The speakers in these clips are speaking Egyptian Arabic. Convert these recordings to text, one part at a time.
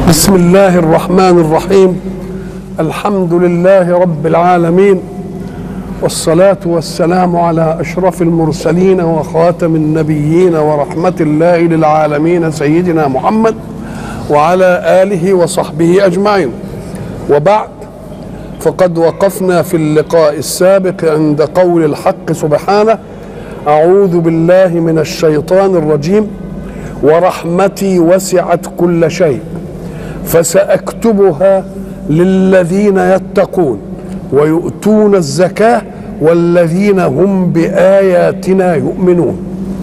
بسم الله الرحمن الرحيم الحمد لله رب العالمين والصلاة والسلام على أشرف المرسلين وخاتم النبيين ورحمة الله للعالمين سيدنا محمد وعلى آله وصحبه أجمعين وبعد فقد وقفنا في اللقاء السابق عند قول الحق سبحانه أعوذ بالله من الشيطان الرجيم ورحمتي وسعت كل شيء فساكتبها للذين يتقون ويؤتون الزكاه والذين هم باياتنا يؤمنون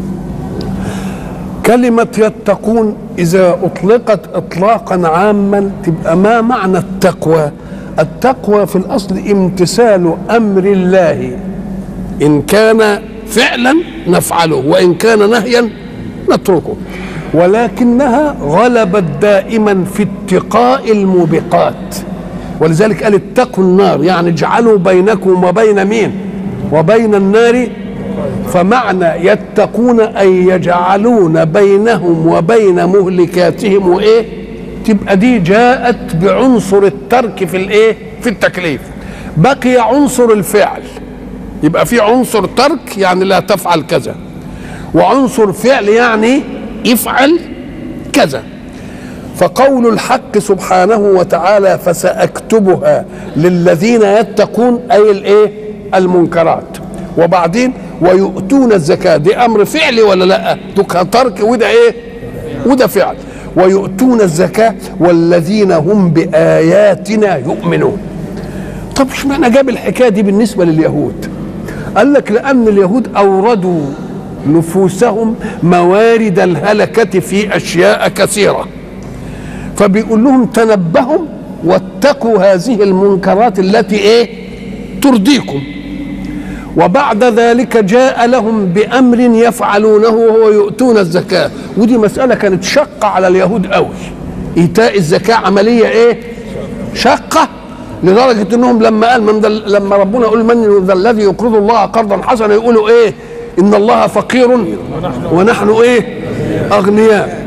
كلمه يتقون اذا اطلقت اطلاقا عاما تبقى ما معنى التقوى التقوى في الاصل امتثال امر الله ان كان فعلا نفعله وان كان نهيا نتركه ولكنها غلبت دائما في اتقاء الموبقات ولذلك قال اتقوا النار يعني اجعلوا بينكم وبين مين وبين النار فمعنى يتقون أي يجعلون بينهم وبين مهلكاتهم وإيه تبقى دي جاءت بعنصر الترك في الإيه في التكليف بقي عنصر الفعل يبقى في عنصر ترك يعني لا تفعل كذا وعنصر فعل يعني افعل كذا فقول الحق سبحانه وتعالى فساكتبها للذين يتقون اي الايه المنكرات وبعدين ويؤتون الزكاه دي امر فعلي ولا لا ده ترك وده ايه وده فعل ويؤتون الزكاه والذين هم باياتنا يؤمنون طب اشمعنى جاب الحكايه دي بالنسبه لليهود قال لك لان اليهود اوردوا نفوسهم موارد الهلكة في أشياء كثيرة فبيقول لهم تنبهوا واتقوا هذه المنكرات التي ايه ترضيكم وبعد ذلك جاء لهم بأمر يفعلونه وهو يؤتون الزكاة ودي مسألة كانت شقة على اليهود قوي إيتاء الزكاة عملية ايه شقة لدرجة انهم لما قال من لما ربنا يقول من ذا الذي يقرض الله قرضا حسنا يقولوا ايه ان الله فقير ونحن ايه اغنياء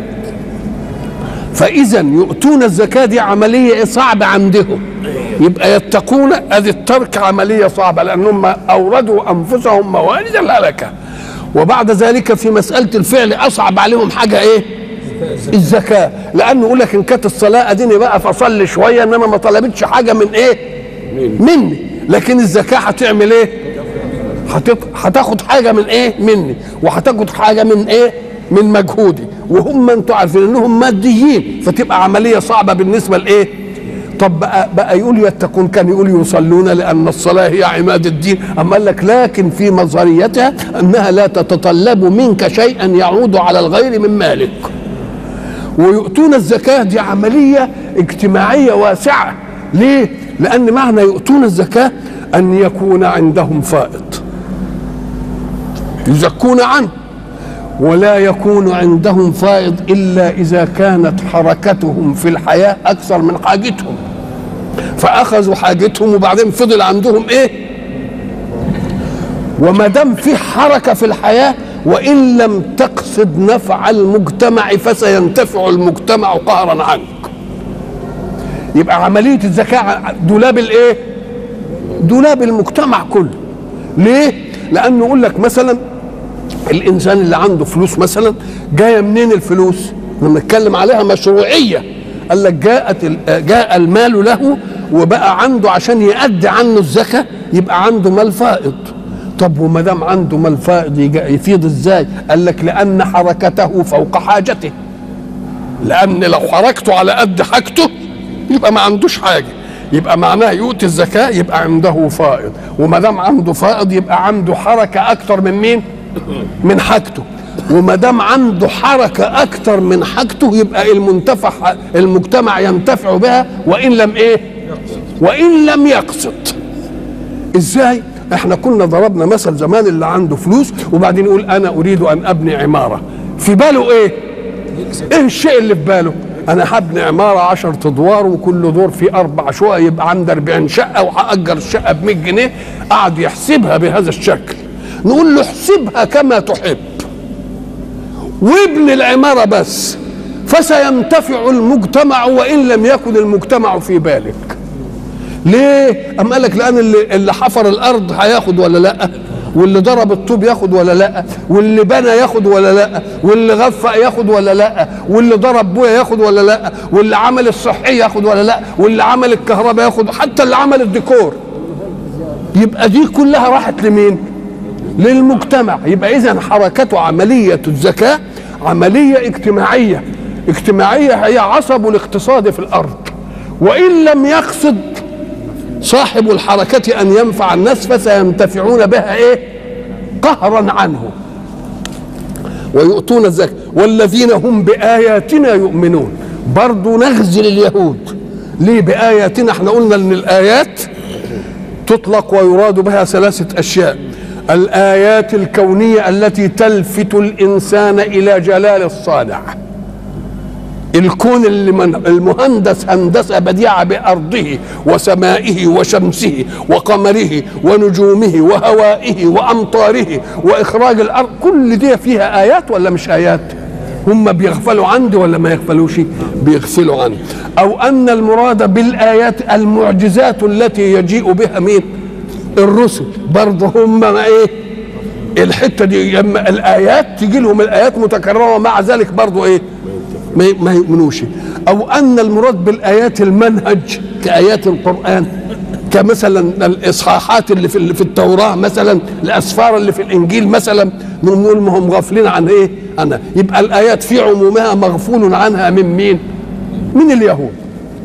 فاذا يؤتون الزكاه دي عمليه صعبه عندهم يبقى يتقون ادي الترك عمليه صعبه لانهم اوردوا انفسهم موارد الهلكه وبعد ذلك في مساله الفعل اصعب عليهم حاجه ايه الزكاه لانه يقول لك ان كانت الصلاه اديني بقى فصلي شويه انما ما طلبتش حاجه من ايه مني لكن الزكاه هتعمل ايه هتاخد حاجه من ايه مني وهتاخد حاجه من ايه من مجهودي وهم انتوا عارفين انهم ماديين فتبقى عمليه صعبه بالنسبه لايه طب بقى, بقى يقول يتقون كان يقول يصلون لان الصلاه هي عماد الدين اما قال لك لكن في مظهريتها انها لا تتطلب منك شيئا يعود على الغير من مالك ويؤتون الزكاه دي عمليه اجتماعيه واسعه ليه لان معنى يؤتون الزكاه ان يكون عندهم فائض يزكون عنه ولا يكون عندهم فائض الا اذا كانت حركتهم في الحياه اكثر من حاجتهم فاخذوا حاجتهم وبعدين فضل عندهم ايه وما دام في حركه في الحياه وان لم تقصد نفع المجتمع فسينتفع المجتمع قهرا عنك يبقى عمليه الزكاه دولاب الايه دولاب المجتمع كله ليه لانه يقول لك مثلا الانسان اللي عنده فلوس مثلا جايه منين الفلوس لما نتكلم عليها مشروعيه قال لك جاءت جاء المال له وبقى عنده عشان يأدي عنه الزكاه يبقى عنده مال فائض طب وما دام عنده مال فائض يفيض ازاي؟ قال لك لان حركته فوق حاجته لان لو حركته على قد حاجته يبقى ما عندوش حاجه يبقى معناه يؤتي الزكاه يبقى عنده فائض وما دام عنده فائض يبقى عنده حركه اكتر من مين؟ من حاجته وما دام عنده حركه اكتر من حاجته يبقى المنتفع المجتمع ينتفع بها وان لم ايه وان لم يقصد ازاي احنا كنا ضربنا مثل زمان اللي عنده فلوس وبعدين يقول انا اريد ان ابني عماره في باله ايه ايه الشيء اللي في باله انا هبني عماره 10 ادوار وكل دور فيه اربع شقق يبقى عندي 40 شقه وهاجر الشقه ب 100 جنيه قعد يحسبها بهذا الشكل نقول له احسبها كما تحب وابن العمارة بس فسينتفع المجتمع وان لم يكن المجتمع في بالك ليه ام قال لك لان اللي, اللي حفر الارض هياخد ولا لا واللي ضرب الطوب ياخد ولا لا واللي بنى ياخد ولا لا واللي غفق ياخد ولا لا واللي ضرب بويا ياخد ولا لا واللي عمل الصحي ياخد ولا لا واللي عمل الكهرباء ياخد حتى اللي عمل الديكور يبقى دي كلها راحت لمين للمجتمع يبقى اذا حركة عملية الزكاة عملية اجتماعية اجتماعية هي عصب الاقتصاد في الارض وان لم يقصد صاحب الحركة أن ينفع الناس فسينتفعون بها إيه قهرا عنه ويؤتون الزكاة والذين هم بآياتنا يؤمنون برضو نغزل اليهود ليه بآياتنا احنا قلنا ان الآيات تطلق ويراد بها ثلاثة أشياء الآيات الكونية التي تلفت الإنسان إلى جلال الصانع الكون اللي من المهندس هندسه بديعه بارضه وسمائه وشمسه وقمره ونجومه وهوائه وامطاره واخراج الارض كل دي فيها ايات ولا مش ايات هم بيغفلوا عندي ولا ما يغفلوش بيغفلوا عني او ان المراد بالايات المعجزات التي يجيء بها مين الرسل برضه هم ايه الحته دي لما الايات تجي لهم الايات متكرره ومع ذلك برضه ايه ما يؤمنوش او ان المراد بالايات المنهج كايات القران كمثلا الاصحاحات اللي في في التوراه مثلا الاسفار اللي في الانجيل مثلا نقول ما هم غافلين عن ايه انا يبقى الايات في عمومها مغفول عنها من مين من اليهود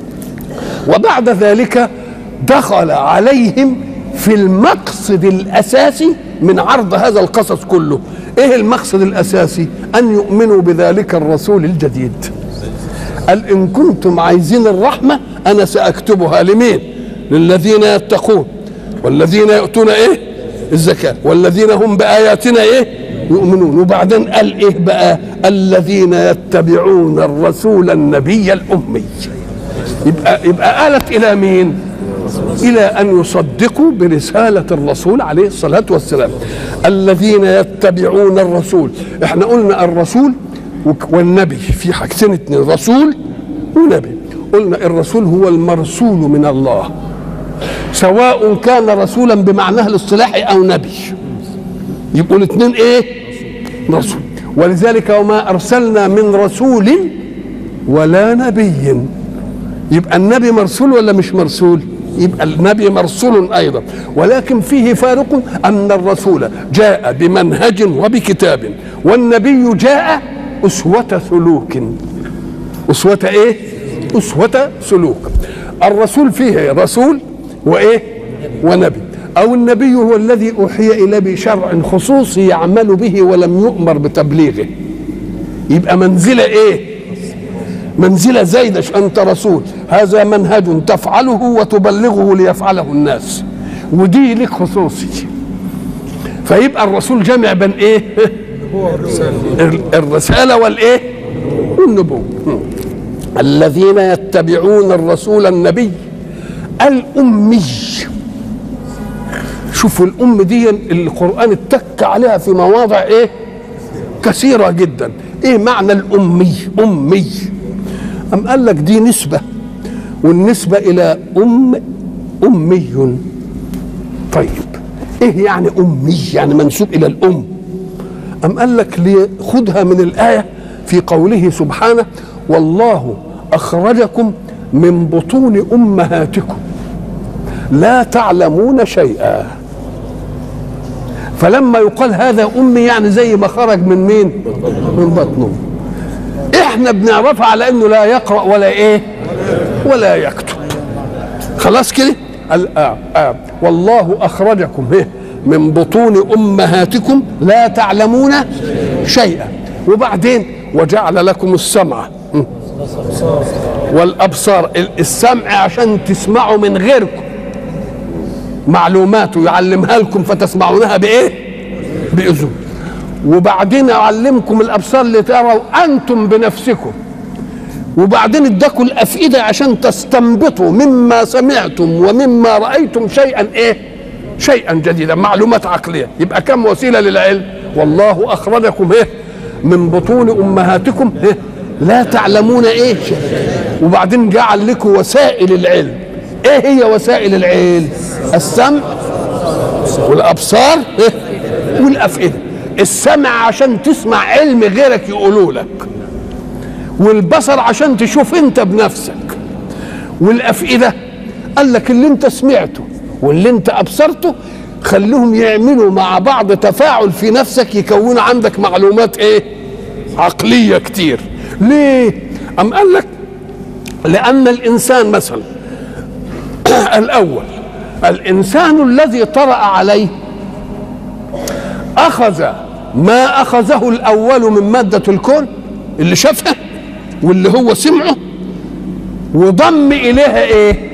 وبعد ذلك دخل عليهم في المقصد الاساسي من عرض هذا القصص كله ايه المقصد الاساسي ان يؤمنوا بذلك الرسول الجديد قال ان كنتم عايزين الرحمه انا ساكتبها لمين للذين يتقون والذين يؤتون ايه الزكاه والذين هم باياتنا ايه يؤمنون وبعدين قال ايه بقى الذين يتبعون الرسول النبي الامي يبقى يبقى آلت الى مين الى ان يصدقوا برساله الرسول عليه الصلاه والسلام الذين يتبعون الرسول احنا قلنا الرسول والنبي في حاجتين اتنين رسول ونبي قلنا الرسول هو المرسول من الله سواء كان رسولا بمعناه الاصطلاحي او نبي يبقوا الاثنين ايه رسول ولذلك وما ارسلنا من رسول ولا نبي يبقى النبي مرسول ولا مش مرسول يبقى النبي مرسول ايضا ولكن فيه فارق ان الرسول جاء بمنهج وبكتاب والنبي جاء اسوه سلوك اسوه ايه اسوه سلوك الرسول فيه رسول وايه ونبي او النبي هو الذي اوحي اليه بشرع خصوصي يعمل به ولم يؤمر بتبليغه يبقى منزله ايه منزله زايده انت رسول هذا منهج تفعله وتبلغه ليفعله الناس ودي لك خصوصي فيبقى الرسول جامع بين ايه الرساله والايه والنبوه الذين يتبعون الرسول النبي الامي شوفوا الام دي القران اتك عليها في مواضع ايه كثيره جدا ايه معنى الامي امي أم قال لك دي نسبة والنسبة إلى أم أمي طيب إيه يعني أمي يعني منسوب إلى الأم أم قال لك خذها من الآية في قوله سبحانه والله أخرجكم من بطون أمهاتكم لا تعلمون شيئا فلما يقال هذا أمي يعني زي ما خرج من مين من بطنه احنا بنعرفها على انه لا يقرا ولا ايه ولا يكتب خلاص كده آه آه والله اخرجكم إيه؟ من بطون امهاتكم لا تعلمون شيئا وبعدين وجعل لكم السمع والابصار السمع عشان تسمعوا من غيركم معلومات يعلمها لكم فتسمعونها بايه باذن وبعدين اعلمكم الابصار لتروا انتم بنفسكم وبعدين اداكم الافئده عشان تستنبطوا مما سمعتم ومما رايتم شيئا ايه شيئا جديدا معلومات عقليه يبقى كم وسيله للعلم والله اخرجكم ايه من بطون امهاتكم ايه لا تعلمون ايه وبعدين جعل لكم وسائل العلم ايه هي وسائل العلم السمع والابصار إيه؟ والافئده السمع عشان تسمع علم غيرك يقولوا لك والبصر عشان تشوف انت بنفسك والافئده قال لك اللي انت سمعته واللي انت ابصرته خليهم يعملوا مع بعض تفاعل في نفسك يكون عندك معلومات ايه عقليه كتير ليه ام قال لك لان الانسان مثلا الاول الانسان الذي طرا عليه اخذ ما اخذه الاول من ماده الكون اللي شافها واللي هو سمعه وضم اليها ايه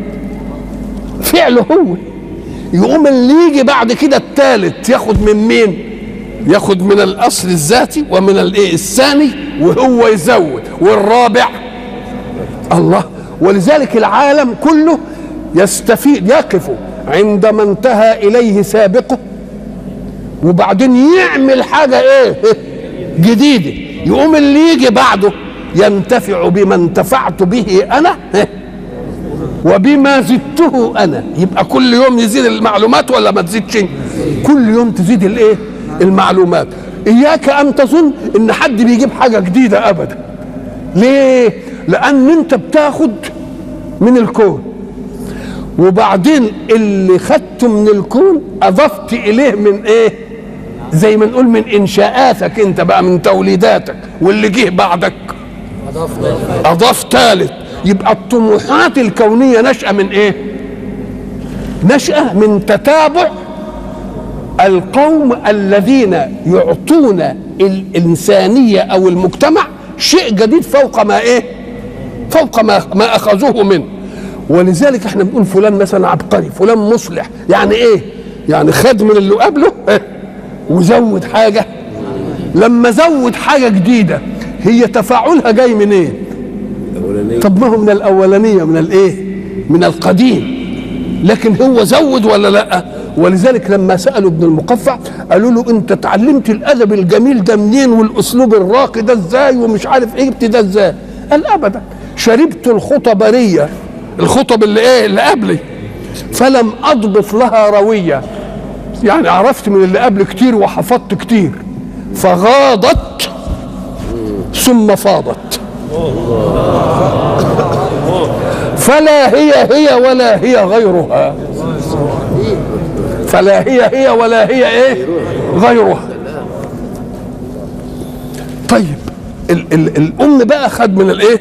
فعله هو يقوم اللي يجي بعد كده الثالث ياخد من مين ياخد من الاصل الذاتي ومن الايه الثاني وهو يزود والرابع الله ولذلك العالم كله يستفيد يقف عندما انتهى اليه سابقه وبعدين يعمل حاجه ايه جديده يقوم اللي يجي بعده ينتفع بما انتفعت به انا وبما زدته انا يبقى كل يوم يزيد المعلومات ولا ما تزيدش كل يوم تزيد الايه المعلومات اياك ان تظن ان حد بيجيب حاجه جديده ابدا ليه لان انت بتاخد من الكون وبعدين اللي خدته من الكون اضفت اليه من ايه زي ما نقول من انشاءاتك انت بقى من توليداتك واللي جه بعدك اضاف ثالث يبقى الطموحات الكونيه نشأة من ايه نشأة من تتابع القوم الذين يعطون الإنسانية أو المجتمع شيء جديد فوق ما إيه فوق ما, ما أخذوه منه ولذلك احنا بنقول فلان مثلا عبقري فلان مصلح يعني ايه يعني خد من اللي قبله إيه؟ وزود حاجة لما زود حاجة جديدة هي تفاعلها جاي منين إيه؟ طب ما هو من الأولانية من الايه من القديم لكن هو زود ولا لا ولذلك لما سالوا ابن المقفع قالوا له انت اتعلمت الادب الجميل ده منين والاسلوب الراقي ده ازاي ومش عارف ايه جبت ده ازاي قال ابدا شربت الخطبريه الخطب اللي ايه اللي قبلي فلم اضبط لها رويه يعني عرفت من اللي قبل كتير وحفظت كتير فغاضت ثم فاضت فلا هي هي ولا هي غيرها فلا هي هي ولا هي ايه غيرها طيب ال ال الام بقى خد من الايه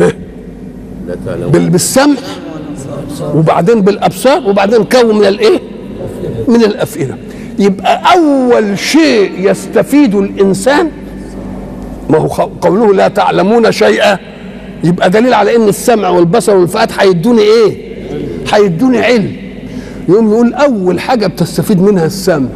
بال بالسمع وبعدين بالابصار وبعدين كون من الايه من الافئده يبقى اول شيء يستفيد الانسان ما هو قوله لا تعلمون شيئا يبقى دليل على ان السمع والبصر والفؤاد هيدوني ايه هيدوني علم يقوم يقول اول حاجه بتستفيد منها السمع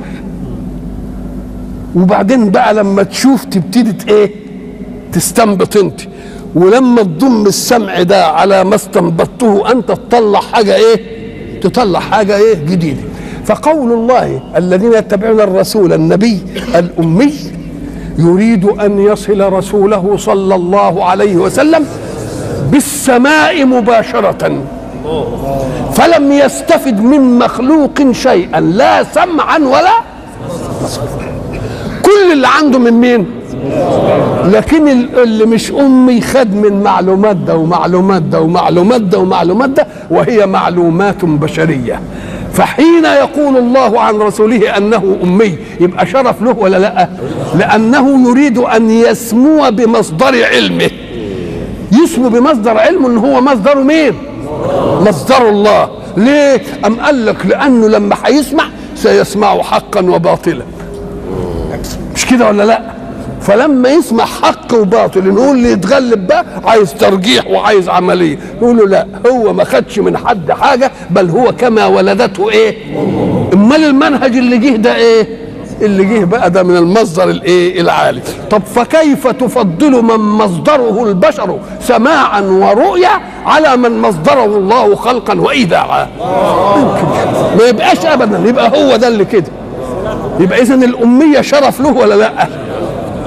وبعدين بقى لما تشوف تبتدي ايه تستنبط انت ولما تضم السمع ده على ما استنبطته انت تطلع حاجه ايه تطلع حاجه ايه جديده فقول الله الذين يتبعون الرسول النبي الامي يريد ان يصل رسوله صلى الله عليه وسلم بالسماء مباشره فلم يستفد من مخلوق شيئا لا سمعا ولا كل اللي عنده من مين لكن اللي مش امي خد من معلومات ده ومعلومات ده ومعلومات ده ومعلومات ده وهي معلومات بشريه فحين يقول الله عن رسوله انه امي يبقى شرف له ولا لا لانه يريد ان يسمو بمصدر علمه يسمو بمصدر علمه ان هو مصدر مين مصدر الله ليه ام قال لك لانه لما هيسمع سيسمع حقا وباطلا مش كده ولا لا فلما يسمع حق وباطل نقول اللي يتغلب بقى عايز ترجيح وعايز عمليه نقول له لا هو ما خدش من حد حاجه بل هو كما ولدته ايه امال المنهج اللي جه ده ايه اللي جه بقى ده من المصدر الايه العالي طب فكيف تفضل من مصدره البشر سماعا ورؤيا على من مصدره الله خلقا وايداعا ما يبقاش ابدا يبقى هو ده اللي كده يبقى اذا الاميه شرف له ولا لا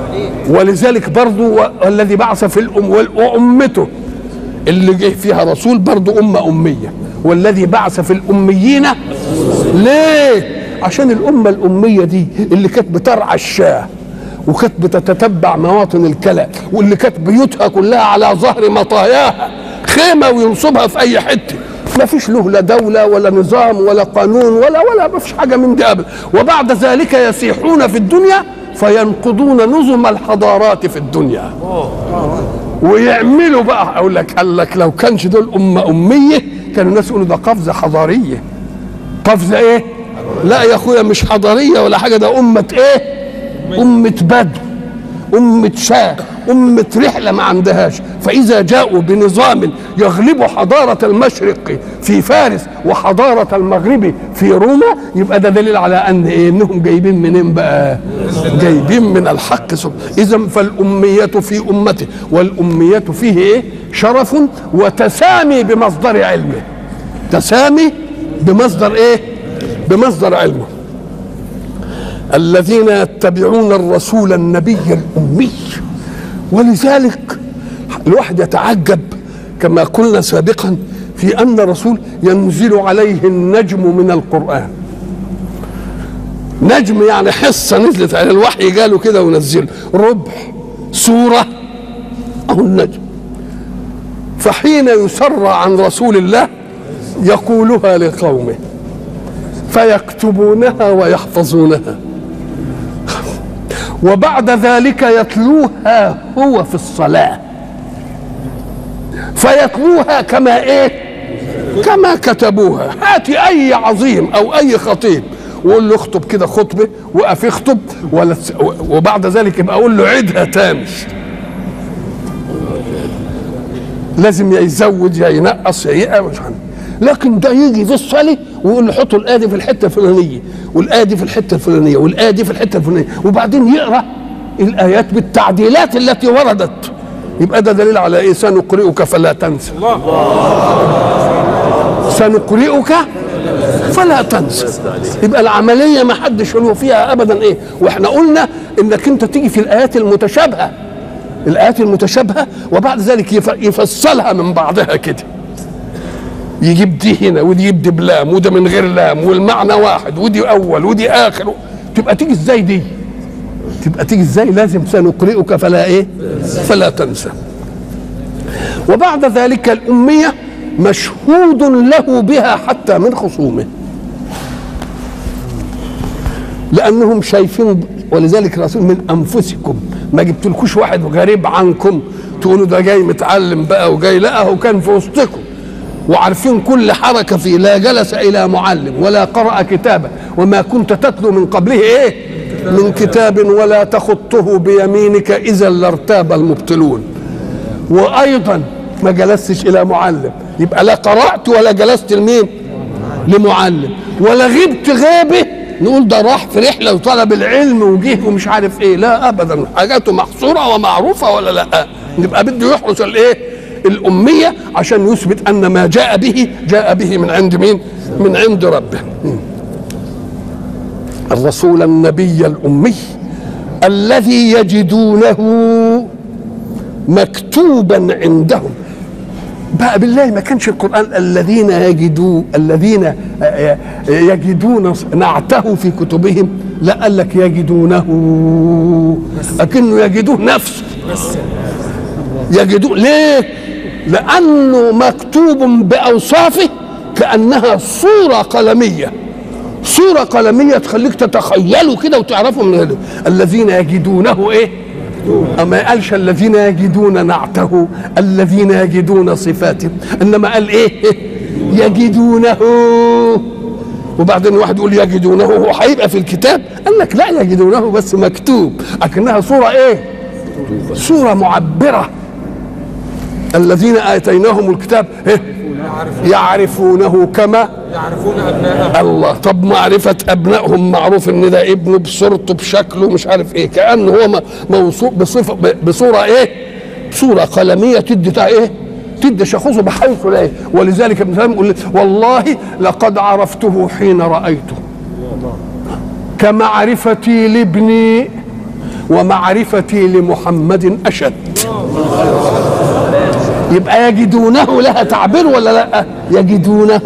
ولذلك برضو والذي بعث في الأم وأمته اللي جه فيها رسول برضو أمة أمية والذي بعث في الأميين ليه عشان الأمة الأمية دي اللي كانت بترعى الشاه وكانت بتتتبع مواطن الكلى واللي كانت بيوتها كلها على ظهر مطاياها خيمة وينصبها في أي حتة ما فيش له لا دولة ولا نظام ولا قانون ولا ولا ما فيش حاجة من دي أبدا وبعد ذلك يسيحون في الدنيا فينقضون نظم الحضارات في الدنيا ويعملوا بقى اقول لك قال لك لو كانش دول امه اميه كانوا الناس يقولوا ده قفزه حضاريه قفزه ايه؟ لا يا اخويا مش حضاريه ولا حاجه ده امه ايه؟ امه بدو أمة شاه أمة رحلة ما عندهاش فإذا جاءوا بنظام يغلب حضارة المشرق في فارس وحضارة المغرب في روما يبقى ده دليل على أن إيه إنهم جايبين منين بقى جايبين من الحق إذا فالأمية في أمته والأمية فيه إيه شرف وتسامي بمصدر علمه تسامي بمصدر إيه بمصدر علمه الذين يتبعون الرسول النبي الأمي ولذلك الواحد يتعجب كما قلنا سابقا في أن الرسول ينزل عليه النجم من القرآن نجم يعني حصة نزلت على الوحي قالوا كده ونزل ربع سورة أو النجم فحين يسر عن رسول الله يقولها لقومه فيكتبونها ويحفظونها وبعد ذلك يتلوها هو في الصلاة فيتلوها كما ايه كما كتبوها هات اي عظيم او اي خطيب وقول له اخطب كده خطبه وقف يخطب ولا وبعد ذلك يبقى اقول له عيدها تاني لازم يا يزود يا ينقص يا يقف لكن ده يجي في الصلاه ويقول له حطوا الايه دي في الحته الفلانيه والايه دي في الحته الفلانيه والايه دي في الحته الفلانيه وبعدين يقرا الايات بالتعديلات التي وردت يبقى ده دليل على ايه سنقرئك فلا تنسى سنقرئك فلا تنسى يبقى العمليه ما حدش له فيها ابدا ايه واحنا قلنا انك انت تيجي في الايات المتشابهه الايات المتشابهه وبعد ذلك يفصلها من بعضها كده يجيب دي هنا ودي يجيب دي بلام وده من غير لام والمعنى واحد ودي اول ودي اخر تبقى تيجي ازاي دي تبقى تيجي ازاي لازم سنقرئك فلا ايه فلا تنسى وبعد ذلك الأمية مشهود له بها حتى من خصومه لأنهم شايفين ولذلك الرسول من أنفسكم ما جبتلكوش واحد غريب عنكم تقولوا ده جاي متعلم بقى وجاي لا هو كان في وسطكم وعارفين كل حركة فيه لا جلس إلى معلم ولا قرأ كتابا وما كنت تتلو من قبله إيه من كتاب ولا تخطه بيمينك إذا لارتاب المبطلون وأيضا ما جلستش إلى معلم يبقى لا قرأت ولا جلست لمين لمعلم ولا غبت غيبه نقول ده راح في رحله وطلب العلم وجه ومش عارف ايه لا ابدا حاجاته محصوره ومعروفه ولا لا نبقى بده يحرس الايه الأمية عشان يثبت أن ما جاء به جاء به من عند مين من عند ربه الرسول النبي الأمي الذي يجدونه مكتوبا عندهم بقى بالله ما كانش القرآن الذين يجدوا الذين يجدون نعته في كتبهم لا قال لك يجدونه لكنه يجدوه نفسه يجدوه ليه لأنه مكتوب بأوصافه كأنها صورة قلمية صورة قلمية تخليك تتخيله كده وتعرفه من هذا الذين يجدونه ايه أما قالش الذين يجدون نعته الذين يجدون صفاته إنما قال إيه يجدونه وبعدين واحد يقول يجدونه هو هيبقى في الكتاب قال لك لا يجدونه بس مكتوب لكنها صورة إيه صورة معبرة الذين آتيناهم الكتاب إيه؟ يعرفونه كما يعرفون ابناءهم الله طب معرفة أبنائهم معروف إن ده ابنه بصورته بشكله مش عارف إيه كأنه هو م- موصوف بصفة ب- بصورة إيه؟ صورة قلمية تدي بتاع إيه؟ تدي شخصه بحيث لا إيه؟ ولذلك ابن سلام يقول والله لقد عرفته حين رأيته كمعرفتي لابني ومعرفتي لمحمد أشد يبقى يجدونه لها تعبير ولا لا يجدونه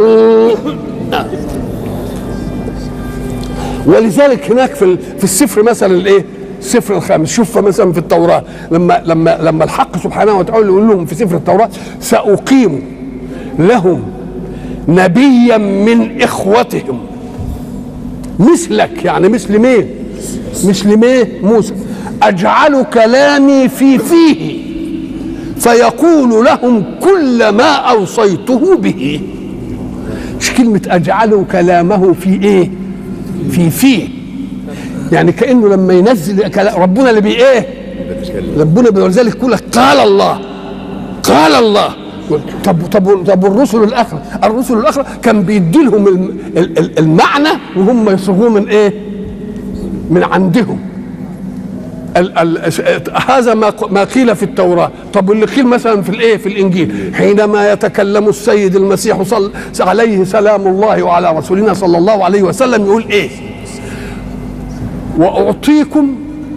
ولذلك هناك في في السفر مثلا الايه السفر الخامس شوف مثلا في التوراه لما لما لما الحق سبحانه وتعالى يقول لهم في سفر التوراه ساقيم لهم نبيا من اخوتهم مثلك يعني مثل مين مثل مين موسى اجعل كلامي في فيه فيقول لهم كل ما اوصيته به مش كلمه اجعل كلامه في ايه في فيه يعني كانه لما ينزل كلام ربنا اللي بي ايه ربنا ولذلك يقول لك قال الله قال الله طب طب طب الرسل الاخرى الرسل الاخرى كان بيدي لهم المعنى وهم يصوغوه من ايه من عندهم ال ال هذا ما ما قيل في التوراه طب واللي قيل مثلا في الايه في الانجيل حينما يتكلم السيد المسيح صل عليه سلام الله وعلى رسولنا صلى الله عليه وسلم يقول ايه واعطيكم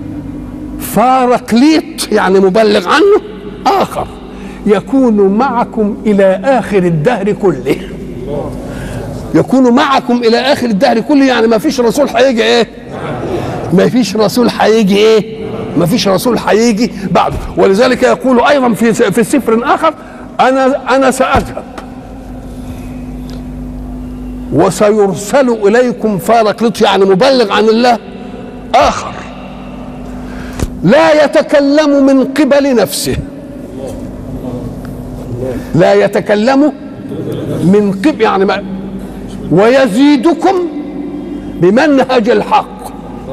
فارقليط يعني مبلغ عنه اخر يكون معكم الى اخر الدهر كله يكون معكم الى اخر الدهر كله يعني ما فيش رسول هيجي ايه ما فيش رسول هيجي ايه ما فيش رسول هيجي بعده ولذلك يقول ايضا في في سفر اخر انا انا ساذهب وسيرسل اليكم فارقلط يعني مبلغ عن الله اخر لا يتكلم من قبل نفسه لا يتكلم من قبل يعني ما ويزيدكم بمنهج الحق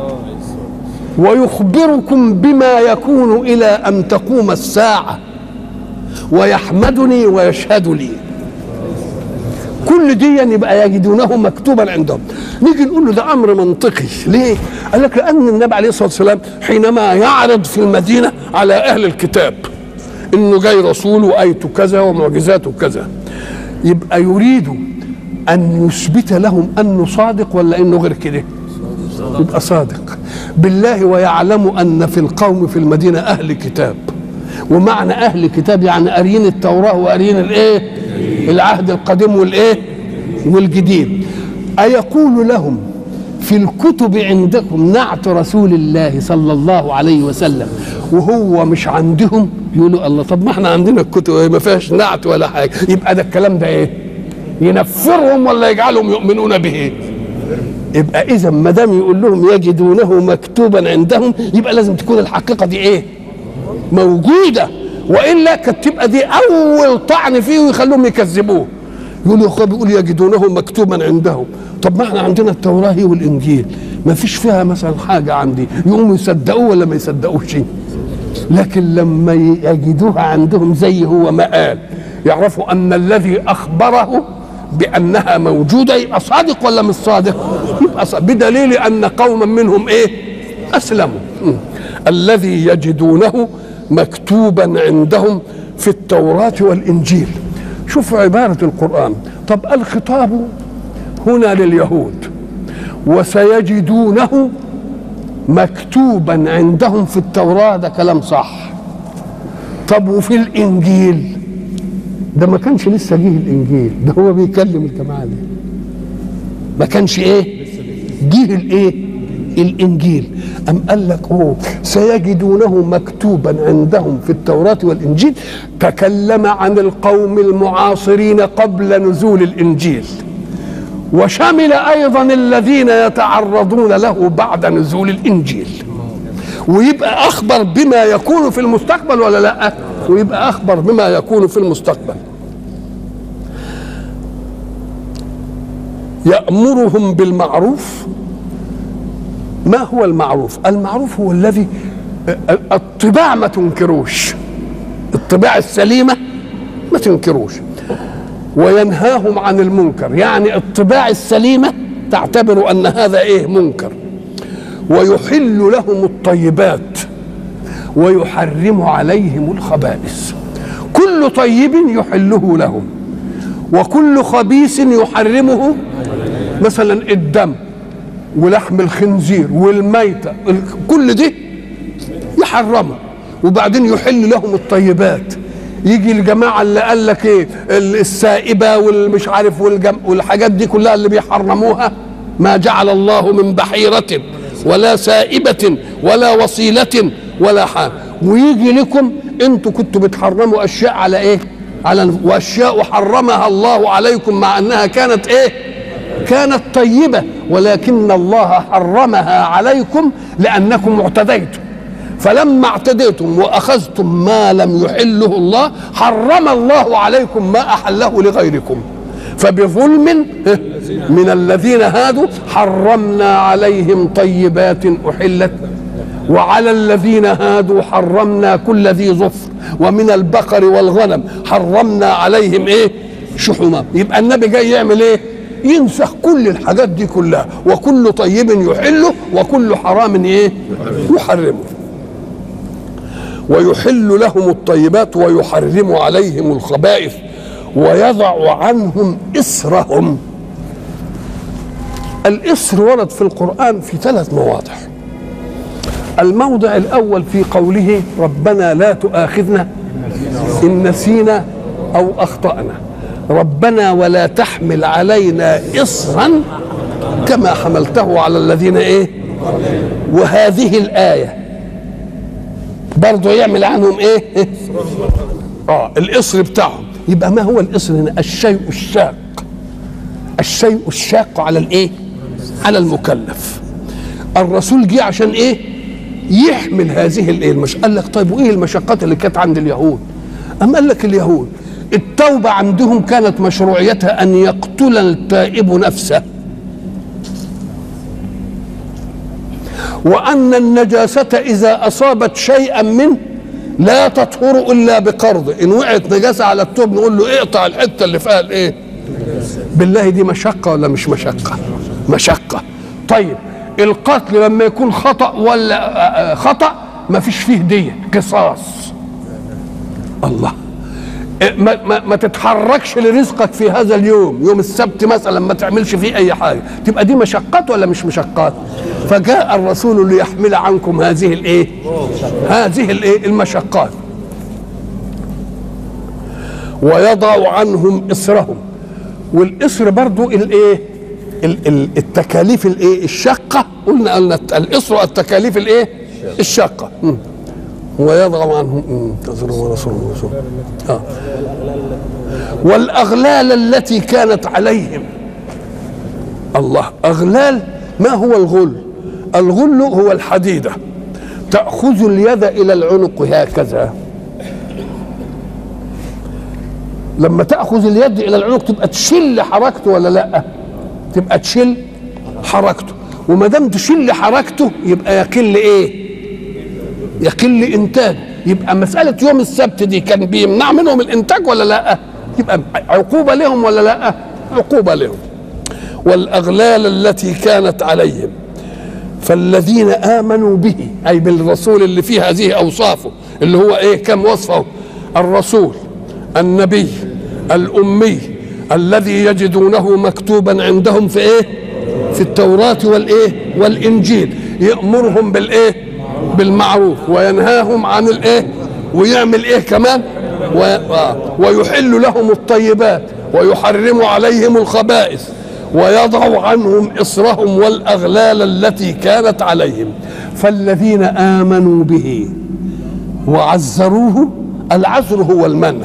ويخبركم بما يكون الى ان تقوم الساعه ويحمدني ويشهد لي كل دي يبقى يجدونه مكتوبا عندهم نيجي نقول له ده امر منطقي ليه قال لك لان النبي عليه الصلاه والسلام حينما يعرض في المدينه على اهل الكتاب انه جاي رسول وايته كذا ومعجزاته كذا يبقى يريد ان يثبت لهم انه صادق ولا انه غير كده يبقى صادق بالله ويعلم ان في القوم في المدينه اهل كتاب ومعنى اهل كتاب يعني قاريين التوراه وقاريين الايه العهد القديم والايه والجديد ايقول لهم في الكتب عندكم نعت رسول الله صلى الله عليه وسلم وهو مش عندهم يقولوا الله طب ما احنا عندنا الكتب ما فيهاش نعت ولا حاجه يبقى ده الكلام ده ايه ينفرهم ولا يجعلهم يؤمنون به يبقى اذا ما دام يقول لهم يجدونه مكتوبا عندهم يبقى لازم تكون الحقيقه دي ايه موجوده والا كانت تبقى دي اول طعن فيه ويخلوهم يكذبوه يقولوا يا اخويا بيقول يجدونه مكتوبا عندهم طب ما احنا عندنا التوراه والانجيل ما فيش فيها مثلا حاجه عندي يقوموا يصدقوه ولا ما يصدقوش لكن لما يجدوها عندهم زي هو ما قال يعرفوا ان الذي اخبره بانها موجوده يبقى صادق ولا مش صادق؟ يبقى صادق بدليل ان قوما منهم ايه؟ اسلموا الذي يجدونه مكتوبا عندهم في التوراه والانجيل شوفوا عباره القران طب الخطاب هنا لليهود وسيجدونه مكتوبا عندهم في التوراه ده كلام صح طب وفي الانجيل ده ما كانش لسه جه الانجيل ده هو بيكلم الجماعه دي ما كانش ايه جه الايه الانجيل ام قال لك اوه سيجدونه مكتوبا عندهم في التوراه والانجيل تكلم عن القوم المعاصرين قبل نزول الانجيل وشمل ايضا الذين يتعرضون له بعد نزول الانجيل ويبقى اخبر بما يكون في المستقبل ولا لا ويبقى اخبر بما يكون في المستقبل يامرهم بالمعروف ما هو المعروف المعروف هو الذي الطباع ما تنكروش الطباع السليمه ما تنكروش وينهاهم عن المنكر يعني الطباع السليمه تعتبر ان هذا ايه منكر ويحل لهم الطيبات ويحرم عليهم الخبائث كل طيب يحله لهم وكل خبيث يحرمه مثلا الدم ولحم الخنزير والميتة كل دي يحرمها وبعدين يحل لهم الطيبات يجي الجماعة اللي قال لك ايه السائبة والمش عارف والجم والحاجات دي كلها اللي بيحرموها ما جعل الله من بحيرة ولا سائبة ولا وصيلة ولا حام ويجي لكم انتوا كنتوا بتحرموا اشياء على ايه على واشياء حرمها الله عليكم مع انها كانت ايه كانت طيبة ولكن الله حرمها عليكم لأنكم اعتديتم فلما اعتديتم وأخذتم ما لم يحله الله حرم الله عليكم ما أحله لغيركم فبظلم من الذين هادوا حرمنا عليهم طيبات أحلت وعلى الذين هادوا حرمنا كل ذي ظفر ومن البقر والغنم حرمنا عليهم ايه شحوما يبقى النبي جاي يعمل ايه ينسخ كل الحاجات دي كلها وكل طيب يحله وكل حرام ايه يحرمه ويحل لهم الطيبات ويحرم عليهم الخبائث ويضع عنهم إسرهم الإسر ورد في القرآن في ثلاث مواضع الموضع الأول في قوله ربنا لا تؤاخذنا إن نسينا أو أخطأنا ربنا ولا تحمل علينا إصرا كما حملته على الذين إيه وهذه الآية برضه يعمل عنهم إيه آه الإصر بتاعهم يبقى ما هو الإصر هنا الشيء الشاق الشيء الشاق على الإيه على المكلف الرسول جه عشان إيه يحمل هذه الايه المش... قال لك طيب وايه المشقات اللي كانت عند اليهود أم قال لك اليهود التوبة عندهم كانت مشروعيتها أن يقتل التائب نفسه وأن النجاسة إذا أصابت شيئا منه لا تطهر إلا بقرض إن وقعت نجاسة على التوب نقول له اقطع الحتة اللي فيها الإيه بالله دي مشقة ولا مش مشقة مشقة طيب القتل لما يكون خطأ ولا خطأ ما فيش فيه دية قصاص الله ما, ما, ما تتحركش لرزقك في هذا اليوم يوم السبت مثلا ما تعملش فيه اي حاجه تبقى دي مشقات ولا مش مشقات فجاء الرسول ليحمل عنكم هذه الايه هذه الايه المشقات ويضع عنهم اسرهم والاسر برضو الايه التكاليف الايه الشاقه قلنا قلنا الاسر التكاليف الايه الشاقه ويضع عنهم تزروا ورسول آه. والاغلال التي كانت عليهم الله اغلال ما هو الغل الغل هو الحديده تاخذ اليد الى العنق هكذا لما تاخذ اليد الى العنق تبقى تشل حركته ولا لا تبقى تشل حركته وما دام تشل حركته يبقى يقل ايه يقل انتاج يبقى مساله يوم السبت دي كان بيمنع منهم الانتاج ولا لا يبقى عقوبه لهم ولا لا عقوبه لهم والاغلال التي كانت عليهم فالذين امنوا به اي بالرسول اللي فيه هذه اوصافه اللي هو ايه كم وصفه الرسول النبي الامي الذي يجدونه مكتوبا عندهم في ايه في التوراة والايه والانجيل يأمرهم بالايه بالمعروف وينهاهم عن الايه ويعمل ايه كمان و... ويحل لهم الطيبات ويحرم عليهم الخبائث ويضع عنهم إصرهم والأغلال التي كانت عليهم فالذين آمنوا به وعزروه العزر هو المنع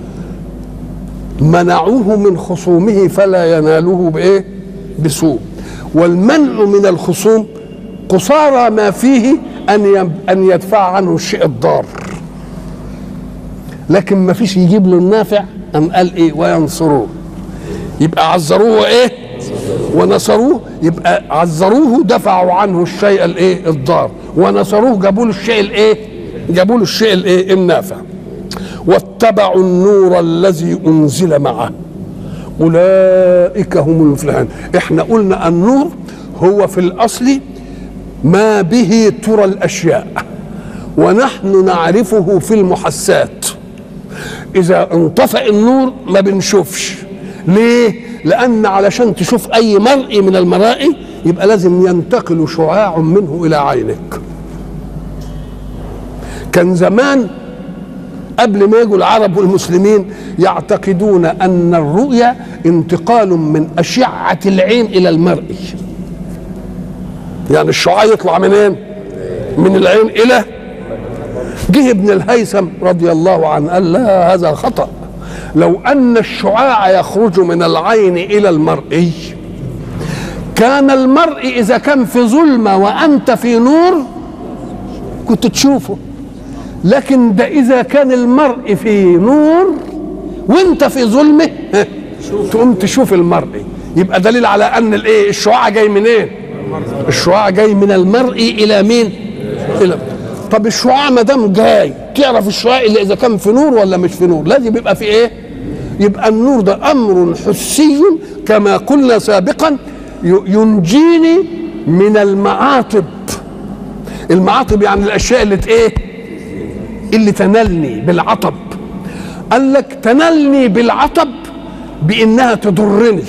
منعوه من خصومه فلا يناله بايه بسوء والمنع من الخصوم قصارى ما فيه ان ان يدفع عنه الشيء الضار لكن ما فيش يجيب له النافع ام قال ايه وينصروه يبقى عزروه ايه ونصروه يبقى عزروه دفعوا عنه الشيء الايه الضار ونصروه جابوا له الشيء الايه جابوا له الشيء الايه النافع واتبعوا النور الذي انزل معه اولئك هم المفلحون احنا قلنا النور هو في الاصل ما به ترى الاشياء ونحن نعرفه في المحسات اذا انطفأ النور ما بنشوفش ليه لان علشان تشوف اي مرئي من المرائي يبقى لازم ينتقل شعاع منه الى عينك كان زمان قبل ما يجوا العرب والمسلمين يعتقدون ان الرؤيا انتقال من اشعه العين الى المرئي يعني الشعاع يطلع منين من العين الى جه ابن الهيثم رضي الله عنه قال لا هذا خطأ لو أن الشعاع يخرج من العين إلى المرئي كان المرء إذا كان في ظلمة وأنت في نور كنت تشوفه لكن ده إذا كان المرء في نور وأنت في ظلمة تقوم تشوف المرء يبقى دليل على أن الإيه الشعاع جاي منين؟ إيه؟ الشعاع جاي من المرء إلى مين؟ إلى طب الشعاع ما دام جاي تعرف الشعاع الا اذا كان في نور ولا مش في نور لازم يبقى في ايه يبقى النور ده امر حسي كما قلنا سابقا ينجيني من المعاطب المعاطب يعني الاشياء اللي ايه اللي تنلني بالعطب قال لك تنلني بالعطب بانها تضرني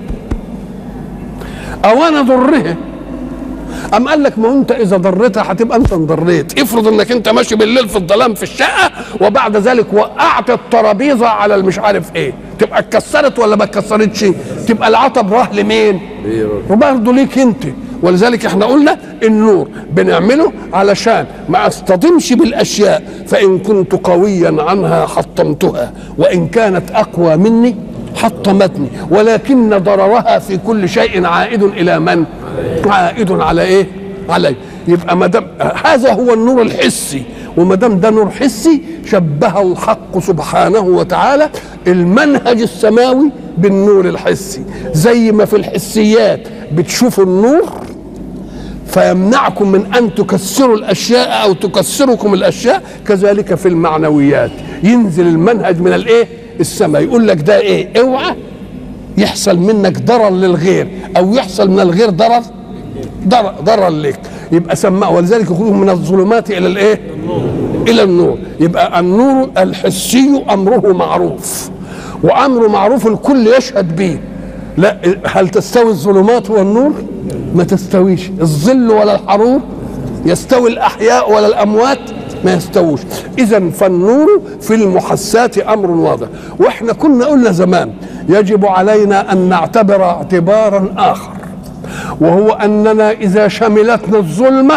او انا ضرها أم قال لك ما انت اذا ضريتها هتبقى انت انضريت افرض انك انت ماشي بالليل في الظلام في الشقه وبعد ذلك وقعت الترابيزه على المش عارف ايه تبقى اتكسرت ولا ما اتكسرتش تبقى العطب راح لمين وبرضه ليك انت ولذلك احنا قلنا النور بنعمله علشان ما اصطدمش بالاشياء فان كنت قويا عنها حطمتها وان كانت اقوى مني حطمتني ولكن ضررها في كل شيء عائد الى من عائد على ايه علي يبقى ما دام هذا هو النور الحسي وما دام ده نور حسي شبه الحق سبحانه وتعالى المنهج السماوي بالنور الحسي زي ما في الحسيات بتشوفوا النور فيمنعكم من ان تكسروا الاشياء او تكسركم الاشياء كذلك في المعنويات ينزل المنهج من الايه السماء يقول لك ده ايه اوعى يحصل منك ضرر للغير او يحصل من الغير ضرر ضرر, ضرر لك يبقى سماه ولذلك يقولون من الظلمات الى الايه الى النور يبقى النور الحسي امره معروف وامر معروف الكل يشهد به لا هل تستوي الظلمات والنور ما تستويش الظل ولا الحرور يستوي الاحياء ولا الاموات ما يستووش اذا فالنور في المحسات امر واضح واحنا كنا قلنا زمان يجب علينا ان نعتبر اعتبارا اخر وهو اننا اذا شملتنا الظلمه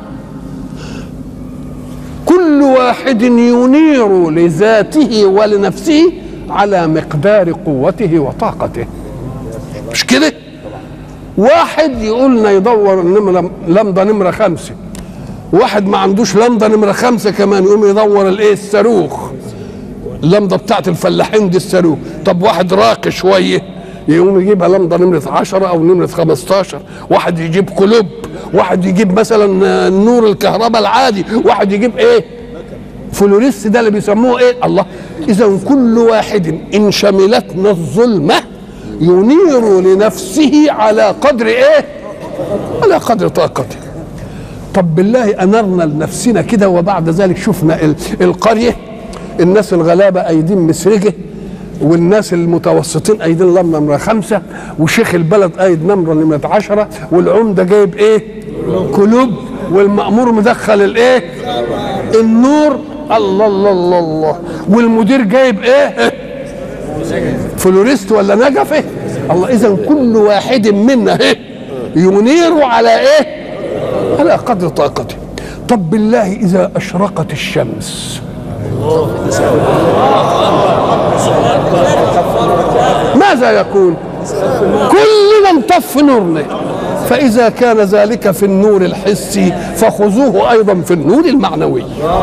كل واحد ينير لذاته ولنفسه على مقدار قوته وطاقته مش كده واحد يقولنا يدور النمرة لمضة نمرة خمسة واحد ما عندوش لمضة نمرة خمسة كمان يقوم يدور الايه الصاروخ اللمضة بتاعت الفلاحين دي الصاروخ طب واحد راقي شوية يقوم يجيبها لمضة نمرة عشرة أو نمرة خمستاشر واحد يجيب كلوب واحد يجيب مثلا نور الكهرباء العادي واحد يجيب ايه فلوريس ده اللي بيسموه ايه الله اذا كل واحد ان شملتنا الظلمه ينير لنفسه على قدر ايه على قدر طاقته طب بالله انرنا لنفسنا كده وبعد ذلك شفنا القريه الناس الغلابه ايدين مسرجه والناس المتوسطين ايدين لمبه نمره خمسه وشيخ البلد ايد نمره نمره عشره والعمده جايب ايه؟ كلوب والمأمور مدخل الايه؟ النور الله الله الله الله والمدير جايب ايه؟ فلوريست ولا نجفه؟ الله اذا كل واحد منا ايه؟ ينير على ايه؟ على قدر طاقته طب بالله اذا اشرقت الشمس ماذا يكون كلنا انطف نورنا فإذا كان ذلك في النور الحسي فخذوه أيضا في النور المعنوي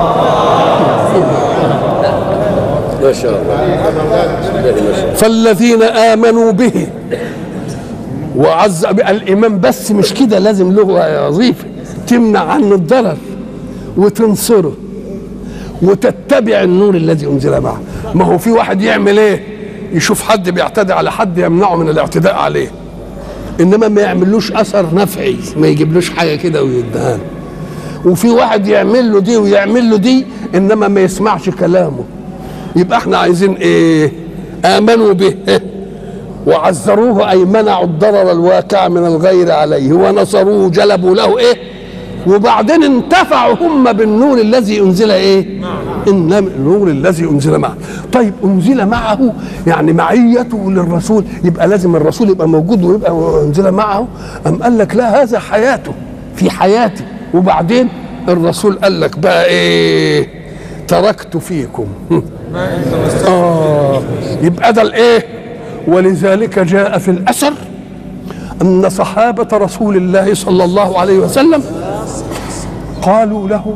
ما شاء الله فالذين آمنوا به وعز الإيمان بس مش كده لازم له وظيفة تمنع عنه الضرر وتنصره وتتبع النور الذي انزل معه ما هو في واحد يعمل ايه يشوف حد بيعتدي على حد يمنعه من الاعتداء عليه انما ما يعملوش اثر نفعي ما يجيبلوش حاجه كده ويدهان وفي واحد يعمل له دي ويعمل له دي انما ما يسمعش كلامه يبقى احنا عايزين ايه امنوا به وعزروه اي منعوا الضرر الواقع من الغير عليه ونصروه جلبوا له ايه وبعدين انتفعوا هم بالنور الذي انزل ايه إن النور الذي انزل معه طيب انزل معه يعني معيته للرسول يبقى لازم الرسول يبقى موجود ويبقى انزل معه ام قال لك لا هذا حياته في حياتي وبعدين الرسول قال لك بقى ايه تركت فيكم اه يبقى ده الايه ولذلك جاء في الاثر ان صحابه رسول الله صلى الله عليه وسلم قالوا له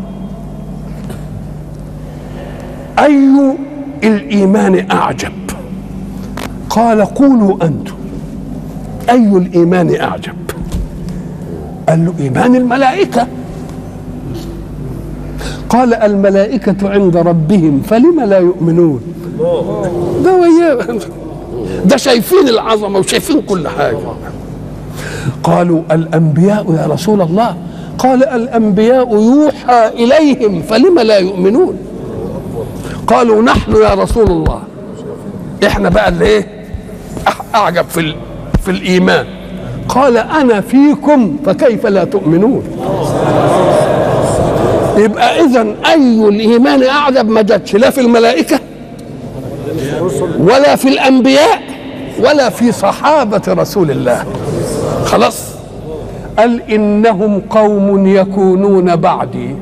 اي الايمان اعجب قال قولوا انتم اي الايمان اعجب قال له ايمان الملائكه قال الملائكه عند ربهم فلم لا يؤمنون ده وياه ده شايفين العظمه وشايفين كل حاجه قالوا الانبياء يا رسول الله قال الانبياء يوحى اليهم فلم لا يؤمنون قالوا نحن يا رسول الله احنا بقى اللي ايه أح- اعجب في ال- في الايمان قال انا فيكم فكيف لا تؤمنون يبقى اذا اي الايمان اعجب ما جاتش لا في الملائكه ولا في الانبياء ولا في صحابه رسول الله خلاص قال انهم قوم يكونون بعدي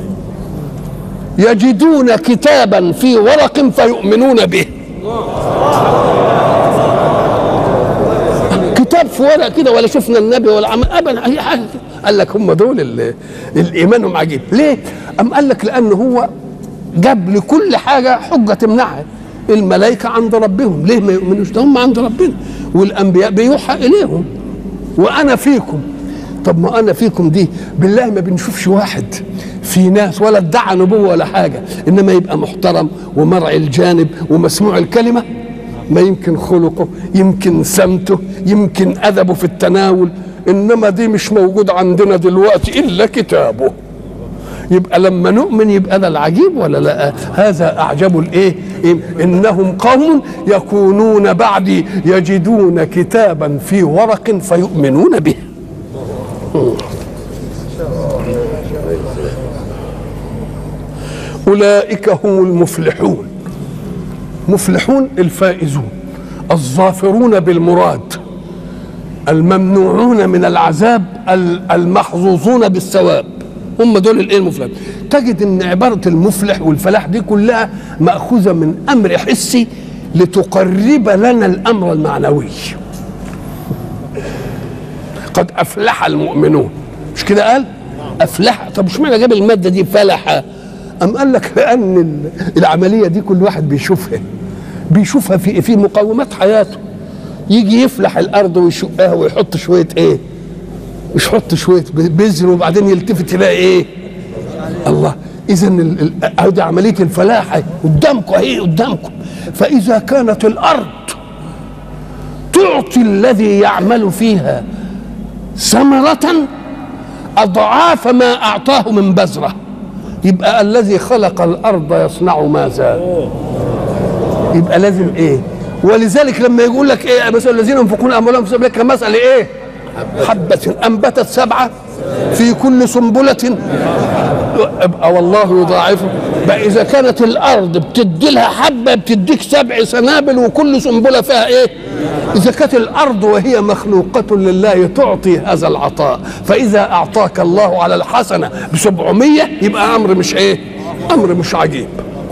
يجدون كتابا في ورق فيؤمنون به كتاب في ورق كده ولا شفنا النبي ولا عمل ابدا اي حاجه كده. قال لك هم دول اللي الايمانهم عجيب ليه ام قال لك لان هو جاب لكل حاجه حجه تمنعها الملائكه عند ربهم ليه ما يؤمنوش ده هم عند ربنا والانبياء بيوحى اليهم وانا فيكم طب ما انا فيكم دي بالله ما بنشوفش واحد في ناس ولا ادعى نبوه ولا حاجه انما يبقى محترم ومرعي الجانب ومسموع الكلمه ما يمكن خلقه يمكن سمته يمكن ادبه في التناول انما دي مش موجود عندنا دلوقتي الا كتابه يبقى لما نؤمن يبقى ده العجيب ولا لا هذا اعجب الايه إيه؟ انهم قوم يكونون بعدي يجدون كتابا في ورق فيؤمنون به اولئك هم المفلحون مفلحون الفائزون الظافرون بالمراد الممنوعون من العذاب ال- المحظوظون بالثواب هم دول الايه المفلحون تجد ان عباره المفلح والفلاح دي كلها ماخوذه من امر حسي لتقرب لنا الامر المعنوي قد افلح المؤمنون مش كده قال افلح طب مش معنى جاب الماده دي فلح ام قال لك لان ال- العمليه دي كل واحد بيشوفها بيشوفها في في مقومات حياته يجي يفلح الارض ويشقها ويحط شويه ايه مش يحط شويه بذر وبعدين يلتفت يلاقي ايه الله اذا هذه عمليه الفلاح أهي قدامكم اهي قدامكم فاذا كانت الارض تعطي الذي يعمل فيها ثمرة أضعاف ما أعطاه من بذرة يبقى الذي خلق الأرض يصنع ماذا يبقى لازم إيه ولذلك لما يقول لك إيه مثلا الذين ينفقون أموالهم في سبيل الله كمثل إيه حبة أنبتت سبعة في كل سنبلة يبقى والله يضاعفه بقى إذا كانت الأرض بتدي لها حبة بتديك سبع سنابل وكل سنبلة فيها إيه إذا كانت الأرض وهي مخلوقة لله تعطي هذا العطاء فإذا أعطاك الله على الحسنة بسبعمية يبقى أمر مش إيه أمر مش عجيب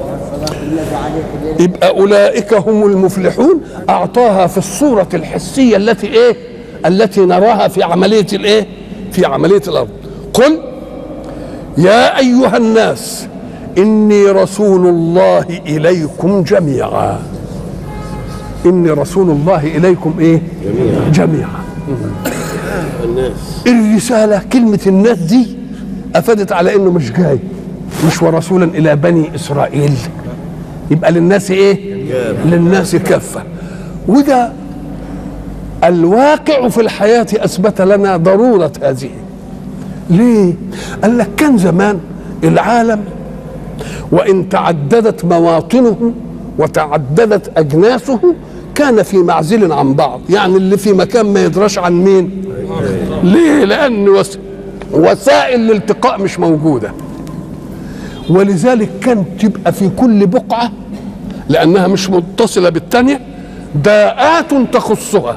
يبقى أولئك هم المفلحون أعطاها في الصورة الحسية التي إيه التي نراها في عملية الإيه في عملية الأرض قل يا أيها الناس إني رسول الله إليكم جميعا إني رسول الله إليكم إيه جميعا, جميعا. الناس الرسالة كلمة الناس دي أفادت على إنه مش جاي مش ورسولا إلى بني إسرائيل يبقى للناس إيه للناس كافة وده الواقع في الحياة أثبت لنا ضرورة هذه ليه قال لك كان زمان العالم وإن تعددت مواطنه وتعددت أجناسه كان في معزل عن بعض يعني اللي في مكان ما يدراش عن مين ليه لأن وس... وسائل الالتقاء مش موجوده ولذلك كانت تبقى في كل بقعه لانها مش متصله بالثانيه داءات تخصها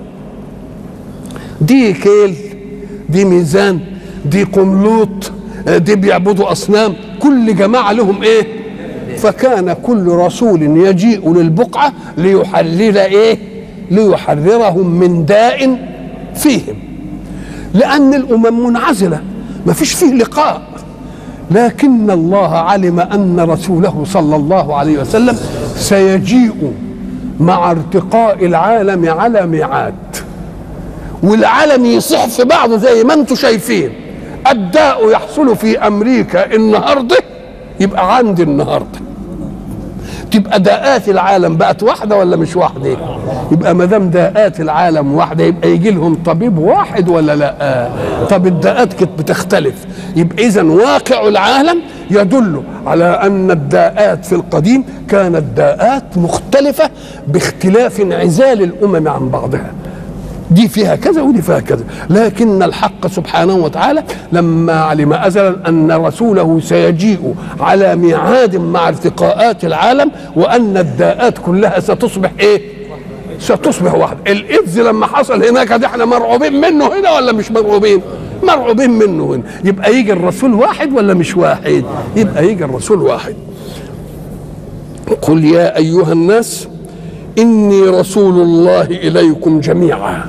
دي كيل دي ميزان دي قملوط دي بيعبدوا اصنام كل جماعه لهم ايه فكان كل رسول يجيء للبقعه ليحلل ايه ليحررهم من داء فيهم لان الامم منعزله ما فيش فيه لقاء لكن الله علم ان رسوله صلى الله عليه وسلم سيجيء مع ارتقاء العالم على ميعاد والعالم يصح في بعضه زي ما انتم شايفين الداء يحصل في امريكا النهارده يبقى عندي النهارده تبقى داءات العالم بقت واحده ولا مش واحده يبقى ما دام داءات العالم واحده يبقى يجي لهم طبيب واحد ولا لا طب الداءات كانت بتختلف يبقى اذا واقع العالم يدل على ان الداءات في القديم كانت داءات مختلفه باختلاف انعزال الامم عن بعضها دي فيها كذا ودي فيها كذا لكن الحق سبحانه وتعالى لما علم ازلا ان رسوله سيجيء على ميعاد مع ارتقاءات العالم وان الداءات كلها ستصبح ايه ستصبح واحدة الايدز لما حصل هناك ده احنا مرعوبين منه هنا ولا مش مرعوبين مرعوبين منه هنا يبقى يجي الرسول واحد ولا مش واحد يبقى يجي الرسول واحد قل يا ايها الناس اني رسول الله اليكم جميعا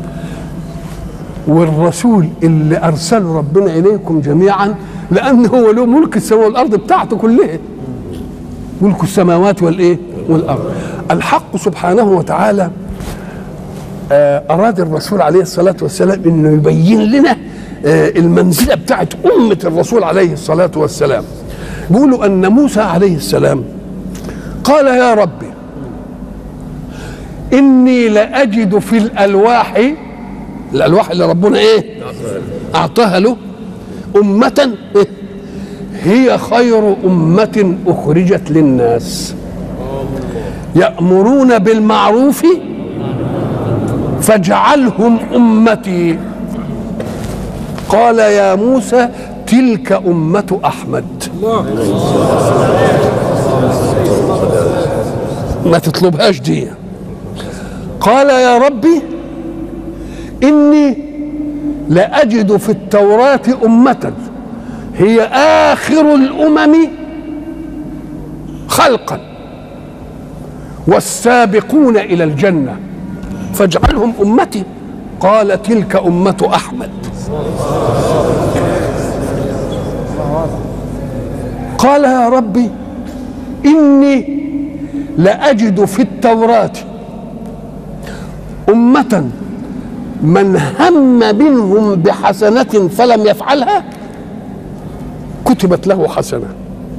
والرسول اللي ارسله ربنا اليكم جميعا لانه هو له ملك السماء والارض بتاعته كلها ملك السماوات والايه والارض الحق سبحانه وتعالى آه، اراد الرسول عليه الصلاه والسلام انه يبين لنا آه، المنزله بتاعت امه الرسول عليه الصلاه والسلام بيقولوا ان موسى عليه السلام قال يا ربي اني لاجد في الالواح الالواح اللي ربنا ايه اعطاها له امه إيه؟ هي خير امه اخرجت للناس يامرون بالمعروف فاجعلهم امتي قال يا موسى تلك امه احمد ما تطلبهاش دي قال يا ربي اني لاجد في التوراه امه هي اخر الامم خلقا والسابقون الى الجنه فاجعلهم امتي قال تلك امه احمد قال يا ربي اني لاجد في التوراه امه من هم منهم بحسنه فلم يفعلها كتبت له حسنه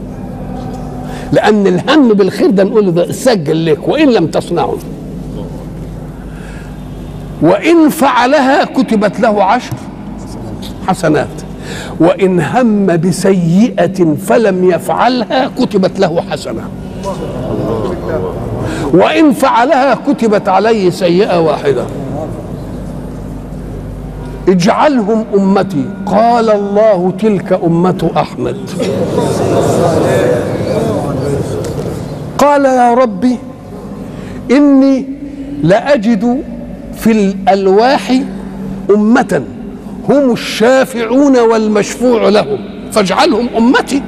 لان الهم بالخير ده نقول ده سجل لك وان لم تصنعه وان فعلها كتبت له عشر حسنات وان هم بسيئه فلم يفعلها كتبت له حسنه وان فعلها كتبت عليه سيئه واحده اجعلهم امتي قال الله تلك امه احمد قال يا ربي اني لاجد في الالواح امه هم الشافعون والمشفوع لهم فاجعلهم امتي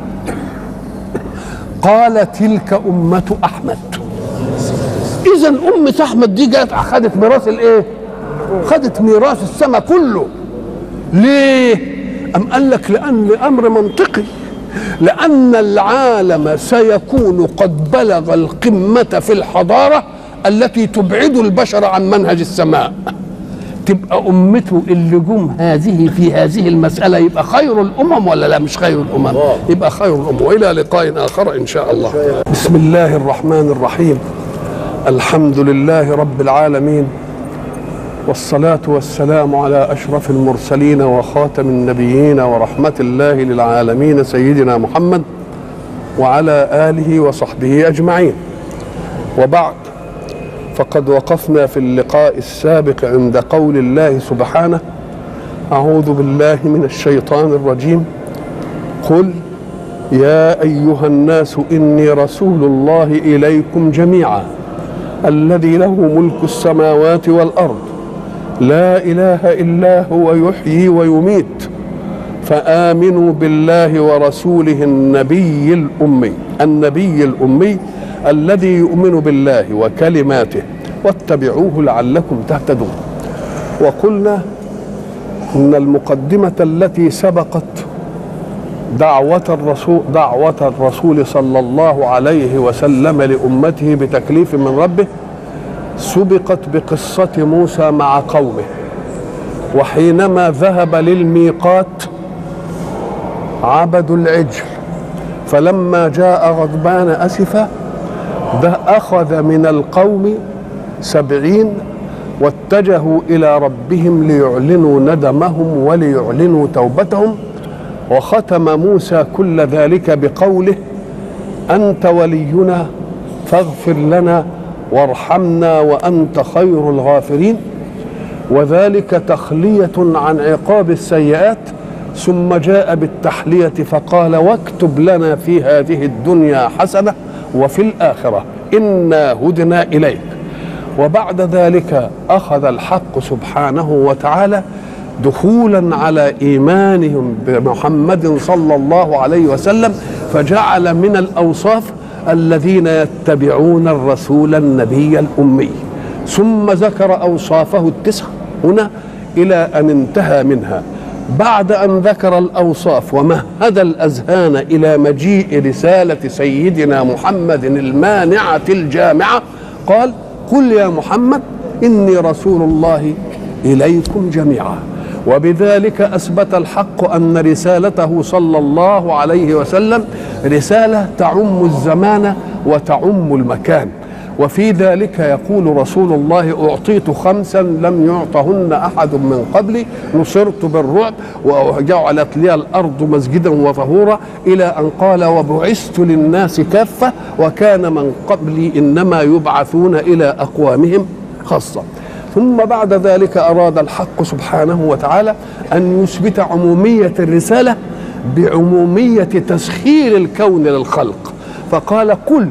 قال تلك امه احمد اذا امه احمد دي جت اخذت ميراث الايه خدت ميراث السماء كله ليه ام قال لك لان امر منطقي لان العالم سيكون قد بلغ القمه في الحضاره التي تبعد البشر عن منهج السماء تبقى امته اللي جم هذه في هذه المساله يبقى خير الامم ولا لا مش خير الامم يبقى خير الامم والى لقاء اخر ان شاء الله بسم الله الرحمن الرحيم الحمد لله رب العالمين والصلاة والسلام على أشرف المرسلين وخاتم النبيين ورحمة الله للعالمين سيدنا محمد وعلى آله وصحبه أجمعين وبعد فقد وقفنا في اللقاء السابق عند قول الله سبحانه أعوذ بالله من الشيطان الرجيم قل يا أيها الناس إني رسول الله إليكم جميعا الذي له ملك السماوات والأرض لا إله إلا هو يحيي ويميت فآمنوا بالله ورسوله النبي الأمي النبي الأمي الذي يؤمن بالله وكلماته واتبعوه لعلكم تهتدون وقلنا ان المقدمه التي سبقت دعوة الرسول دعوة الرسول صلى الله عليه وسلم لأمته بتكليف من ربه سبقت بقصة موسى مع قومه وحينما ذهب للميقات عبدوا العجل فلما جاء غضبان أسفا ده أخذ من القوم سبعين واتجهوا إلى ربهم ليعلنوا ندمهم وليعلنوا توبتهم وختم موسى كل ذلك بقوله أنت ولينا فاغفر لنا وارحمنا وأنت خير الغافرين وذلك تخلية عن عقاب السيئات ثم جاء بالتحلية فقال واكتب لنا في هذه الدنيا حسنة وفي الآخرة إنا هدنا إليك وبعد ذلك أخذ الحق سبحانه وتعالى دخولا على إيمانهم بمحمد صلى الله عليه وسلم فجعل من الأوصاف الذين يتبعون الرسول النبي الأمي ثم ذكر أوصافه التسعة هنا إلى أن انتهى منها بعد أن ذكر الأوصاف ومهد الأذهان إلى مجيء رسالة سيدنا محمد المانعة الجامعة قال قل يا محمد إني رسول الله إليكم جميعا وبذلك أثبت الحق أن رسالته صلى الله عليه وسلم رسالة تعم الزمان وتعم المكان وفي ذلك يقول رسول الله أعطيت خمسا لم يعطهن أحد من قبلي نصرت بالرعب وجعلت لي الأرض مسجدا وطهورا إلى أن قال وبعثت للناس كافة وكان من قبلي إنما يبعثون إلى أقوامهم خاصة ثم بعد ذلك أراد الحق سبحانه وتعالى أن يثبت عمومية الرسالة بعمومية تسخير الكون للخلق فقال قل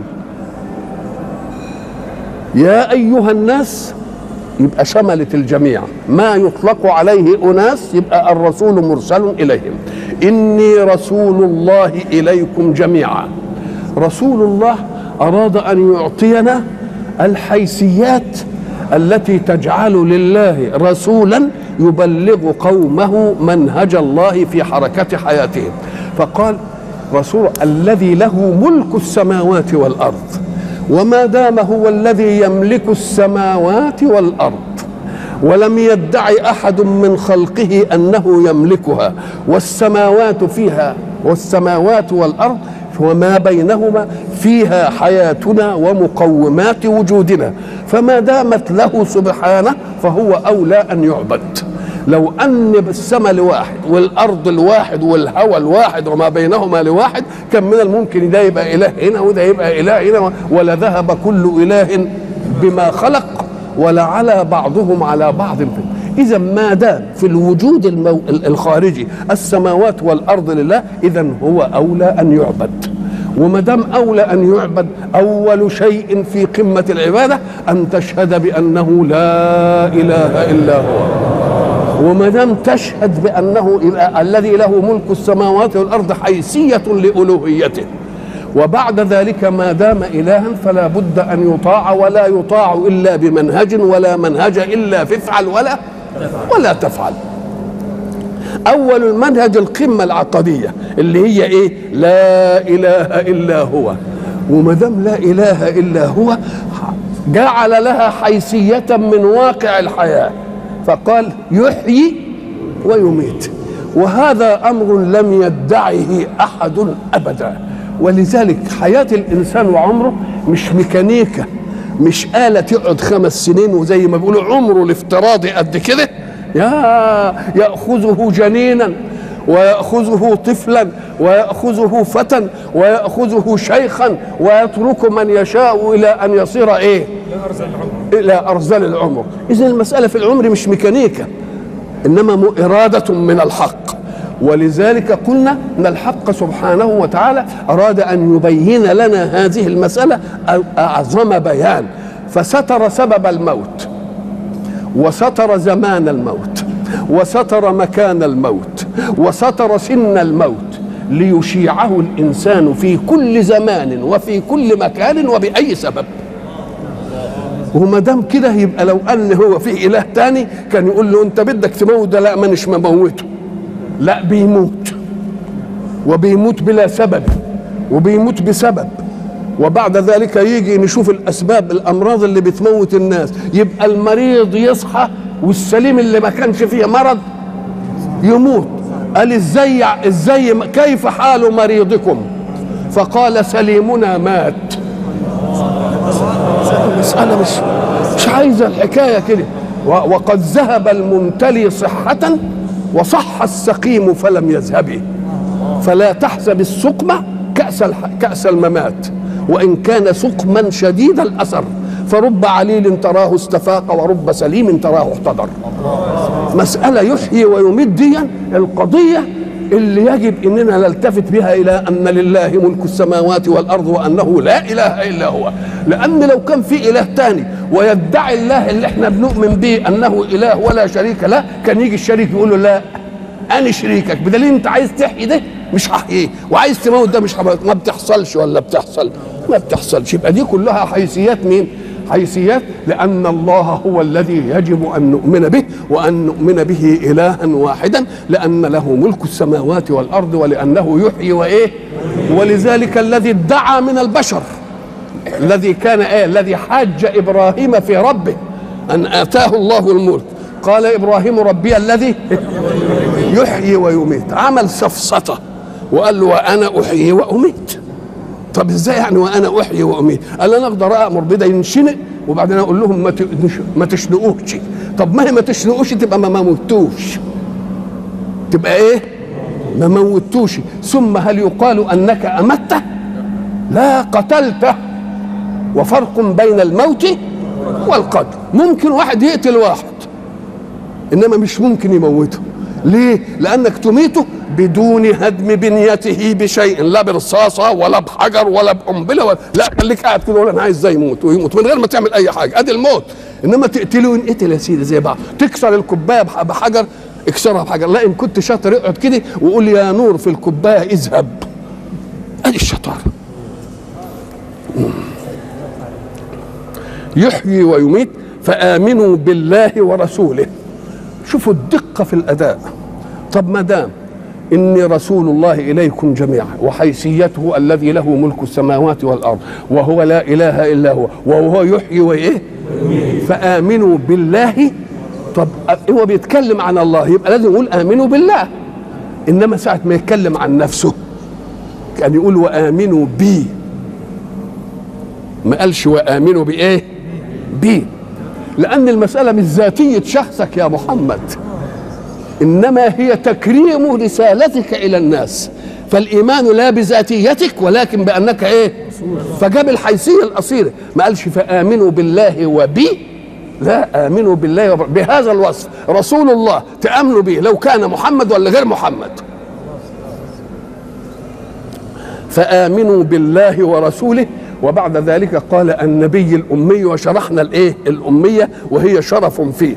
يا أيها الناس يبقى شملت الجميع ما يطلق عليه أناس يبقى الرسول مرسل إليهم إني رسول الله إليكم جميعا رسول الله أراد أن يعطينا الحيثيات التي تجعل لله رسولا يبلغ قومه منهج الله في حركة حياتهم فقال رسول الذي له ملك السماوات والأرض وما دام هو الذي يملك السماوات والارض ولم يدعي احد من خلقه انه يملكها والسماوات فيها والسماوات والارض وما بينهما فيها حياتنا ومقومات وجودنا فما دامت له سبحانه فهو اولى ان يعبد لو ان السماء لواحد والارض الواحد والهوى الواحد وما بينهما لواحد كان من الممكن ده يبقى اله هنا وده يبقى اله هنا ولا ذهب كل اله بما خلق ولا على بعضهم على بعض اذا ما دام في الوجود المو... الخارجي السماوات والارض لله اذا هو اولى ان يعبد وما دام اولى ان يعبد اول شيء في قمه العباده ان تشهد بانه لا اله الا هو وما دام تشهد بانه الذي له ملك السماوات والارض حيثيه لالوهيته وبعد ذلك ما دام الها فلا بد ان يطاع ولا يطاع الا بمنهج ولا منهج الا فافعل ولا ولا تفعل اول المنهج القمه العقديه اللي هي ايه لا اله الا هو وما دام لا اله الا هو جعل لها حيثيه من واقع الحياه فقال يحيي ويميت وهذا امر لم يدعه احد ابدا ولذلك حياه الانسان وعمره مش ميكانيكا مش آلة تقعد خمس سنين وزي ما بيقولوا عمره الافتراضي قد كده يا يأخذه جنينا ويأخذه طفلا ويأخذه فتى ويأخذه شيخا ويترك من يشاء إلى أن يصير إيه إلى أرزل العمر إذا المسألة في العمر مش ميكانيكا انما م- اراده من الحق ولذلك قلنا ان الحق سبحانه وتعالى اراد ان يبين لنا هذه المساله أ- اعظم بيان فستر سبب الموت وستر زمان الموت وستر مكان الموت وستر سن الموت ليشيعه الانسان في كل زمان وفي كل مكان وباي سبب وما دام كده يبقى لو ان هو في اله تاني كان يقول له انت بدك تموت ده لا مانيش مموته لا بيموت وبيموت بلا سبب وبيموت بسبب وبعد ذلك يجي نشوف الاسباب الامراض اللي بتموت الناس يبقى المريض يصحى والسليم اللي ما كانش فيه مرض يموت قال ازاي ازاي كيف حال مريضكم فقال سليمنا مات المسألة مش مش عايزة الحكاية كده و- وقد ذهب الممتلي صحة وصح السقيم فلم يذهب فلا تحسب السقم كأس الح... كأس الممات وإن كان سقما شديد الأثر فرب عليل تراه استفاق ورب سليم تراه احتضر مسألة يحيي ويميت دي القضية اللي يجب اننا نلتفت بها الى ان لله ملك السماوات والارض وانه لا اله الا هو لان لو كان في اله تاني ويدعي الله اللي احنا بنؤمن به انه اله ولا شريك له كان يجي الشريك يقول له لا انا شريكك بدليل انت عايز تحيي ده مش هحييه وعايز تموت ده مش هموت ما بتحصلش ولا بتحصل ما بتحصلش يبقى دي كلها حيثيات مين حيثيات لأن الله هو الذي يجب أن نؤمن به وأن نؤمن به إلها واحدا لأن له ملك السماوات والأرض ولأنه يحيي وإيه ولذلك الذي ادعى من البشر الذي كان إيه الذي حاج إبراهيم في ربه أن آتاه الله الملك قال إبراهيم ربي الذي يحيي ويميت عمل سفسطة وقال له وأنا أحيي وأميت طب ازاي يعني وانا احيي واميت؟ قال انا اقدر امر بده ينشنق وبعدين اقول لهم ما تش- ما تشنقوش طب ما هي ما تشنقوش تبقى ما موتوش تبقى ايه؟ ما موتوش ثم هل يقال انك امته؟ لا قتلته وفرق بين الموت والقتل ممكن واحد يقتل واحد انما مش ممكن يموته ليه لانك تميته بدون هدم بنيته بشيء لا برصاصه ولا بحجر ولا بقنبله ولا لا خليك قاعد كده ولا انا عايز ازاي يموت ويموت من غير ما تعمل اي حاجه ادي الموت انما تقتله ينقتل يا سيدي زي بعض تكسر الكوبايه بح- بحجر اكسرها بحجر لا ان كنت شاطر اقعد كده وقول يا نور في الكوبايه اذهب ادي الشطاره يحيي ويميت فامنوا بالله ورسوله شوفوا الدقة في الأداء طب ما دام إني رسول الله إليكم جميعا وحيثيته الذي له ملك السماوات والأرض وهو لا إله إلا هو وهو يحيي وإيه فآمنوا بالله طب هو بيتكلم عن الله يبقى لازم يقول آمنوا بالله إنما ساعة ما يتكلم عن نفسه كان يقول وآمنوا بي ما قالش وآمنوا بإيه بي لأن المسألة مش ذاتية شخصك يا محمد إنما هي تكريم رسالتك إلى الناس فالإيمان لا بذاتيتك ولكن بأنك إيه فجاب الحيثية الأصيلة ما قالش فآمنوا بالله وبي لا آمنوا بالله وب... بهذا الوصف رسول الله تأمنوا به لو كان محمد ولا غير محمد فآمنوا بالله ورسوله وبعد ذلك قال النبي الأمي وشرحنا الإيه الأمية وهي شرف فيه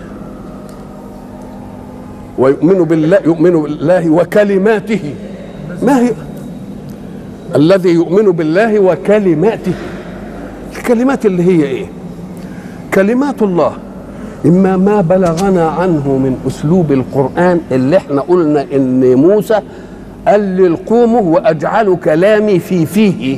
ويؤمن بالله يؤمن بالله وكلماته ما هي الذي يؤمن بالله وكلماته الكلمات اللي هي ايه كلمات الله اما ما بلغنا عنه من اسلوب القران اللي احنا قلنا ان موسى قال للقوم واجعل كلامي في فيه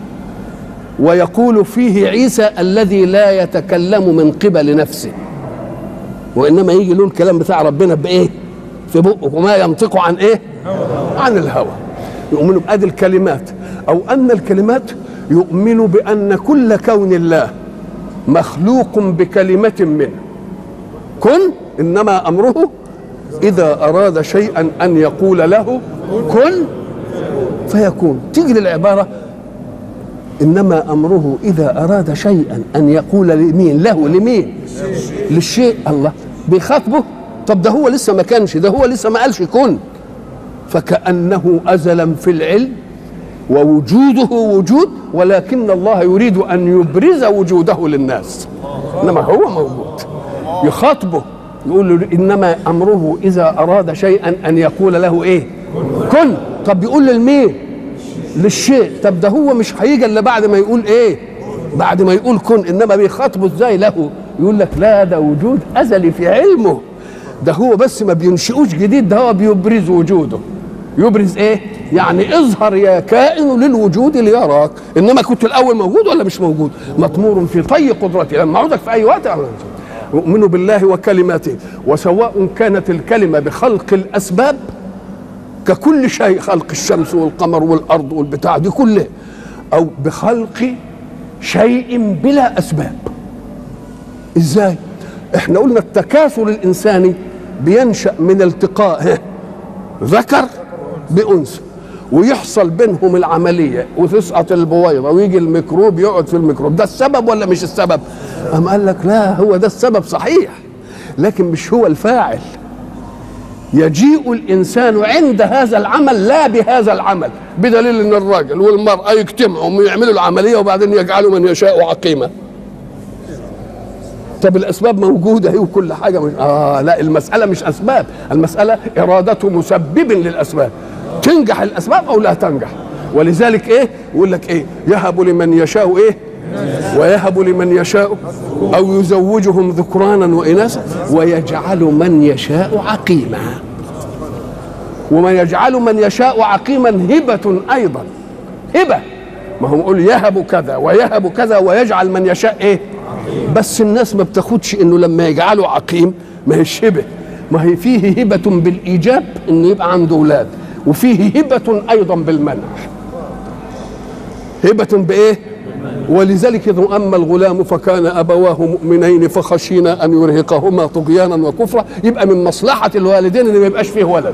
ويقول فيه عيسى الذي لا يتكلم من قبل نفسه وانما يجي له الكلام بتاع ربنا بايه في بقه وما ينطق عن ايه عن الهوى يؤمنوا بادي الكلمات او ان الكلمات يؤمن بان كل كون الله مخلوق بكلمه منه كن انما امره اذا اراد شيئا ان يقول له كن فيكون تيجي للعباره انما امره اذا اراد شيئا ان يقول لمين له لمين للشيء الله بيخاطبه طب ده هو لسه ما كانش ده هو لسه ما قالش كن فكأنه أزلا في العلم ووجوده وجود ولكن الله يريد أن يبرز وجوده للناس إنما هو موجود يخاطبه يقول له إنما أمره إذا أراد شيئا أن يقول له إيه كن طب بيقول للمين للشيء طب ده هو مش هيجي الا بعد ما يقول ايه بعد ما يقول كن انما بيخاطبه ازاي له يقول لك لا ده وجود ازلي في علمه ده هو بس ما بينشئوش جديد ده هو بيبرز وجوده يبرز ايه يعني اظهر يا كائن للوجود ليراك انما كنت الاول موجود ولا مش موجود مطمور في طي قدرتي لما اعودك في اي وقت يؤمن بالله وكلماته وسواء كانت الكلمه بخلق الاسباب ككل شيء خلق الشمس والقمر والارض والبتاع دي كله او بخلق شيء بلا اسباب ازاي احنا قلنا التكاثر الانساني بينشا من التقاء ذكر بانثى ويحصل بينهم العمليه وتسقط البويضه ويجي الميكروب يقعد في الميكروب ده السبب ولا مش السبب قام قال لك لا هو ده السبب صحيح لكن مش هو الفاعل يجيء الانسان عند هذا العمل لا بهذا العمل بدليل ان الراجل والمراه يجتمعوا ويعملوا العمليه وبعدين يجعلوا من يشاء عقيمه طب الاسباب موجوده هي وكل حاجه مش اه لا المساله مش اسباب المساله اراده مسبب للاسباب تنجح الاسباب او لا تنجح ولذلك ايه يقول لك ايه يهب لمن يشاء ايه ويهب لمن يشاء او يزوجهم ذكرانا واناثا ويجعل من يشاء عقيما ومن يجعل من يشاء عقيما هبة أيضا هبة ما هو يقول يهب كذا ويهب كذا ويجعل من يشاء إيه بس الناس ما بتاخدش إنه لما يجعله عقيم ما هيش هبة ما هي فيه هبة بالإيجاب إنه يبقى عنده أولاد وفيه هبة أيضا بالمنع هبة بإيه ولذلك إذ أما الغلام فكان أبواه مؤمنين فخشينا أن يرهقهما طغيانا وكفرا يبقى من مصلحة الوالدين إن ما يبقاش فيه ولد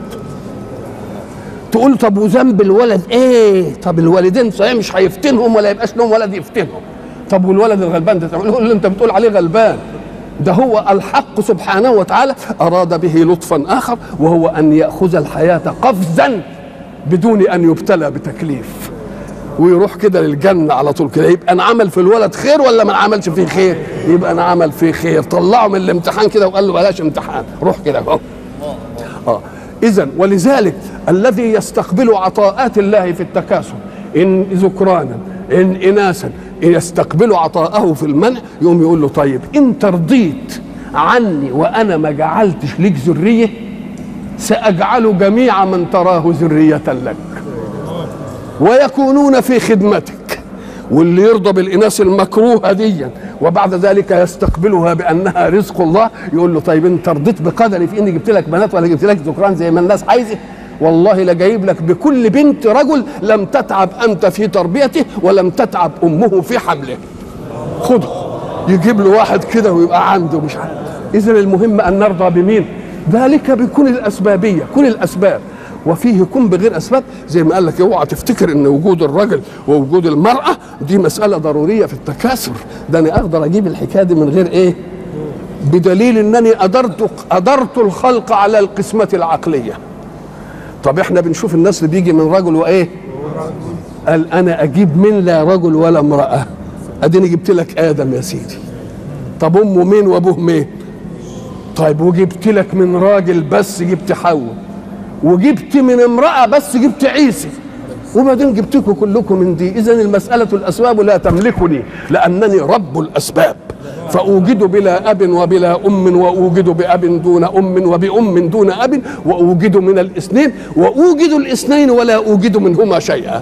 تقول طب وذنب الولد ايه طب الوالدين صحيح مش هيفتنهم ولا يبقاش لهم ولد يفتنهم طب والولد الغلبان ده تقول اللي انت بتقول عليه غلبان ده هو الحق سبحانه وتعالى اراد به لطفا اخر وهو ان ياخذ الحياه قفزا بدون ان يبتلى بتكليف ويروح كده للجنه على طول كده يبقى انا عمل في الولد خير ولا ما عملش فيه خير يبقى انا عمل فيه خير طلعه من الامتحان كده وقال له بلاش امتحان روح كده اهو اه اذا ولذلك الذي يستقبل عطاءات الله في التكاثر ان ذكرانا ان اناثا يستقبل عطاءه في المنع يقوم يقول له طيب انت رضيت عني وانا ما جعلتش لك ذريه ساجعل جميع من تراه ذريه لك ويكونون في خدمتك واللي يرضى بالاناث المكروهه دي وبعد ذلك يستقبلها بانها رزق الله يقول له طيب انت رضيت بقدري في اني جبت لك بنات ولا جبت لك ذكران زي ما الناس عايزه والله لجايب لك بكل بنت رجل لم تتعب انت في تربيته ولم تتعب امه في حمله خده يجيب له واحد كده ويبقى عنده مش عارف اذا المهم ان نرضى بمين ذلك بكل الاسبابيه كل الاسباب وفيه كن بغير اسباب زي ما قال لك اوعى تفتكر ان وجود الرجل ووجود المراه دي مساله ضروريه في التكاثر ده انا اقدر اجيب الحكايه دي من غير ايه بدليل انني قدرت قدرت الخلق على القسمه العقليه طب احنا بنشوف الناس اللي بيجي من رجل وايه قال انا اجيب من لا رجل ولا امراه اديني جبت لك ادم يا سيدي طب امه مين وابوه مين طيب وجبت لك من راجل بس جبت حواء وجبت من امراه بس جبت عيسى وبعدين جبتكم كلكم من دي اذا المساله الاسباب لا تملكني لانني رب الاسباب فأوجد بلا أب وبلا أم وأوجد بأب دون أم وبأم دون أب وأوجد من الاثنين وأوجد الاثنين ولا أوجد منهما شيئا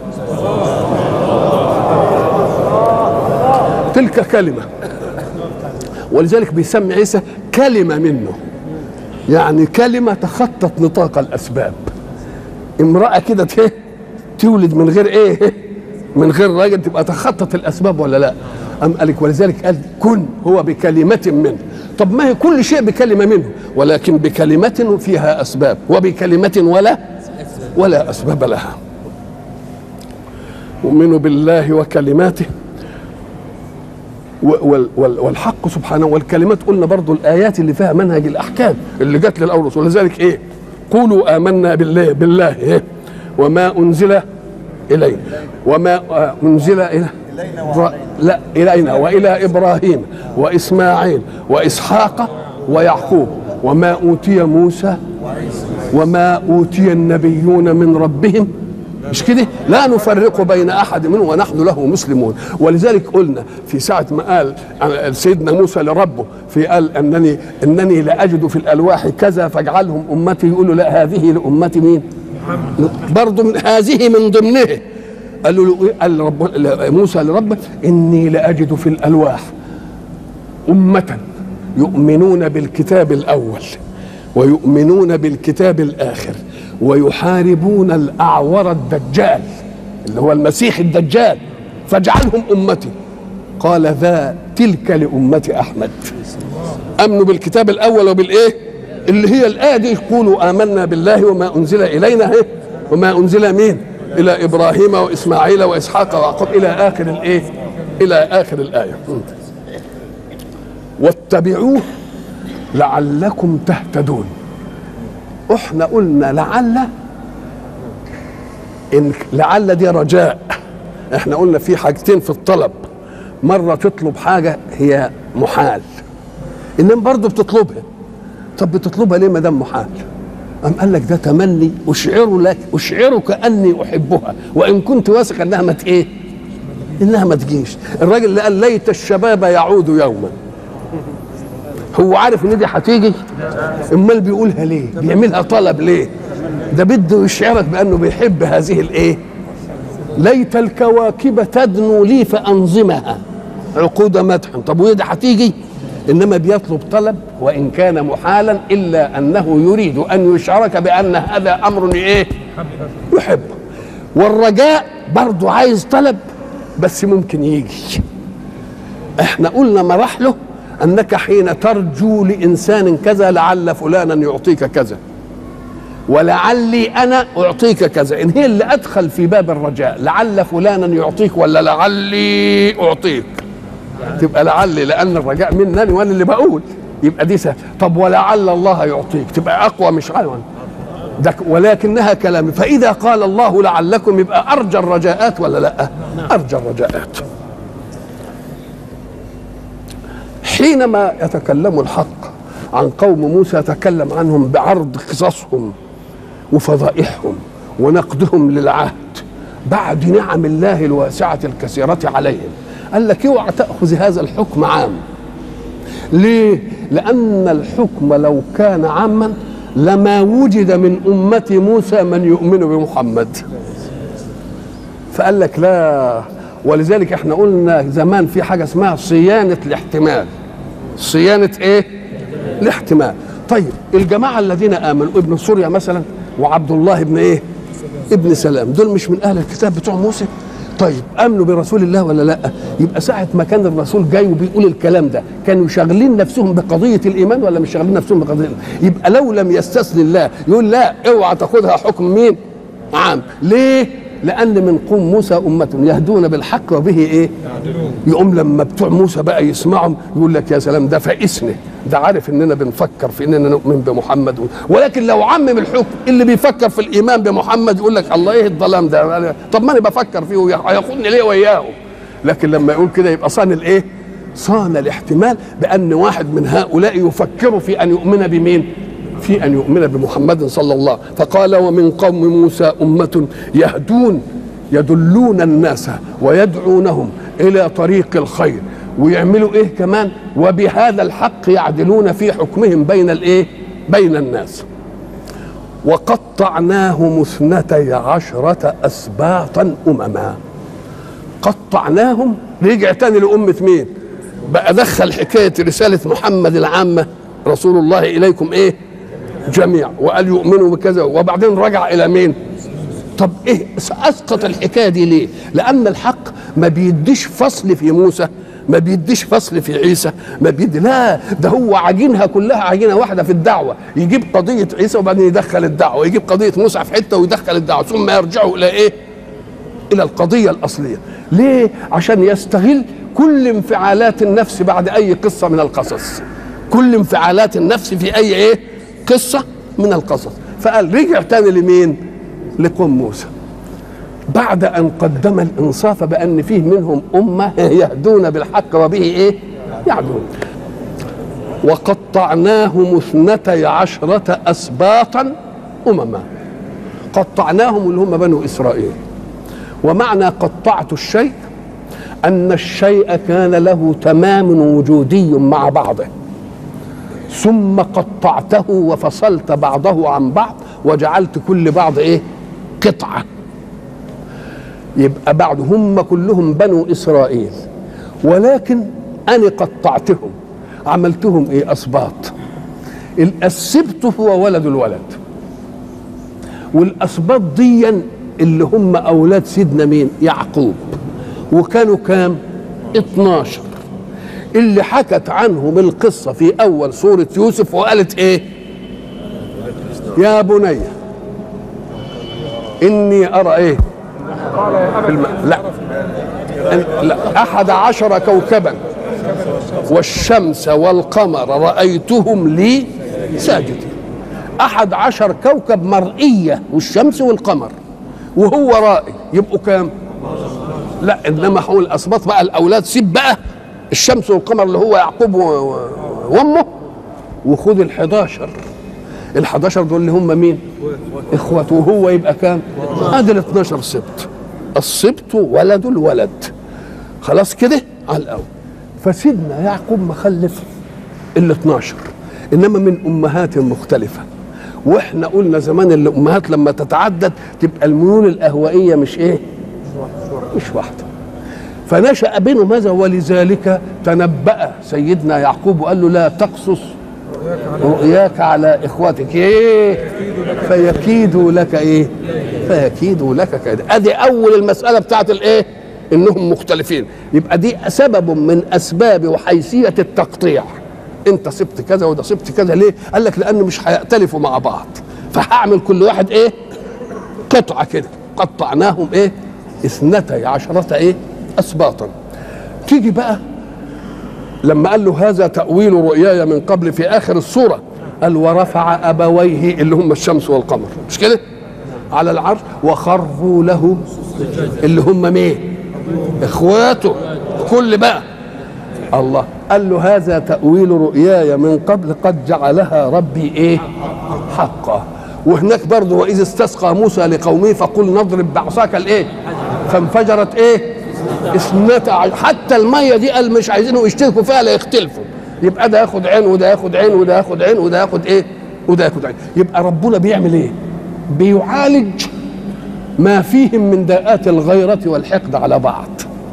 تلك كلمة ولذلك بيسمي عيسى كلمة منه يعني كلمة تخطت نطاق الأسباب امرأة كده تولد من غير ايه من غير راجل تبقى تخطت الأسباب ولا لا أم قالك ولذلك قال كن هو بكلمة منه طب ما هي كل شيء بكلمة منه ولكن بكلمة فيها أسباب وبكلمة ولا ولا أسباب لها أؤمن بالله وكلماته وال- وال- والحق سبحانه والكلمات قلنا برضو الايات اللي فيها منهج الاحكام اللي جت للاورث ولذلك ايه قولوا امنا بالله بالله إيه؟ وما انزل الينا وما آه، انزل الى ر- لا الينا والى ابراهيم واسماعيل واسحاق ويعقوب وما اوتي موسى وما اوتي النبيون من ربهم مش كده لا نفرق بين احد منهم ونحن له مسلمون ولذلك قلنا في ساعه ما قال سيدنا موسى لربه في قال انني انني لاجد في الالواح كذا فاجعلهم امتي يقول له لا هذه لامتي مين برضه من هذه من ضمنه قال له قال رب موسى لربه اني لاجد في الالواح امه يؤمنون بالكتاب الاول ويؤمنون بالكتاب الاخر ويحاربون الاعور الدجال اللي هو المسيح الدجال فاجعلهم امتي قال ذا تلك لامه احمد امنوا بالكتاب الاول وبالايه اللي هي الايه دي قولوا امنا بالله وما انزل الينا إيه؟ وما انزل مين الى ابراهيم واسماعيل واسحاق ويعقوب الى اخر الايه الى اخر الايه واتبعوه لعلكم تهتدون احنا قلنا لعل ان لعل دي رجاء احنا قلنا في حاجتين في الطلب مره تطلب حاجه هي محال انما برضه بتطلبها طب بتطلبها ليه ما دام محال أم قال لك ده تمني أشعر لك أشعرك أني أحبها وإن كنت واثق أنها ما ت- إيه؟ إنها ما تجيش الراجل اللي قال ليت الشباب يعود يوما هو عارف إن دي هتيجي أمال بيقولها ليه؟ بيعملها طلب ليه؟ ده بده يشعرك بأنه بيحب هذه الإيه؟ ليت الكواكب تدنو لي فأنظمها عقود مدح طب وهي دي هتيجي انما بيطلب طلب وان كان محالا الا انه يريد ان يشعرك بان هذا امر ايه يحب والرجاء برضه عايز طلب بس ممكن يجي احنا قلنا مراحله انك حين ترجو لانسان كذا لعل فلانا يعطيك كذا ولعلي انا اعطيك كذا ان هي اللي ادخل في باب الرجاء لعل فلانا يعطيك ولا لعلي اعطيك تبقى لعلي لان الرجاء منني وانا اللي بقول يبقى دي سهل طب ولعل الله يعطيك تبقى اقوى مش عالم ده ك- ولكنها كلام فاذا قال الله لعلكم يبقى ارجى الرجاءات ولا لا ارجى الرجاءات حينما يتكلم الحق عن قوم موسى يتكلم عنهم بعرض قصصهم وفضائحهم ونقدهم للعهد بعد نعم الله الواسعة الكثيرة عليهم قال لك اوعى تأخذ هذا الحكم عام ليه؟ لأن الحكم لو كان عاما لما وجد من أمة موسى من يؤمن بمحمد فقال لك لا ولذلك احنا قلنا زمان في حاجة اسمها صيانة الاحتمال صيانة ايه؟ الاحتمال طيب الجماعة الذين آمنوا ابن سوريا مثلا وعبد الله ابن ايه؟ ابن سلام دول مش من أهل الكتاب بتوع موسى طيب امنوا برسول الله ولا لا يبقى ساعه ما كان الرسول جاي وبيقول الكلام ده كانوا شاغلين نفسهم بقضيه الايمان ولا مش شاغلين نفسهم بقضيه الإيمان؟ يبقى لو لم يستثني الله يقول لا اوعى تاخذها حكم مين عام ليه لان من قوم موسى امه يهدون بالحق وبه ايه يقوم لما بتوع موسى بقى يسمعهم يقول لك يا سلام ده فائسنا ده عارف اننا بنفكر في اننا نؤمن بمحمد ولكن لو عمم الحكم اللي بيفكر في الايمان بمحمد يقول لك الله ايه الظلام ده طب ما انا بفكر فيه وهياخدني ليه وياهم لكن لما يقول كده يبقى صان الايه صان الاحتمال بان واحد من هؤلاء يفكر في ان يؤمن بمين في ان يؤمن بمحمد صلى الله فقال ومن قوم موسى امه يهدون يدلون الناس ويدعونهم الى طريق الخير ويعملوا ايه كمان وبهذا الحق يعدلون في حكمهم بين الايه بين الناس وقطعناهم اثنتي عشرة أسباطا أمما قطعناهم رجع تاني لأمة مين بقى دخل حكاية رسالة محمد العامة رسول الله إليكم إيه جميع وقال يؤمنوا بكذا وبعدين رجع إلى مين طب ايه اسقط الحكايه دي ليه؟ لان الحق ما بيديش فصل في موسى ما بيديش فصل في عيسى ما بيدي لا ده هو عجينها كلها عجينه واحده في الدعوه يجيب قضيه عيسى وبعدين يدخل الدعوه يجيب قضيه موسى في حته ويدخل الدعوه ثم يرجعوا الى ايه؟ الى القضيه الاصليه ليه عشان يستغل كل انفعالات النفس بعد اي قصه من القصص كل انفعالات النفس في اي ايه قصه من القصص فقال رجع تاني لمين لقوم موسى بعد ان قدم الانصاف بان فيه منهم امه يهدون بالحق وبه ايه يعدلون وقطعناهم اثنتي عشرة أسباطا أمما قطعناهم اللي هم بنو إسرائيل ومعنى قطعت الشيء أن الشيء كان له تمام وجودي مع بعضه ثم قطعته وفصلت بعضه عن بعض وجعلت كل بعض ايه قطعه يبقى بعد هم كلهم بنو اسرائيل ولكن انا قطعتهم عملتهم ايه اسباط السبط هو ولد الولد والاسباط ديا اللي هم اولاد سيدنا مين يعقوب وكانوا كام 12 اللي حكت عنهم القصة في أول سورة يوسف وقالت إيه يا بني إني أرى إيه في الم... لا أن- لا أحد عشر كوكبا والشمس والقمر رأيتهم لي ساجدين أحد عشر كوكب مرئية والشمس والقمر وهو رائي يبقوا كام لا انما هو الاسباط بقى الاولاد سيب بقى الشمس والقمر اللي هو يعقوب و- و- وامه وخد ال 11 ال 11 دول اللي هم مين؟ اخوته وهو يبقى كام؟ ادي ال 12 سبط السبط ولد الولد خلاص كده على الاول فسيدنا يعقوب مخلف ال 12 انما من امهات مختلفه واحنا قلنا زمان الامهات لما تتعدد تبقى الميول الاهوائيه مش ايه؟ مش واحده فنشأ بينهم هذا ولذلك تنبأ سيدنا يعقوب وقال له لا تقصص رؤياك على اخوتك ايه فيكيدوا لك ايه فيكيدوا لك كيدا ادي اول المساله بتاعت الايه انهم مختلفين يبقى دي سبب من اسباب وحيثيه التقطيع انت سبت كذا وده سبت كذا ليه قال لك لانه مش هيأتلفوا مع بعض فهعمل كل واحد ايه قطعه كده قطعناهم ايه اثنتي عشرة ايه اسباطا تيجي بقى لما قال له هذا تأويل رؤياي من قبل في آخر السورة قال ورفع أبويه اللي هم الشمس والقمر مش كده على العرش وخروا له اللي هم مين اخواته كل بقى الله قال له هذا تأويل رؤياي من قبل قد جعلها ربي ايه حقا وهناك برضه وإذ استسقى موسى لقومه فقل نضرب بعصاك الايه فانفجرت ايه اثنتا عشر حتى الميه دي قال مش عايزينهم يشتركوا فيها لا يختلفوا يبقى ده ياخد عين وده ياخد عين وده ياخد عين وده ياخد ايه وده ياخد عين يبقى ربنا بيعمل ايه بيعالج ما فيهم من داءات الغيرة والحقد على بعض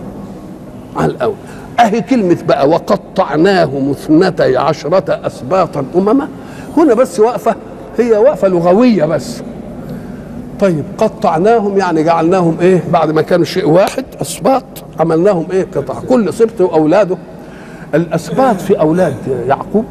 على الأول أهي كلمة بقى وقطعناهم اثنتي عشرة أسباطا أمما هنا بس وقفة هي وقفة لغوية بس طيب قطعناهم يعني جعلناهم ايه بعد ما كانوا شيء واحد اسباط عملناهم ايه قطع كل سبط واولاده الاسباط في اولاد يعقوب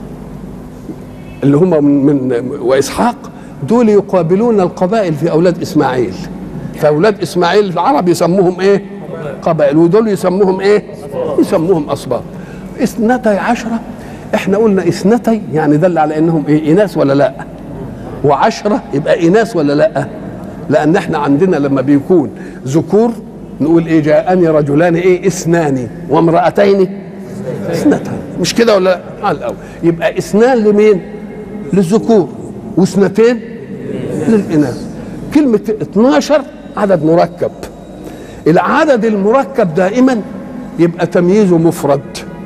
اللي هم من, من واسحاق دول يقابلون القبائل في اولاد اسماعيل فاولاد اسماعيل العرب يسموهم ايه قبائل ودول يسموهم ايه يسموهم اسباط اثنتي عشرة احنا قلنا اثنتي يعني دل على انهم ايه اناث ولا لا وعشرة يبقى إناث ولا لأ لأن احنا عندنا لما بيكون ذكور نقول إيه جاءني رجلان إيه اثنان وامرأتين اثنتان مش كده ولا لا على الأول يبقى اثنان لمين للذكور واثنتين للإناث كلمة 12 عدد مركب العدد المركب دائما يبقى تمييزه مفرد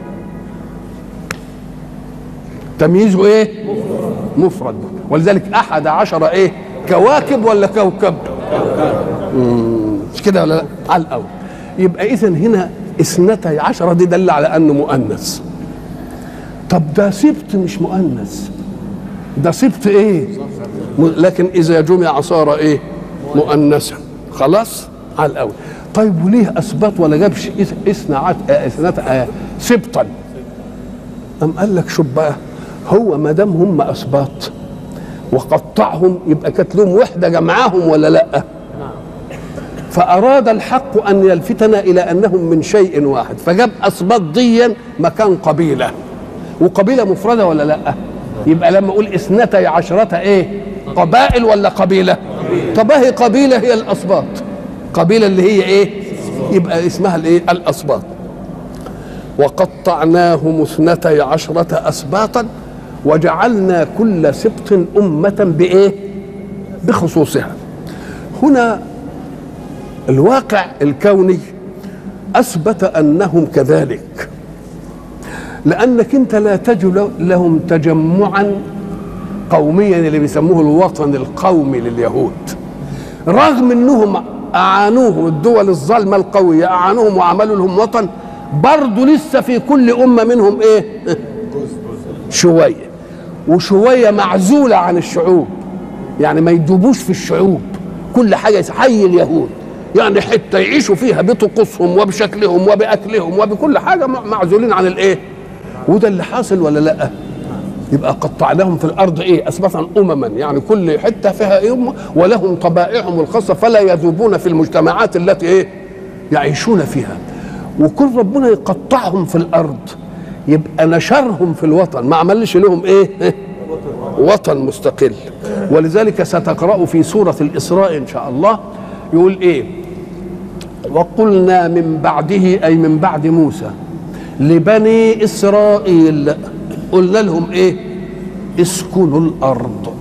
تمييزه ايه مفرد ولذلك احد عشر ايه كواكب ولا كوكب مم، مش كده ولا لا على الاول يبقى اذا هنا اثنتي عشرة دي دل على انه مؤنث طب ده سبت مش مؤنث ده سبت ايه م- لكن اذا جمع صار ايه مؤنثا خلاص على الاول طيب وليه اثبت ولا جابش إث- اثنى عشر آه، اثنتا آه، سبطا أم قال لك شوف بقى هو ما دام هم اسباط وقطعهم يبقى كانت لهم وحده جمعاهم ولا لا فأراد الحق أن يلفتنا إلى أنهم من شيء واحد فجاب أسباط ضيا مكان قبيلة وقبيلة مفردة ولا لا يبقى لما أقول اثنتي عشرة إيه قبائل ولا قبيلة طب هي قبيلة هي الأسباط قبيلة اللي هي إيه يبقى اسمها الإيه الأسباط وقطعناهم اثنتي عشرة أسباطا وجعلنا كل سبط أمة بإيه بخصوصها هنا الواقع الكوني اثبت انهم كذلك لانك انت لا تجد لهم تجمعا قوميا اللي بيسموه الوطن القومي لليهود رغم انهم اعانوهم الدول الظالمه القويه اعانوهم وعملوا لهم وطن برضه لسه في كل امه منهم ايه شويه وشويه معزوله عن الشعوب يعني ما يدوبوش في الشعوب كل حاجه حي اليهود يعني حته يعيشوا فيها بطقوسهم وبشكلهم وباكلهم وبكل حاجه معزولين عن الايه وده اللي حاصل ولا لا يبقى قطعناهم في الارض ايه اسباطا امما يعني كل حته فيها ايه أمة ولهم طبائعهم الخاصه فلا يذوبون في المجتمعات التي ايه يعيشون فيها وكل ربنا يقطعهم في الارض يبقى نشرهم في الوطن ما عملش لهم ايه وطن مستقل ولذلك ستقرأ في سورة الإسراء إن شاء الله يقول إيه وقلنا من بعده أي من بعد موسى لبني إسرائيل قلنا لهم إيه اسكنوا الأرض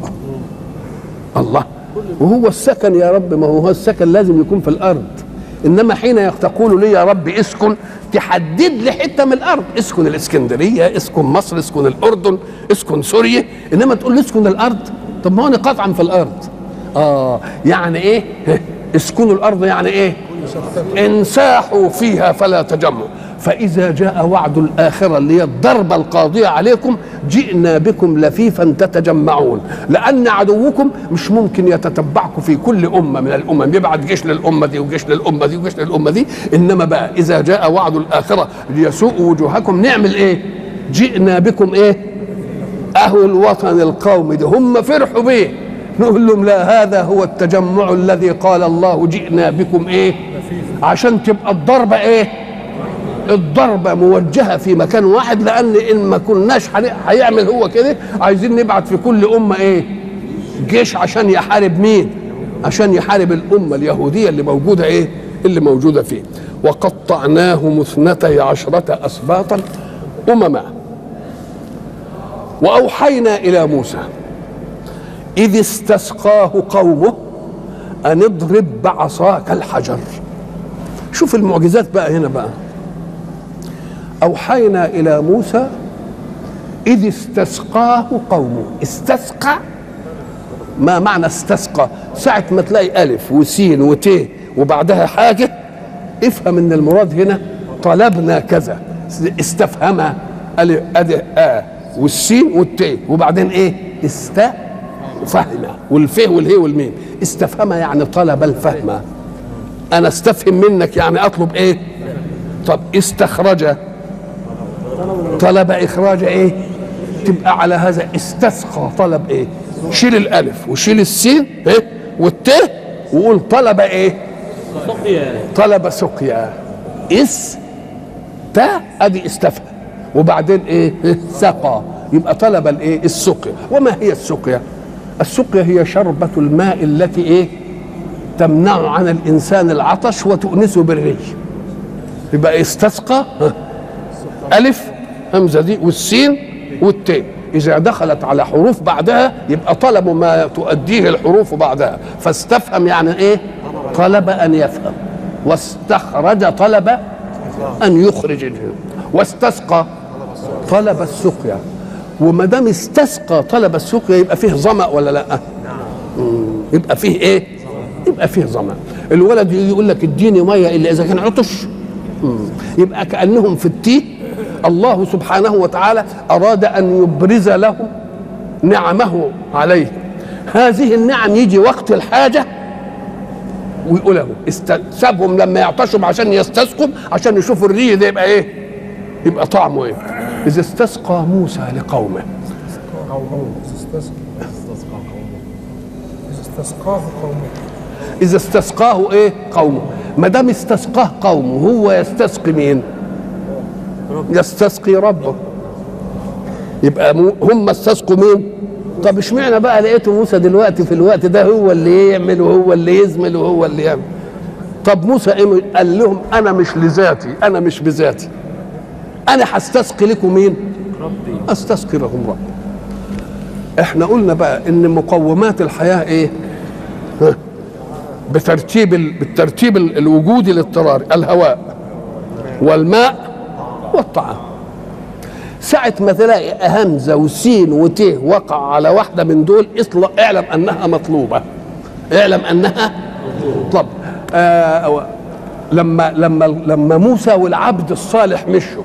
الله وهو السكن يا رب ما هو السكن لازم يكون في الأرض إنما حين تقول لي يا رب اسكن تحدد لي حته من الارض اسكن الاسكندريه اسكن مصر اسكن الاردن اسكن سوريا انما تقول لي اسكن الارض طب ما هو قطعا في الارض اه يعني ايه اسكنوا الارض يعني ايه انساحوا فيها فلا تجمعوا فإذا جاء وعد الآخرة اللي هي الضربة القاضية عليكم جئنا بكم لفيفا تتجمعون لأن عدوكم مش ممكن يتتبعكم في كل أمة من الأمم يبعت جيش للأمة دي وجيش للأمة دي وجيش للأمة دي إنما بقى إذا جاء وعد الآخرة ليسوء وجوهكم نعمل إيه جئنا بكم إيه أهو الوطن القومي ده هم فرحوا بيه نقول لهم لا هذا هو التجمع الذي قال الله جئنا بكم ايه عشان تبقى الضربه ايه الضربة موجهة في مكان واحد لأن إن ما كناش هيعمل هو كده عايزين نبعت في كل أمة إيه؟ جيش عشان يحارب مين؟ عشان يحارب الأمة اليهودية اللي موجودة إيه؟ اللي موجودة فيه وقطعناهم اثنتي عشرة أسباطا أمما وأوحينا إلى موسى إذ استسقاه قومه أن اضرب بعصاك الحجر شوف المعجزات بقى هنا بقى أوحينا إلى موسى إذ استسقاه قومه استسقى ما معنى استسقى ساعة ما تلاقي ألف وسين وت وبعدها حاجة افهم ان المراد هنا طلبنا كذا استفهم ألف أدي آ والسين والت وبعدين ايه استفهم والفه والهي والميم استفهم يعني طلب الفهم انا استفهم منك يعني اطلب ايه طب استخرج طلب اخراج ايه تبقى على هذا استسقى طلب ايه شيل الالف وشيل السين ايه والت وقول طلب ايه طلب سقيا اس تا ادي استفهم وبعدين ايه سقى يبقى طلب الايه السقيا وما هي السقيا السقيا هي شربة الماء التي ايه تمنع عن الانسان العطش وتؤنسه بالري يبقى استسقى الف همزه دي والسين والتين اذا دخلت على حروف بعدها يبقى طلبوا ما تؤديه الحروف بعدها فاستفهم يعني ايه طلب ان يفهم واستخرج طلب ان يخرج واستسقى طلب السقيا وما دام استسقى طلب السقيا يبقى فيه ظما ولا لا يبقى فيه ايه يبقى فيه ظما الولد يقول لك اديني ميه الا اذا كان عطش يبقى كانهم في التيه الله سبحانه وتعالى اراد ان يبرز لهم نعمه عليه هذه النعم يجي وقت الحاجه ويقوله سابهم لما يعطشوا عشان يستسقوا عشان يشوفوا الري ده يبقى ايه يبقى طعمه ايه اذا استسقى موسى لقومه قومه استسقى قومه استسقاه قومه اذا استسقاه ايه قومه ما دام استسقاه قومه هو يستسقي مين يستسقي ربه يبقى مو- هم استسقوا مين طب اشمعنى بقى لقيته موسى دلوقتي في الوقت ده هو اللي يعمل وهو اللي يزمل وهو اللي يعمل طب موسى ايه قال لهم انا مش لذاتي انا مش بذاتي انا هستسقي لكم مين ربي استسقي لهم ربي احنا قلنا بقى ان مقومات الحياه ايه ها؟ بترتيب ال... بالترتيب ال- الوجودي الاضطراري الهواء والماء والطعام ساعة ما تلاقي همزة وسين وت وقع على واحدة من دول اطلع اعلم أنها مطلوبة اعلم أنها طب آه لما لما لما موسى والعبد الصالح مشوا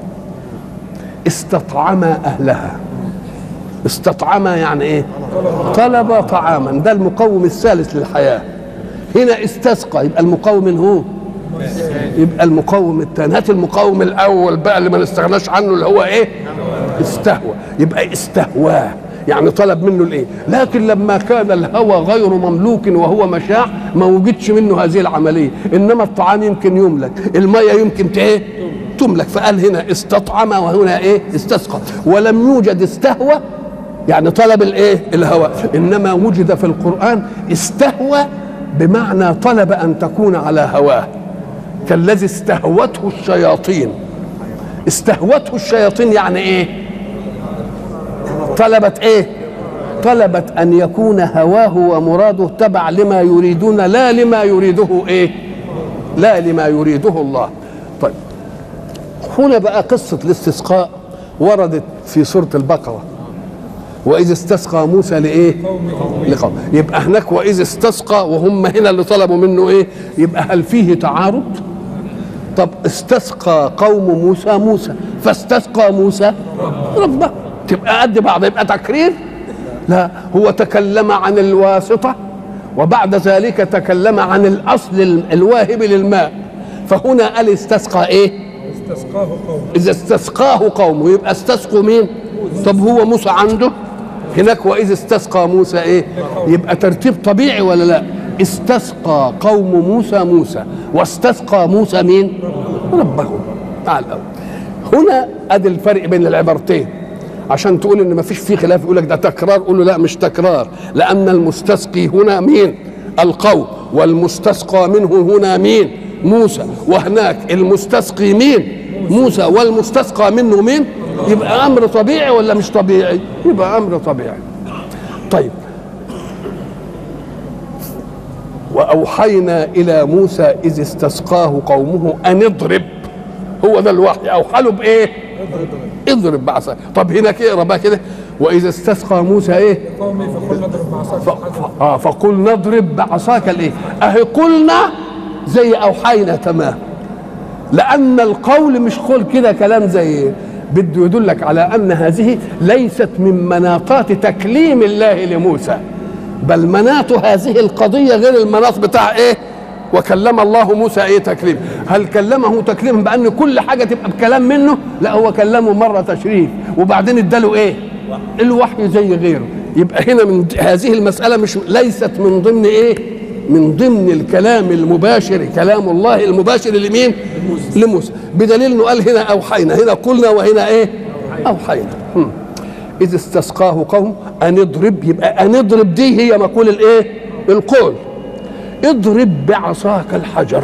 استطعما أهلها استطعما يعني ايه طلب طعاما ده المقوم الثالث للحياة هنا استسقى يبقى المقوم من هو يبقى المقوم الثاني هات المقوم الاول بقى اللي ما نستغناش عنه اللي هو ايه استهوى يبقى استهواه يعني طلب منه الايه لكن لما كان الهوى غير مملوك وهو مشاع ما وجدش منه هذه العمليه انما الطعام يمكن يملك الميه يمكن ت- ايه تملك فقال هنا استطعم وهنا ايه استسقى ولم يوجد استهوى يعني طلب الايه الهوى انما وجد في القران استهوى بمعنى طلب ان تكون على هواه كالذي استهوته الشياطين استهوته الشياطين يعني ايه طلبت ايه طلبت ان يكون هواه ومراده تبع لما يريدون لا لما يريده ايه لا لما يريده الله طيب هنا بقى قصة الاستسقاء وردت في سورة البقرة وإذ استسقى موسى لإيه؟ لقوم يبقى هناك وإذ استسقى وهم هنا اللي طلبوا منه إيه؟ يبقى هل فيه تعارض؟ طب استسقى قوم موسى موسى فاستسقى موسى ربه تبقى قد بعض يبقى تكرير لا هو تكلم عن الواسطة وبعد ذلك تكلم عن الأصل ال- الواهب للماء فهنا قال استسقى إيه؟ استسقاه قوم إذا استسقاه قومه يبقى استسقوا مين؟ طب هو موسى عنده هناك وإذ استسقى موسى إيه؟ يبقى ترتيب طبيعي ولا لا؟ استسقى قوم موسى موسى واستسقى موسى مين؟ ربه تعال الأول هنا ادي الفرق بين العبارتين عشان تقول ان ما فيش فيه خلاف يقول لك ده تكرار قول له لا مش تكرار لان المستسقي هنا مين القوم والمستسقى منه هنا مين موسى وهناك المستسقي مين موسى والمستسقى منه مين يبقى امر طبيعي ولا مش طبيعي يبقى امر طبيعي طيب واوحينا الى موسى اذ استسقاه قومه ان اضرب هو ده الوحي اوحى له بايه اضرب بعصاك طب هناك اقرا بقى كده واذا استسقى موسى ايه قومي فقلنا اضرب بعصاك ف... الحجر ف... آه فقل نضرب بعصاك الايه اهي قلنا زي اوحينا تمام لان القول مش قول كده كلام زي بده يدلك على ان هذه ليست من مناطات تكليم الله لموسى بل مناط هذه القضيه غير المناط بتاع ايه وكلم الله موسى ايه تكليم هل كلمه تكليما بان كل حاجه تبقى بكلام منه لا هو كلمه مره تشريف وبعدين اداله ايه الوحي زي غيره يبقى هنا من هذه المساله مش ليست من ضمن ايه من ضمن الكلام المباشر كلام الله المباشر لمين لموسى بدليل انه قال هنا اوحينا هنا قلنا وهنا ايه اوحينا هم. اذ استسقاه قوم ان اضرب يبقى ان اضرب دي هي مقول الايه القول اضرب بعصاك الحجر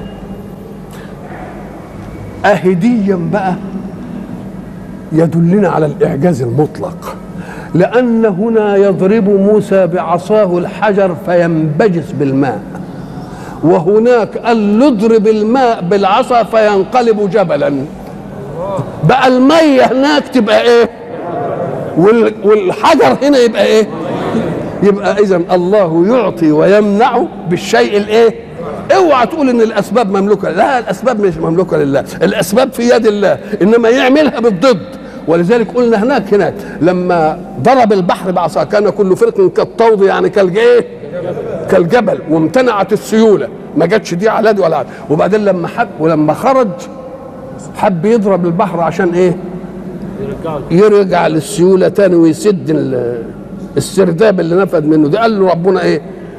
اهديا بقى يدلنا على الاعجاز المطلق لان هنا يضرب موسى بعصاه الحجر فينبجس بالماء وهناك قال له اضرب الماء بالعصا فينقلب جبلا بقى الميه هناك تبقى ايه وال- والحجر هنا يبقى ايه يبقى اذا الله يعطي ويمنع بالشيء الايه اوعى تقول ان الاسباب مملوكه لا الاسباب مش مملوكه لله الاسباب في يد الله انما يعملها بالضد ولذلك قلنا هناك هناك لما ضرب البحر بعصا كان كل فرق كالطود يعني كالجيه كالجبل وامتنعت السيوله ما جاتش دي على دي ولا على دي. وبعدين لما حب ولما خرج حب يضرب البحر عشان ايه يرجع للسيوله تاني ويسد ال- السرداب اللي نفد منه ده قال له ربنا ايه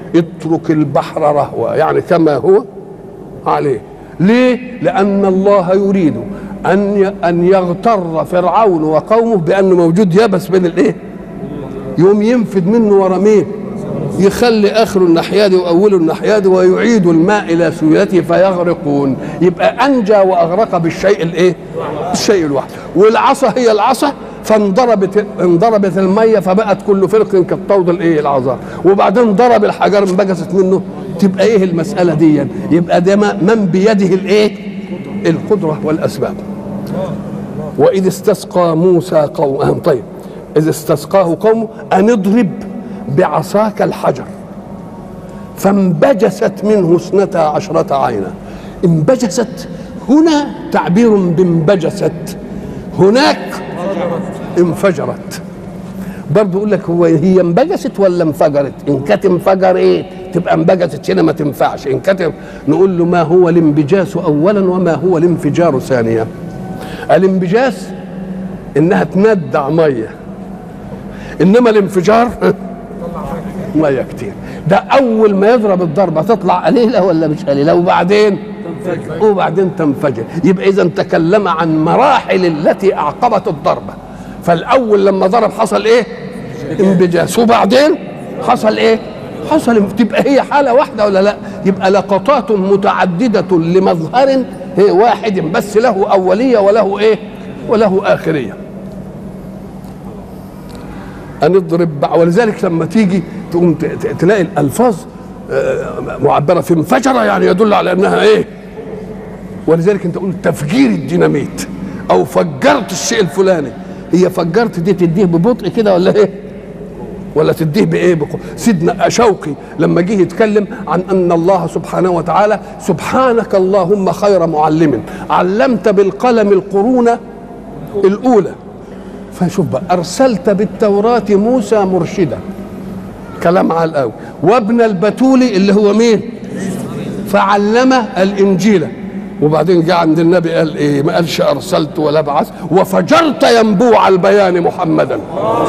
اترك البحر رهوا يعني كما هو عليه ليه لان الله يريد ان ي- ان يغتر فرعون وقومه بانه موجود يبس بين الايه يوم ينفد منه ورا مين يخلي اخره الناحيه دي واوله الناحيه دي ويعيد الماء الى سيولته فيغرقون يبقى انجى واغرق بالشيء الايه الشيء الواحد والعصا هي العصا فانضربت انضربت الميه فبقت كل فرق كالطود الايه العذار وبعدين ضرب الحجر انبجست منه تبقى ايه المساله دي يبقى ده ما- من بيده الايه القدره والاسباب واذ استسقى موسى قوم طيب اذ استسقاه قومه ان اضرب بعصاك الحجر فانبجست منه اثنتا عشرة عينا انبجست هنا تعبير بانبجست هناك انفجرت برضه يقول لك هو هي انبجست ولا انفجرت ان كانت انفجر ايه تبقى انبجست هنا ما تنفعش ان كانت نقول له ما هو الانبجاس اولا وما هو الانفجار ثانيا الانبجاس انها تندع ميه انما الانفجار ميه كتير ده اول ما يضرب الضربه تطلع قليله ولا مش قليله وبعدين وبعدين تنفجر يبقى اذا تكلم عن مراحل التي اعقبت الضربه فالاول لما ضرب حصل ايه انبجاس وبعدين حصل ايه حصل تبقى هي حاله واحده ولا لا يبقى لقطات متعدده لمظهر هي واحد بس له اوليه وله ايه وله اخريه ان اضرب بع- ولذلك لما تيجي تقوم ت- ت- تلاقي الالفاظ آه، معبره في انفجر يعني يدل على انها ايه ولذلك انت تقول تفجير الديناميت او فجرت الشيء الفلاني هي فجرت دي تديه ببطء كده ولا ايه ولا تديه بايه بقوة. سيدنا شوقي لما جه يتكلم عن ان الله سبحانه وتعالى سبحانك اللهم خير معلم علمت بالقلم القرون الاولى فشوف بقى ارسلت بالتوراه موسى مرشدا كلام على القوي وابن البتولي اللي هو مين فعلم الانجيل وبعدين جاء عند النبي قال ايه ما قالش ارسلت ولا بعث وفجرت ينبوع البيان محمدا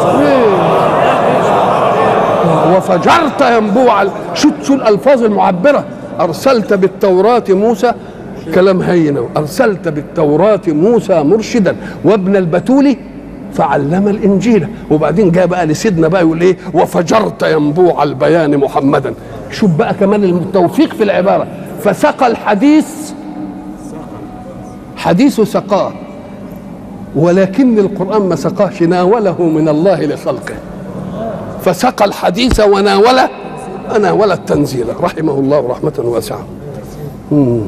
وفجرت ينبوع ال- شو شو الالفاظ المعبره ارسلت بالتوراه موسى كلام هين ارسلت بالتوراه موسى مرشدا وابن البتول فعلم الانجيل وبعدين جاء بقى لسيدنا بقى يقول ايه وفجرت ينبوع البيان محمدا شوف بقى كمان التوفيق في العباره فسقى الحديث حديث سقاه ولكن القران ما سقاهش ناوله من الله لخلقه فسقى الحديث وناول ناول التنزيل رحمه الله رحمة واسعة مم.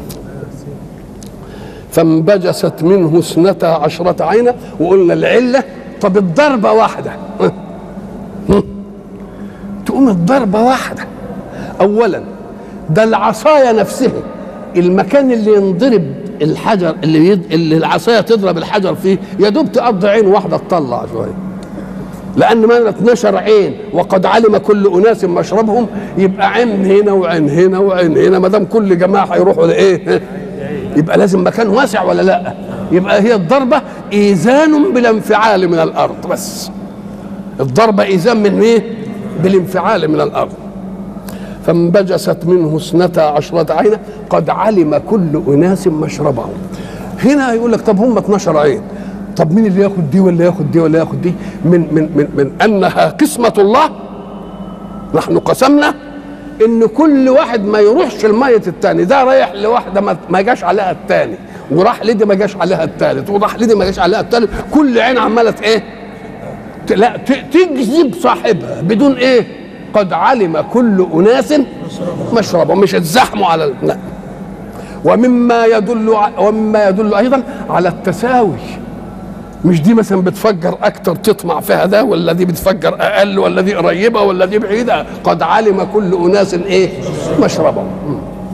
فانبجست منه اثنتا عشرة عينا وقلنا العلة طب الضربة واحدة مم. تقوم الضربة واحدة أولا ده العصاية نفسها المكان اللي ينضرب الحجر اللي, يد... اللي العصاية تضرب الحجر فيه يا دوب تقضي عين واحدة تطلع شوية لان ما 12 عين وقد علم كل اناس مشربهم يبقى عين هنا وعين هنا وعين هنا ما دام كل جماعه هيروحوا لايه يبقى لازم مكان واسع ولا لا يبقى هي الضربه ايذان بالانفعال من الارض بس الضربه ايذان من ايه بالانفعال من الارض فانبجست منه اثنتا عشرة عينا قد علم كل اناس مشربهم هنا يقول لك طب هم 12 عين طب مين اللي ياخد دي ولا ياخد دي ولا ياخد دي من من من من انها قسمه الله نحن قسمنا ان كل واحد ما يروحش الميه الثاني ده رايح لواحده ما- ما جاش عليها الثاني وراح لدي ما جاش عليها الثالث وراح لدي ما جاش عليها الثالث كل عين عماله ايه ت- لا ت- تجذب صاحبها بدون ايه قد علم كل اناس مشربهم مش اتزحموا على ال- لا ومما يدل ع- ومما يدل ايضا على التساوي مش دي مثلا بتفجر اكتر تطمع فيها ده ولا دي بتفجر اقل ولا دي قريبه ولا دي بعيده قد علم كل اناس ايه مشربهم م.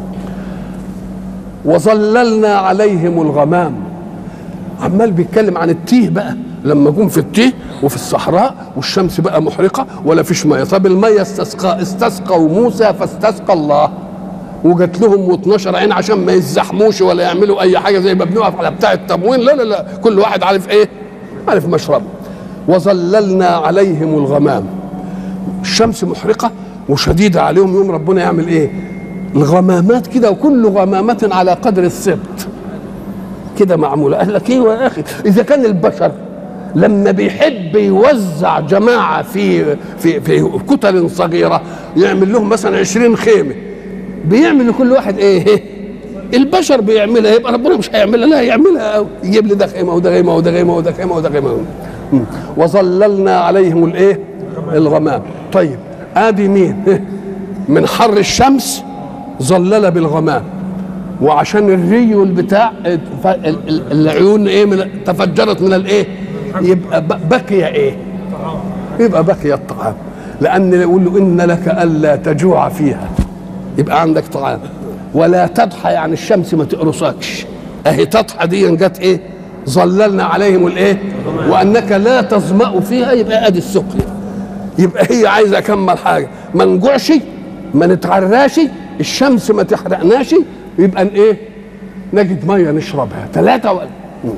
وظللنا عليهم الغمام عمال بيتكلم عن التيه بقى لما جم في التيه وفي الصحراء والشمس بقى محرقه ولا فيش ميه طب الميه استسقى استسقوا موسى فاستسقى الله وجات لهم و12 عين عشان ما يزحموش ولا يعملوا اي حاجه زي ما بنقف على بتاع التموين لا لا لا كل واحد عارف ايه عارف مشربه وظللنا عليهم الغمام الشمس محرقه وشديده عليهم يوم ربنا يعمل ايه الغمامات كده وكل غمامه على قدر السبت كده معموله قال لك ايه يا اخي اذا كان البشر لما بيحب يوزع جماعه في في في كتل صغيره يعمل لهم مثلا 20 خيمه بيعمل لكل واحد ايه البشر بيعملها يبقى ربنا مش هيعملها لا يعملها أوي. يجيب لي ده خيمه وده خيمه وده خيمه وده خيمه وده خيمه مم. وظللنا عليهم الايه الغمام طيب ادي مين من حر الشمس ظلل بالغمام وعشان الري والبتاع ف- ال- ال- العيون ايه من تفجرت من الايه يبقى ب- بقي ايه يبقى بقي الطعام لان يقول له ان لك الا تجوع فيها يبقى عندك طعام ولا تضحى يعني الشمس ما تقرصكش اهي تضحى دي جت ايه ظللنا عليهم الايه وانك لا تظمأ فيها يبقى ادي السقيا يبقى هي عايزه اكمل حاجه ما نجوعش ما نتعراش الشمس ما تحرقناش يبقى ن- ايه نجد ميه نشربها ثلاثه و...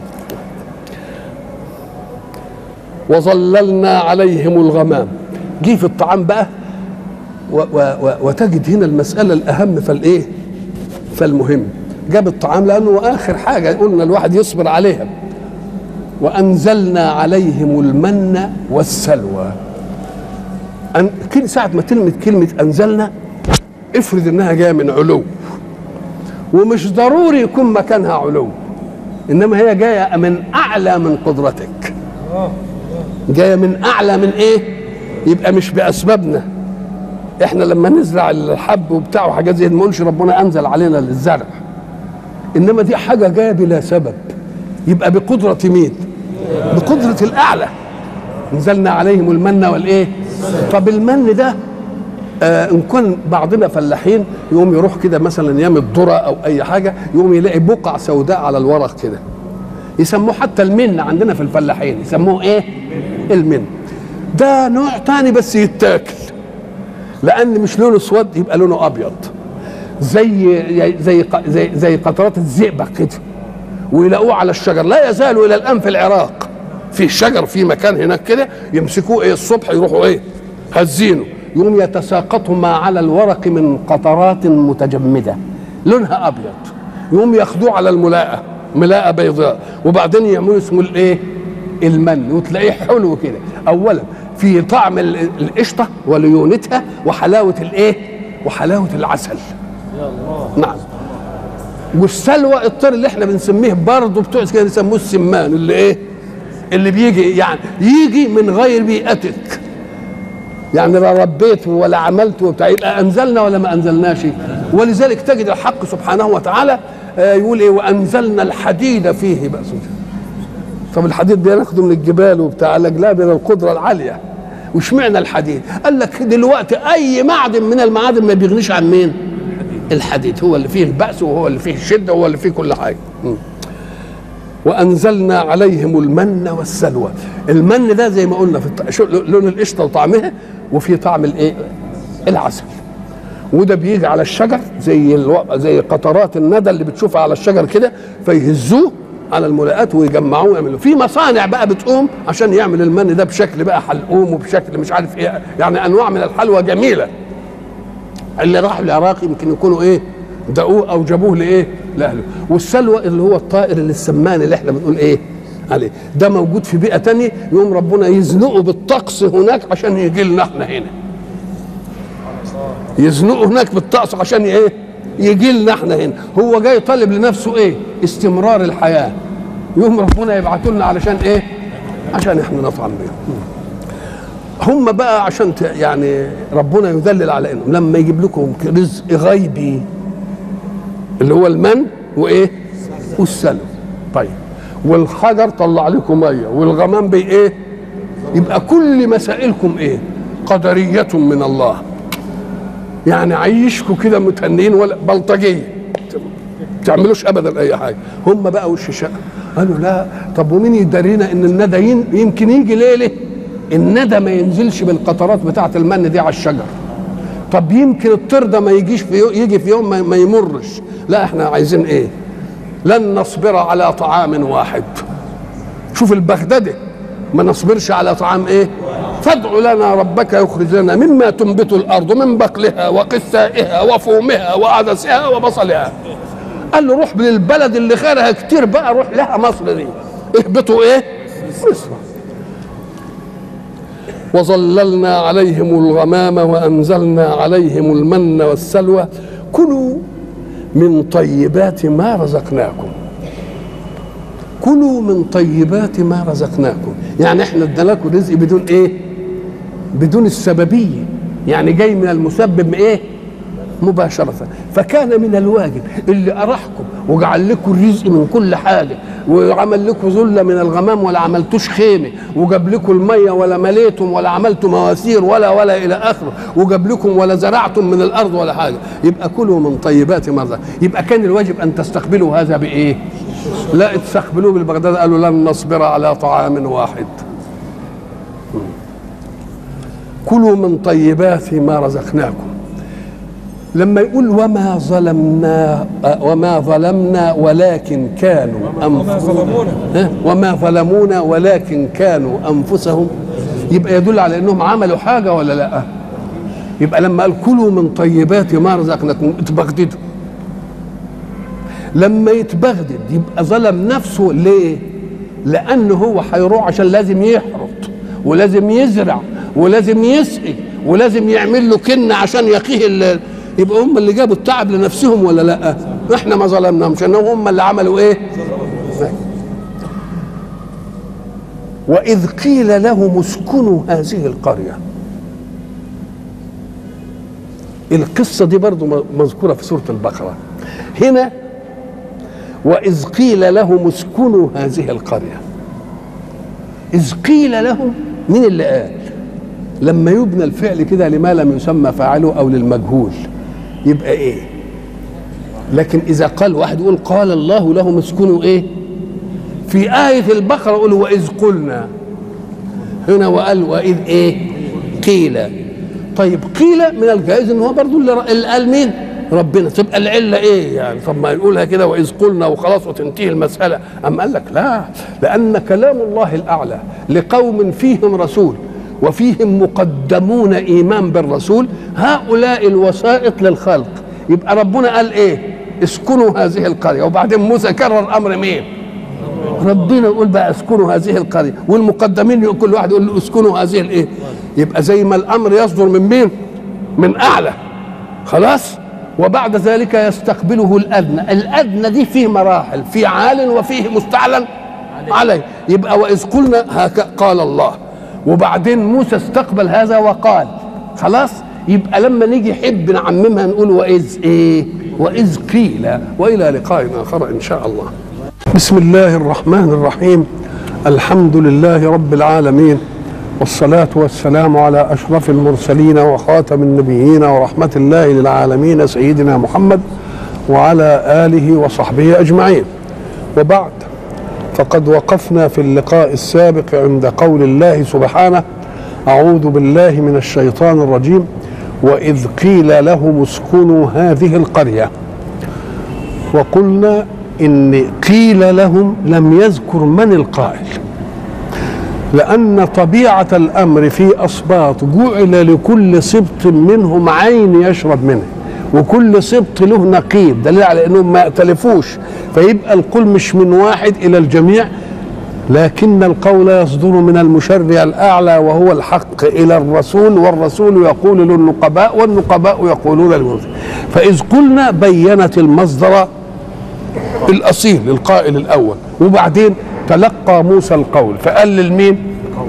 وظللنا عليهم الغمام جه في الطعام بقى و و و وتجد هنا المساله الاهم فالايه فالمهم جاب الطعام لانه اخر حاجه قلنا الواحد يصبر عليها وانزلنا عليهم المن والسلوى أن كل ساعة ما تلمت كلمة أنزلنا افرض إنها جاية من علو ومش ضروري يكون مكانها علو إنما هي جاية من أعلى من قدرتك جاية من أعلى من إيه يبقى مش بأسبابنا إحنا لما نزرع الحب وبتاع وحاجات زي دي ما نقولش ربنا أنزل علينا للزرع إنما دي حاجة جاية بلا سبب يبقى بقدرة مين بقدرة الأعلى نزلنا عليهم المن والايه طب المن ده آه ان كان بعضنا فلاحين يقوم يروح كده مثلا يام الذره او اي حاجه يقوم يلاقي بقع سوداء على الورق كده يسموه حتى المن عندنا في الفلاحين يسموه ايه المن ده نوع تاني بس يتاكل لان مش لونه اسود يبقى لونه ابيض زي زي زي زي قطرات الزئبق كده ويلاقوه على الشجر لا يزال الى الان في العراق في شجر في مكان هناك كده يمسكوه ايه الصبح يروحوا ايه هزينه يقوم يتساقط ما على الورق من قطرات متجمده لونها ابيض يقوم ياخدوه على الملاءه ملاءه بيضاء وبعدين يعملوا اسمه الايه المن وتلاقيه حلو كده اولا في طعم ال- القشطه وليونتها وحلاوه الايه وحلاوه العسل نعم والسلوى الطير اللي احنا بنسميه برضه بتوع كده يسموه السمان اللي ايه اللي بيجي يعني يجي من غير بيئتك يعني لا ربيته ولا عملته وبتاع يبقى انزلنا ولا ما انزلناش ولذلك تجد الحق سبحانه وتعالى آه، يقول ايه وانزلنا الحديد فيه بأس طب الحديد ده ناخده من الجبال وبتاع قال لك لا من القدره العاليه واشمعنى الحديد؟ قال لك دلوقتي اي معدن من المعادن ما بيغنيش عن مين؟ الحديد هو اللي فيه البأس وهو اللي فيه الشده وهو اللي فيه كل حاجه. م. وانزلنا عليهم المن والسلوى المن ده زي ما قلنا في الط... شو لون القشطه وطعمها وفي طعم الايه العسل وده بيجي على الشجر زي الو... زي قطرات الندى اللي بتشوفها على الشجر كده فيهزوه على الملاءات ويجمعوه ويعملوا في مصانع بقى بتقوم عشان يعمل المن ده بشكل بقى حلقوم وبشكل مش عارف ايه يعني انواع من الحلوى جميله اللي راحوا العراق يمكن يكونوا ايه دقوه او جابوه لايه لاهله والسلوى اللي هو الطائر اللي السمان اللي احنا بنقول ايه عليه ده موجود في بيئه تانية يوم ربنا يزنقه بالطقس هناك عشان يجي لنا احنا هنا يزنقه هناك بالطقس عشان ايه يجي لنا احنا هنا هو جاي طالب لنفسه ايه استمرار الحياه يوم ربنا يبعته لنا علشان ايه عشان احنا نطعم بيهم هم بقى عشان ت- يعني ربنا يذلل على انهم لما يجيب لكم رزق غيبي اللي هو المن وايه والسلو طيب والحجر طلع لكم ميه والغمام بي ايه يبقى كل مسائلكم ايه قدريه من الله يعني عيشكم كده متهنين ولا بلطجيه تعملوش ابدا اي حاجه هم بقى وش شقه قالوا لا طب ومين يدرينا ان الندى ين- يمكن يجي ليله الندى ما ينزلش بالقطرات بتاعه المن دي على الشجر طب يمكن الطير ده ما يجيش في يو- يجي في يوم ما, ما يمرش لا احنا عايزين ايه لن نصبر على طعام واحد شوف البغدادي ما نصبرش على طعام ايه فادع لنا ربك يخرج لنا مما تنبت الارض من بقلها وقثائها وفومها وعدسها وبصلها قال له روح للبلد اللي خيرها كتير بقى روح لها مصر دي اهبطوا ايه مصر وظللنا عليهم الغمام وانزلنا عليهم المن والسلوى كلوا من طيبات ما رزقناكم كلوا من طيبات ما رزقناكم يعني احنا ادينا لكم رزق بدون ايه بدون السببيه يعني جاي من المسبب ايه مباشرة فكان من الواجب اللي أرحكم وجعل لكم الرزق من كل حاجة وعمل لكم ذلة من الغمام ولا عملتوش خيمة وجاب لكم المية ولا مليتم ولا عملتم مواسير ولا ولا إلى آخره وجاب لكم ولا زرعتم من الأرض ولا حاجة يبقى كلوا من طيبات ما رزق يبقى كان الواجب أن تستقبلوا هذا بإيه؟ لا تستقبلوه بالبغداد قالوا لن نصبر على طعام واحد كلوا من طيبات ما رزقناكم لما يقول وما ظلمنا وما ظلمنا ولكن كانوا وما ظلمونا ها؟ وما ظلمونا ولكن كانوا انفسهم يبقى يدل على انهم عملوا حاجه ولا لا يبقى لما قال كلوا من طيبات ما رزقناكم اتبغددوا لما يتبغدد يبقى ظلم نفسه ليه لانه هو هيروح عشان لازم يحرط ولازم يزرع ولازم يسقي ولازم يعمل له كن عشان يقيه ال- يبقى هم اللي جابوا التعب لنفسهم ولا لا احنا ما ظلمناهمش انهم هم اللي عملوا ايه واذ قيل لهم اسكنوا هذه القريه القصه دي برضو م- مذكوره في سوره البقره هنا واذ قيل لهم اسكنوا هذه القريه اذ قيل لهم مين اللي قال لما يبنى الفعل كده لما لم يسمى فاعله او للمجهول يبقى ايه لكن اذا قال واحد يقول قال الله لهم اسكنوا ايه في آية البقرة يقول وإذ قلنا هنا وقال وإذ إيه قيل طيب قيل من الجائز إن هو برضو اللي اللي قال مين ربنا تبقى العلة إيه يعني طب ما يقولها كده وإذ قلنا وخلاص وتنتهي المسألة أم قال لك لا لأن كلام الله الأعلى لقوم فيهم رسول وفيهم مقدمون إيمان بالرسول هؤلاء الوسائط للخلق يبقى ربنا قال إيه اسكنوا هذه القرية وبعدين موسى كرر أمر مين ربنا يقول بقى اسكنوا هذه القريه والمقدمين يقول كل واحد يقول له اسكنوا هذه الايه يبقى زي ما الامر يصدر من مين من اعلى خلاص وبعد ذلك يستقبله الادنى الادنى دي فيه مراحل في عال وفيه مستعلن عليه يبقى واذ قلنا هك قال الله وبعدين موسى استقبل هذا وقال خلاص يبقى لما نيجي حب نعممها نقول واذ ايه واذ قيل والى لقاء اخر ان شاء الله بسم الله الرحمن الرحيم الحمد لله رب العالمين والصلاة والسلام على أشرف المرسلين وخاتم النبيين ورحمة الله للعالمين سيدنا محمد وعلى آله وصحبه أجمعين وبعد فقد وقفنا في اللقاء السابق عند قول الله سبحانه أعوذ بالله من الشيطان الرجيم وإذ قيل لهم اسكنوا هذه القرية وقلنا ان قيل لهم لم يذكر من القائل لان طبيعه الامر في اسباط جعل لكل سبط منهم عين يشرب منها وكل سبط له نقيب دليل على انهم ما يأتلفوش فيبقى القول مش من واحد الى الجميع لكن القول يصدر من المشرع الاعلى وهو الحق الى الرسول والرسول يقول للنقباء والنقباء يقولون للمرسل فاذ قلنا بينت المصدر الاصيل للقائل الاول وبعدين تلقى موسى القول فقال للمين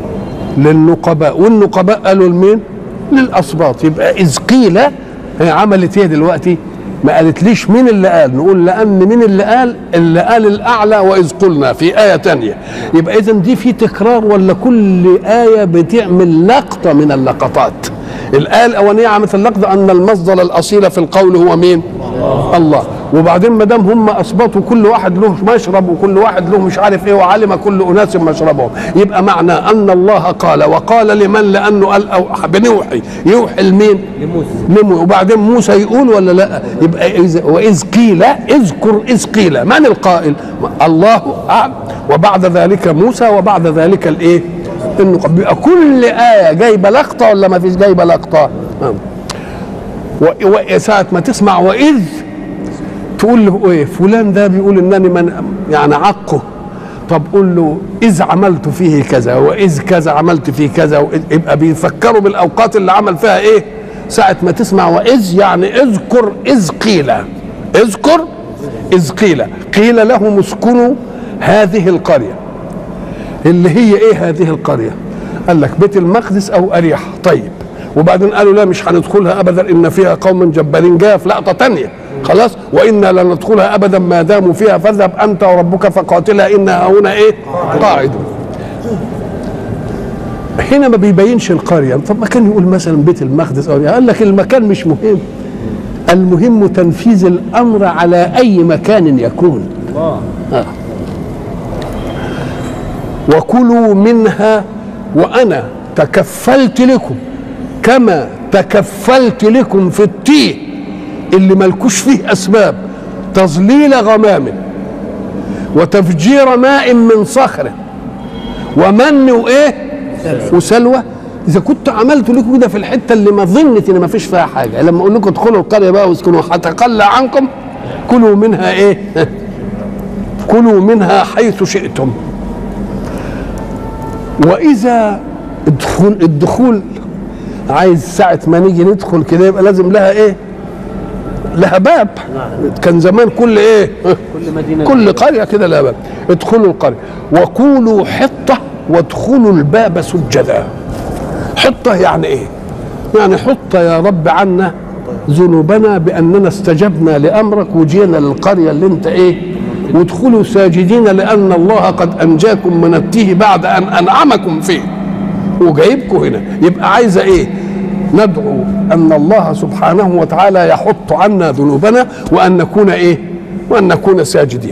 للنقباء والنقباء قالوا لمين للاسباط يبقى اذ قيل هي عملت ايه دلوقتي ما قالتليش مين اللي قال نقول لان مين اللي قال اللي قال الاعلى واذ قلنا في ايه تانية يبقى اذا دي في تكرار ولا كل ايه بتعمل لقطه من اللقطات الايه الاولانيه عملت اللقطه ان المصدر الاصيل في القول هو مين الله وبعدين ما دام هم اثبتوا كل واحد له مشرب وكل واحد له مش عارف ايه وعلم كل اناس مشربهم يبقى معنى ان الله قال وقال لمن لانه قال أو بنوحي يوحي لمين؟ لموسى وبعدين موسى يقول ولا لا؟ يبقى إذ واذ قيل اذكر اذ قيل من القائل؟ الله اعلم وبعد ذلك موسى وبعد ذلك الايه؟ انه بيبقى كل ايه جايبه لقطه ولا ما فيش جايبه لقطه نعم. و- وساعة ما تسمع وإذ تقول له إيه فلان ده بيقول إنني من يعني عقه طب قول له إذ عملت فيه كذا وإذ كذا عملت فيه كذا وإذ- يبقى بيفكروا بالأوقات اللي عمل فيها إيه ساعة ما تسمع وإذ يعني اذكر إذ قيل اذكر إذ قيل قيل لهم اسكنوا هذه القرية اللي هي ايه هذه القريه قال لك بيت المقدس او اريحه طيب وبعدين قالوا لا مش هندخلها ابدا ان فيها قوم جبارين جاء في لقطه تانية خلاص وانا لن ندخلها ابدا ما داموا فيها فاذهب انت وربك فقاتلا انا هنا ايه قاعدون هنا ما بيبينش القريه طب ما كان يقول مثلا بيت المقدس او قال لك المكان مش مهم المهم تنفيذ الامر على اي مكان يكون آه. وكلوا منها وانا تكفلت لكم كما تكفلت لكم في التيه اللي ملكوش فيه اسباب تظليل غمام وتفجير ماء من صخر ومن وايه وسلوى اذا كنت عملت لكم كده في الحته اللي ما ظنت ان ما فيش فيها حاجه لما اقول لكم ادخلوا القريه بقى واسكنوا هتقلى عنكم كلوا منها ايه كلوا منها حيث شئتم واذا الدخول الدخول عايز ساعة ما نيجي ندخل كده يبقى لازم لها ايه؟ لها باب كان زمان كل ايه؟ كل مدينة كل قرية كده لها باب ادخلوا القرية وقولوا حطة وادخلوا الباب سجدا حطة يعني ايه؟ يعني حط يا رب عنا ذنوبنا بأننا استجبنا لأمرك وجينا للقرية اللي انت ايه؟ وادخلوا ساجدين لأن الله قد أنجاكم من التيه بعد أن أنعمكم فيه وجايبكم هنا يبقى عايزة ايه؟ ندعو أن الله سبحانه وتعالى يحط عنا ذنوبنا وأن نكون ايه؟ وأن نكون ساجدين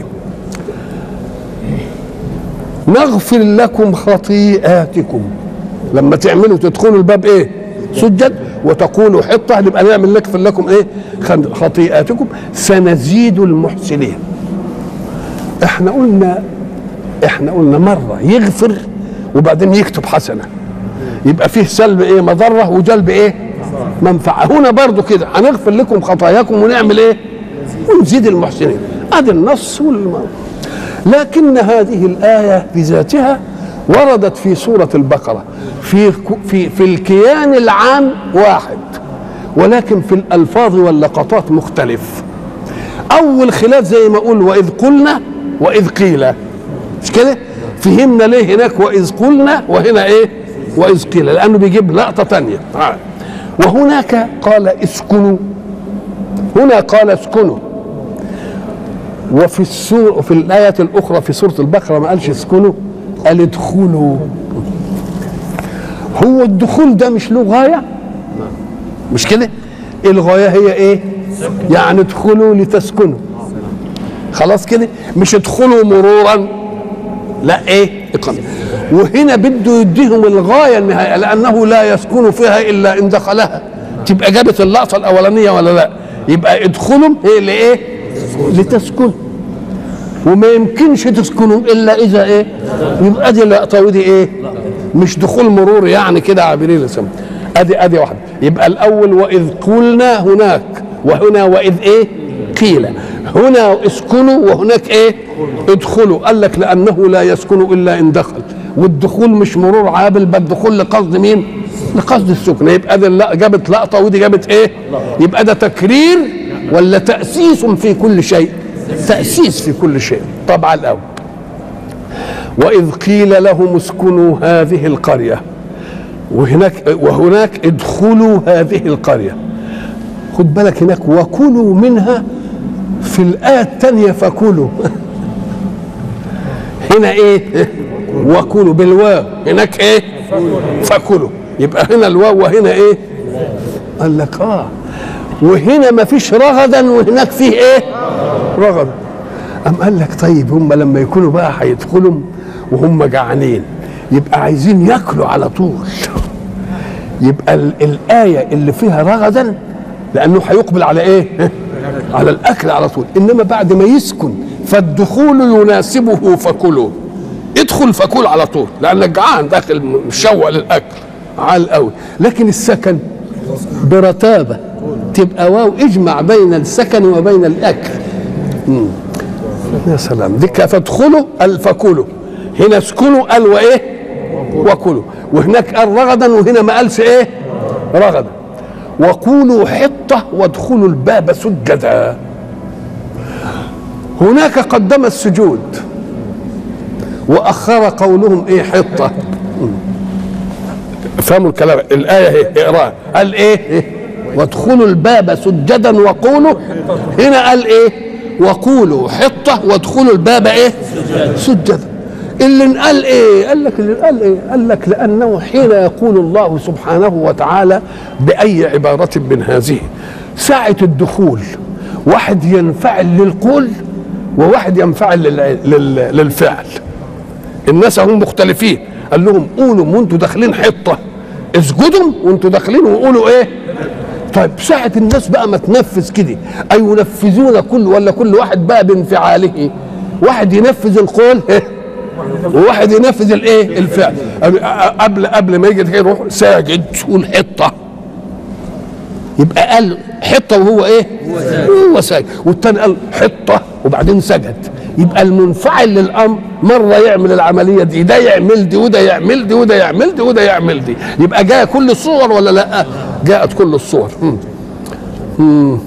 نغفر لكم خطيئاتكم لما تعملوا تدخلوا الباب ايه سجد وتقولوا حطه نبقى نعمل نغفر لكم ايه خن- خطيئاتكم سنزيد المحسنين احنا قلنا احنا قلنا مره يغفر وبعدين يكتب حسنه يبقى فيه سلب ايه مضره وجلب ايه منفعه هنا برضو كده هنغفر لكم خطاياكم ونعمل ايه ونزيد المحسنين ادي النص والم... لكن هذه الايه بذاتها وردت في سوره البقره في في في الكيان العام واحد ولكن في الالفاظ واللقطات مختلف اول خلاف زي ما اقول واذ قلنا واذ قيل مش كده فهمنا ليه هناك واذ قلنا وهنا ايه واذ قيل لانه بيجيب لقطه تانية تعال. وهناك قال اسكنوا هنا قال اسكنوا وفي السور في الآية الأخرى في سورة البقرة ما قالش اسكنوا قال ادخلوا هو الدخول ده مش له غاية مش كده الغاية هي ايه يعني ادخلوا لتسكنوا خلاص كده مش ادخلوا مرورا لا ايه إقامة وهنا بده يديهم الغاية النهائية لأنه لا يسكن فيها إلا إن دخلها تبقى جابت اللقطة الأولانية ولا لا يبقى ادخلوا ايه لإيه لتسكنوا وما يمكنش تسكنوا إلا إذا إيه يبقى دي اللقطة ودي إيه مش دخول مرور يعني كده عابرين السماء ادي ادي واحده يبقى الاول واذ قلنا هناك وهنا واذ ايه قيل هنا اسكنوا وهناك ايه ادخلوا قال لك لانه لا يسكن الا ان دخل والدخول مش مرور عابل بل دخول لقصد مين لقصد السكن يبقى دي لا جابت لقطه ودي جابت ايه يبقى ده تكرير ولا تاسيس في كل شيء تاسيس في كل شيء طبعا الاول واذ قيل لهم اسكنوا هذه القريه وهناك وهناك ادخلوا هذه القريه خد بالك هناك وكلوا منها في الآية الثانية فكلوا هنا ايه وكلوا بالواو هناك ايه فكلوا يبقى هنا الواو وهنا ايه قال لك اه وهنا ما فيش رغدا وهناك فيه ايه رغد أم قال لك طيب هم لما يكونوا بقى هيدخلوا وهم جعانين يبقى عايزين ياكلوا على طول يبقى ال- الآية اللي فيها رغدا لأنه هيقبل على إيه؟ على الأكل على طول إنما بعد ما يسكن فالدخول يناسبه فكلوا ادخل فكل على طول لانك جعان داخل مشوق للاكل عال قوي لكن السكن برتابه تبقى واو اجمع بين السكن وبين الاكل مم. يا سلام ديك فادخلوا قال فكلوا هنا اسكنوا قال وايه وكلوا وهناك قال رغدا وهنا ما قالش ايه رغدا وقولوا حطه وادخلوا الباب سجدا هناك قدم السجود واخر قولهم ايه حطه فهموا الكلام الايه اهي اقراها قال ايه وادخلوا الباب سجدا وقولوا هنا قال ايه وقولوا حطه وادخلوا الباب ايه سجدا اللي قال ايه قال لك اللي قال ايه قال لك لانه حين يقول الله سبحانه وتعالى باي عباره من هذه ساعه الدخول واحد ينفعل للقول وواحد ينفعل لل- لل- للفعل الناس هم مختلفين قال لهم قولوا وانتوا داخلين حطه اسجدوا وانتوا داخلين وقولوا ايه طيب ساعة الناس بقى ما تنفذ كده أي ينفذون كل ولا كل واحد بقى بانفعاله واحد ينفذ القول وواحد ينفذ الايه الفعل قبل قبل ما يجي كده يروح ساجد والحطه يبقى قال حطه وهو ايه هو ساجد والتاني قال حطه وبعدين سجد يبقى المنفعل للامر مره يعمل العمليه دي ده يعمل دي وده يعمل دي وده يعمل دي وده يعمل دي يبقى جاء كل الصور ولا لا جاءت كل الصور مم. مم.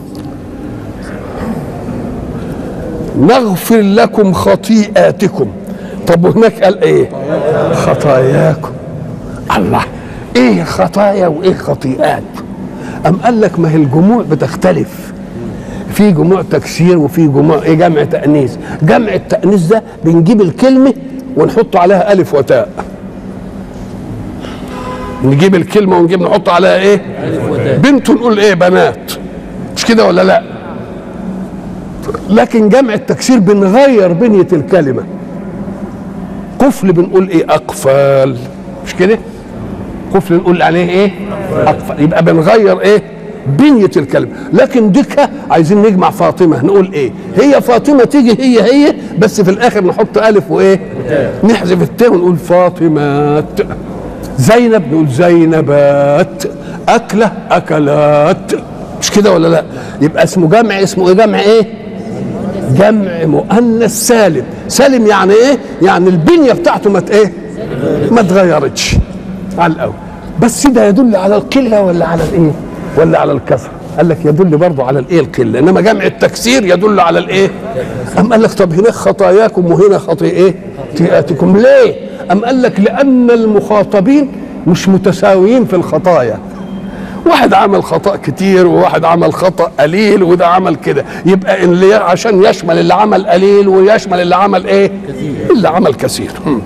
نغفر لكم خطيئاتكم طب وهناك قال ايه خطاياكم الله ايه خطايا وايه خطيئات ام قال لك ما هي الجموع بتختلف في جموع تكسير وفي جموع ايه جمع تانيث جمع التانيث ده بنجيب الكلمه ونحط عليها الف وتاء نجيب الكلمه ونجيب نحط عليها ايه بنت نقول ايه بنات مش كده ولا لا لكن جمع التكسير بنغير بنيه الكلمه قفل بنقول ايه اقفال مش كده قفل نقول عليه ايه اقفال يبقى بنغير ايه بنية الكلمة لكن ديك عايزين نجمع فاطمة نقول ايه هي فاطمة تيجي هي هي بس في الاخر نحط الف وايه نحذف التاء ونقول فاطمات زينب نقول زينبات أكلة أكلات مش كده ولا لا يبقى اسمه جمع اسمه ايه جمع ايه جمع مؤنث سالم سالم يعني ايه يعني البنيه بتاعته ما ت- ايه ما اتغيرتش على الاول بس ده يدل على القله ولا على الايه ولا على الكثره قال لك يدل برضه على الايه القله انما جمع التكسير يدل على الايه ام قال لك طب هناك خطاياكم وهنا خطي ايه خطيئاتكم ليه ام قال لك لان المخاطبين مش متساويين في الخطايا واحد عمل خطأ كتير وواحد عمل خطأ قليل وده عمل كده يبقى اللي عشان يشمل اللي عمل قليل ويشمل اللي عمل ايه اللي عمل كثير هم.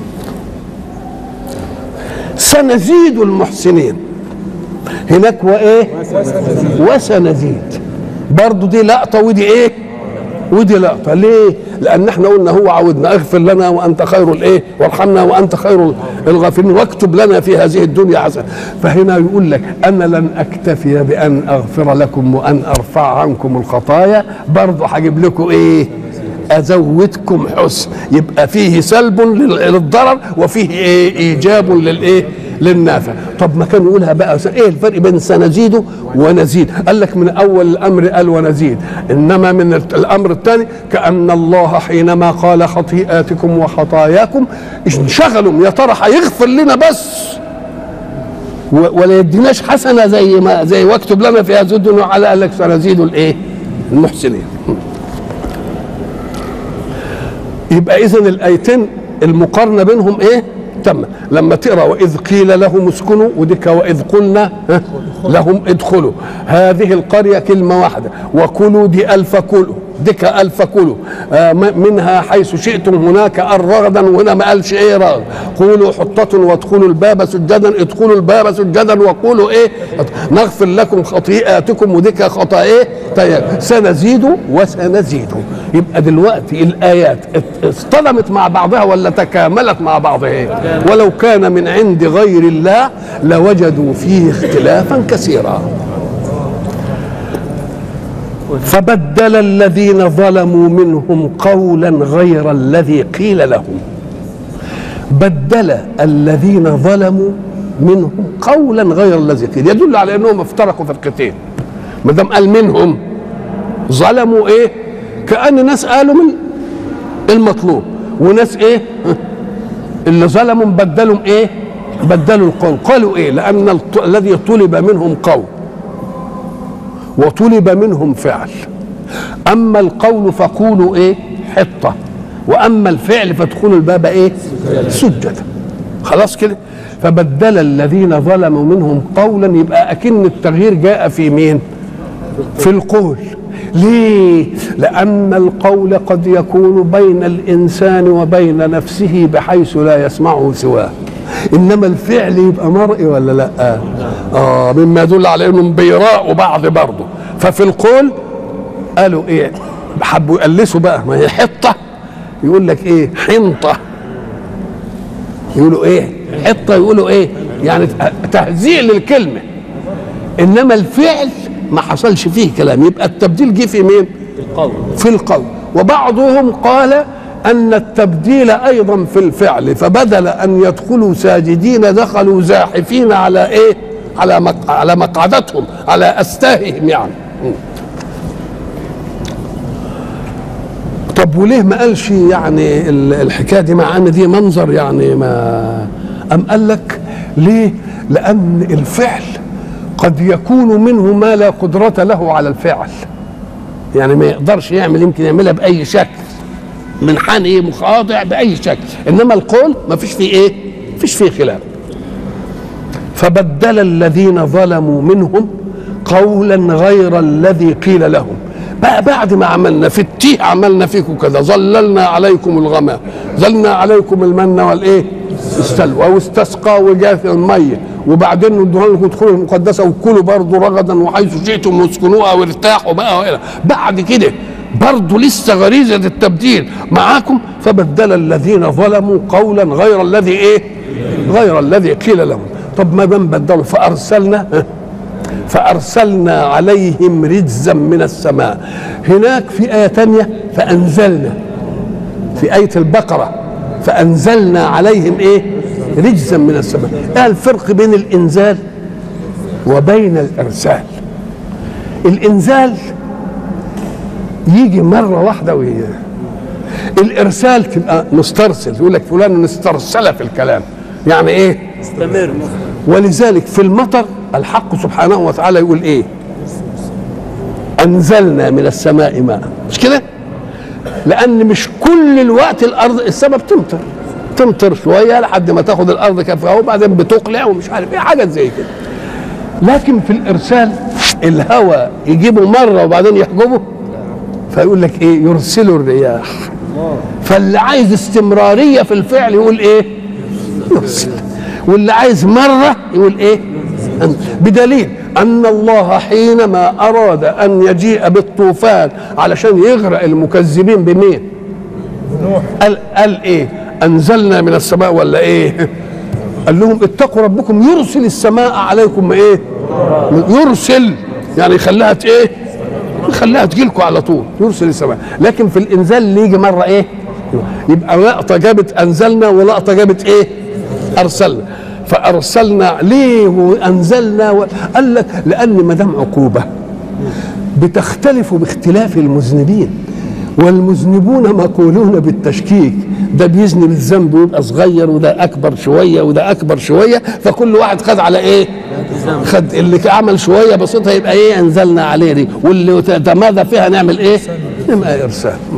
سنزيد المحسنين هناك وايه وسنزيد برضو دي لقطة ودي ايه ودي لقطة ليه لان احنا قلنا هو عودنا اغفر لنا وانت خير الايه وارحمنا وانت خير الغافرين واكتب لنا في هذه الدنيا حسنه فهنا يقول لك انا لن اكتفي بان اغفر لكم وان ارفع عنكم الخطايا برضه هجيب لكم ايه ازودكم حسن يبقى فيه سلب لل- للضرر وفيه ايه ايجاب للايه للنافع طب ما كان يقولها بقى س- ايه الفرق بين سنزيد ونزيد قال لك من اول الامر قال ونزيد انما من الت- الامر الثاني كان الله حينما قال خطيئاتكم وخطاياكم انشغلوا يا ترى هيغفر لنا بس و- ولا يديناش حسنه زي ما زي واكتب لنا في هذه الدنيا على قال لك سنزيد الايه المحسنين يبقى اذا الايتين المقارنه بينهم ايه تم لما تقرا واذ قيل لهم اسكنوا وديك واذ قلنا ها، لهم ادخلوا هذه القريه كلمه واحده وكلوا دي الف كلوا ديك الف كلوا آه م- منها حيث شئتم هناك الرغدا وهنا ما قالش ايه رغد قولوا حطة وادخلوا الباب سجدا ادخلوا الباب سجدا وقولوا ايه نغفر لكم خطيئاتكم وديك خطا ايه طيب سنزيد وسنزيد يبقى دلوقتي الايات ات- اصطدمت مع بعضها ولا تكاملت مع بعضها إيه؟ ولو كان من عند غير الله لوجدوا فيه اختلافا كثيرا فبدل الذين ظلموا منهم قولا غير الذي قيل لهم بدل الذين ظلموا منهم قولا غير الذي قيل يدل على انهم افترقوا فرقتين ما دام قال منهم ظلموا ايه كان ناس قالوا من المطلوب وناس ايه اللي ظلموا بدلوا ايه بدلوا القول قالوا ايه لان الط- الذي طلب منهم قول وطلب منهم فعل اما القول فقولوا ايه حطه واما الفعل فادخلوا الباب ايه سجدا خلاص كده فبدل الذين ظلموا منهم قولا يبقى اكن التغيير جاء في مين في القول ليه لان القول قد يكون بين الانسان وبين نفسه بحيث لا يسمعه سواه انما الفعل يبقى مرئي ولا لا اه مما يدل على انهم بيراءوا بعض برضه ففي القول قالوا ايه حبوا يقلسوا بقى ما هي حطه يقول لك ايه حنطه يقولوا ايه حطه يقولوا ايه يعني تهزيء للكلمه انما الفعل ما حصلش فيه كلام يبقى التبديل جه في مين القول في القول وبعضهم قال ان التبديل ايضا في الفعل فبدل ان يدخلوا ساجدين دخلوا زاحفين على ايه على مق... على مقعدتهم على استاههم يعني طب وليه ما قالش يعني ال- الحكايه دي مع ان دي منظر يعني ما ام قال لك ليه لان الفعل قد يكون منه ما لا قدره له على الفعل يعني ما يقدرش يعمل يمكن يعملها باي شكل منحني مخاضع باي شكل انما القول ما فيش فيه ايه فيش فيه خلاف فبدل الذين ظلموا منهم قولا غير الذي قيل لهم بقى بعد ما عملنا في التيه عملنا فيكم كذا ظللنا عليكم الغمام ظلنا عليكم المن والايه السلوى واستسقى وجاء الميه وبعدين ندوها لكم ادخلوا المقدسه وكلوا برضه رغدا وحيث شئتم واسكنوها وارتاحوا بقى وإلى. بعد كده برضه لسه غريزه التبديل معاكم فبدل الذين ظلموا قولا غير الذي ايه غير الذي قيل لهم طب ما دام بدلوا فارسلنا ها؟ فأرسلنا عليهم رجزا من السماء هناك في آية تانية فأنزلنا في آية البقرة فأنزلنا عليهم إيه رجزا من السماء إيه الفرق بين الإنزال وبين الإرسال الإنزال يجي مرة واحدة وهي الإرسال تبقى مسترسل يقول لك فلان استرسل في الكلام يعني إيه استمر ولذلك في المطر الحق سبحانه وتعالى يقول ايه انزلنا من السماء ماء مش كده لان مش كل الوقت الارض السماء بتمطر تمطر شويه لحد ما تاخد الارض كفاها وبعدين بتقلع ومش عارف ايه حاجات زي كده لكن في الارسال الهواء يجيبه مره وبعدين يحجبه فيقول لك ايه يرسل الرياح فاللي عايز استمراريه في الفعل يقول ايه يرسل واللي عايز مره يقول ايه أن- بدليل ان الله حينما اراد ان يجيء بالطوفان علشان يغرق المكذبين بمين قال قال ايه انزلنا من السماء ولا ايه قال لهم اتقوا ربكم يرسل السماء عليكم ايه يرسل يعني يخليها ت- ايه يخليها تجيلكم على طول يرسل السماء لكن في الانزال اللي يجي مره ايه يبقى لقطه جابت انزلنا ولقطه جابت ايه ارسلنا فارسلنا ليه وانزلنا و... قال لك لان ما دام عقوبه بتختلف باختلاف المذنبين والمذنبون مقولون بالتشكيك ده بيذنب الذنب ويبقى صغير وده اكبر شويه وده اكبر شويه فكل واحد خد على ايه؟ خد اللي عمل شويه بسيطه يبقى ايه انزلنا عليه دي واللي تمادى فيها نعمل ايه؟ نبقى ارسال مم.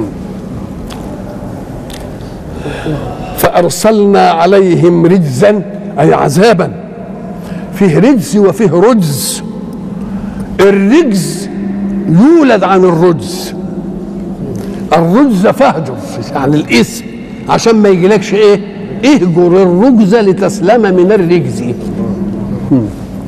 فارسلنا عليهم رجزا اي عذابا فيه رجز وفيه رجز الرجز يولد عن الرجز الرجز فاهجر يعني الاسم عشان ما يجيلكش ايه اهجر الرجز لتسلم من الرجز مم.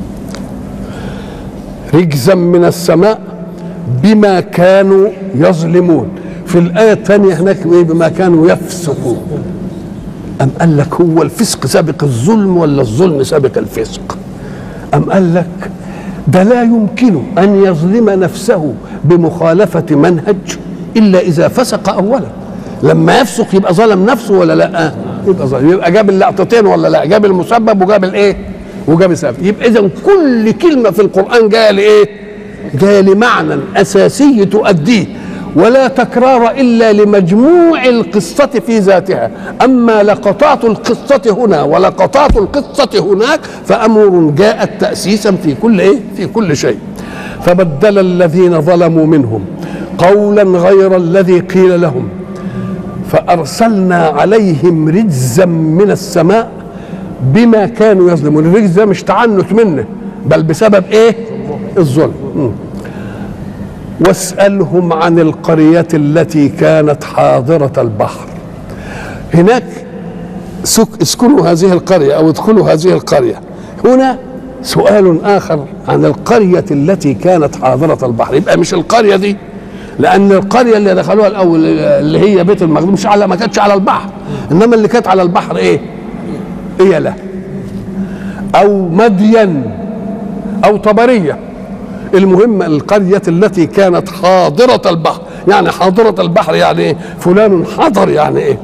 رجزا من السماء بما كانوا يظلمون في الآية الثانية هناك إيه بما كانوا يفسقون أم قال لك هو الفسق سابق الظلم ولا الظلم سابق الفسق أم قال لك ده لا يمكن أن يظلم نفسه بمخالفة منهج إلا إذا فسق أولا لما يفسق يبقى ظلم نفسه ولا لا يبقى ظالم يبقى جاب اللقطتين ولا لا جاب المسبب وجاب الايه وجاب السبب يبقى اذا كل كلمه في القران جايه لايه جايه لمعنى اساسي تؤديه ولا تكرار الا لمجموع القصه في ذاتها اما لقطات القصه هنا ولقطات القصه هناك فامر جاءت تاسيسا في كل ايه في كل شيء فبدل الذين ظلموا منهم قولا غير الذي قيل لهم فارسلنا عليهم رجزا من السماء بما كانوا يظلمون الرجز ده مش تعنت منه بل بسبب ايه الظلم م. واسالهم عن القريه التي كانت حاضره البحر هناك سك اسكنوا هذه القريه او ادخلوا هذه القريه هنا سؤال اخر عن القريه التي كانت حاضره البحر يبقى مش القريه دي لان القريه اللي دخلوها الاول اللي هي بيت المقدس مش على ما كانتش على البحر انما اللي كانت على البحر ايه ايله او مدين او طبريه المهم القريه التي كانت حاضره البحر يعني حاضره البحر يعني ايه فلان حضر يعني ايه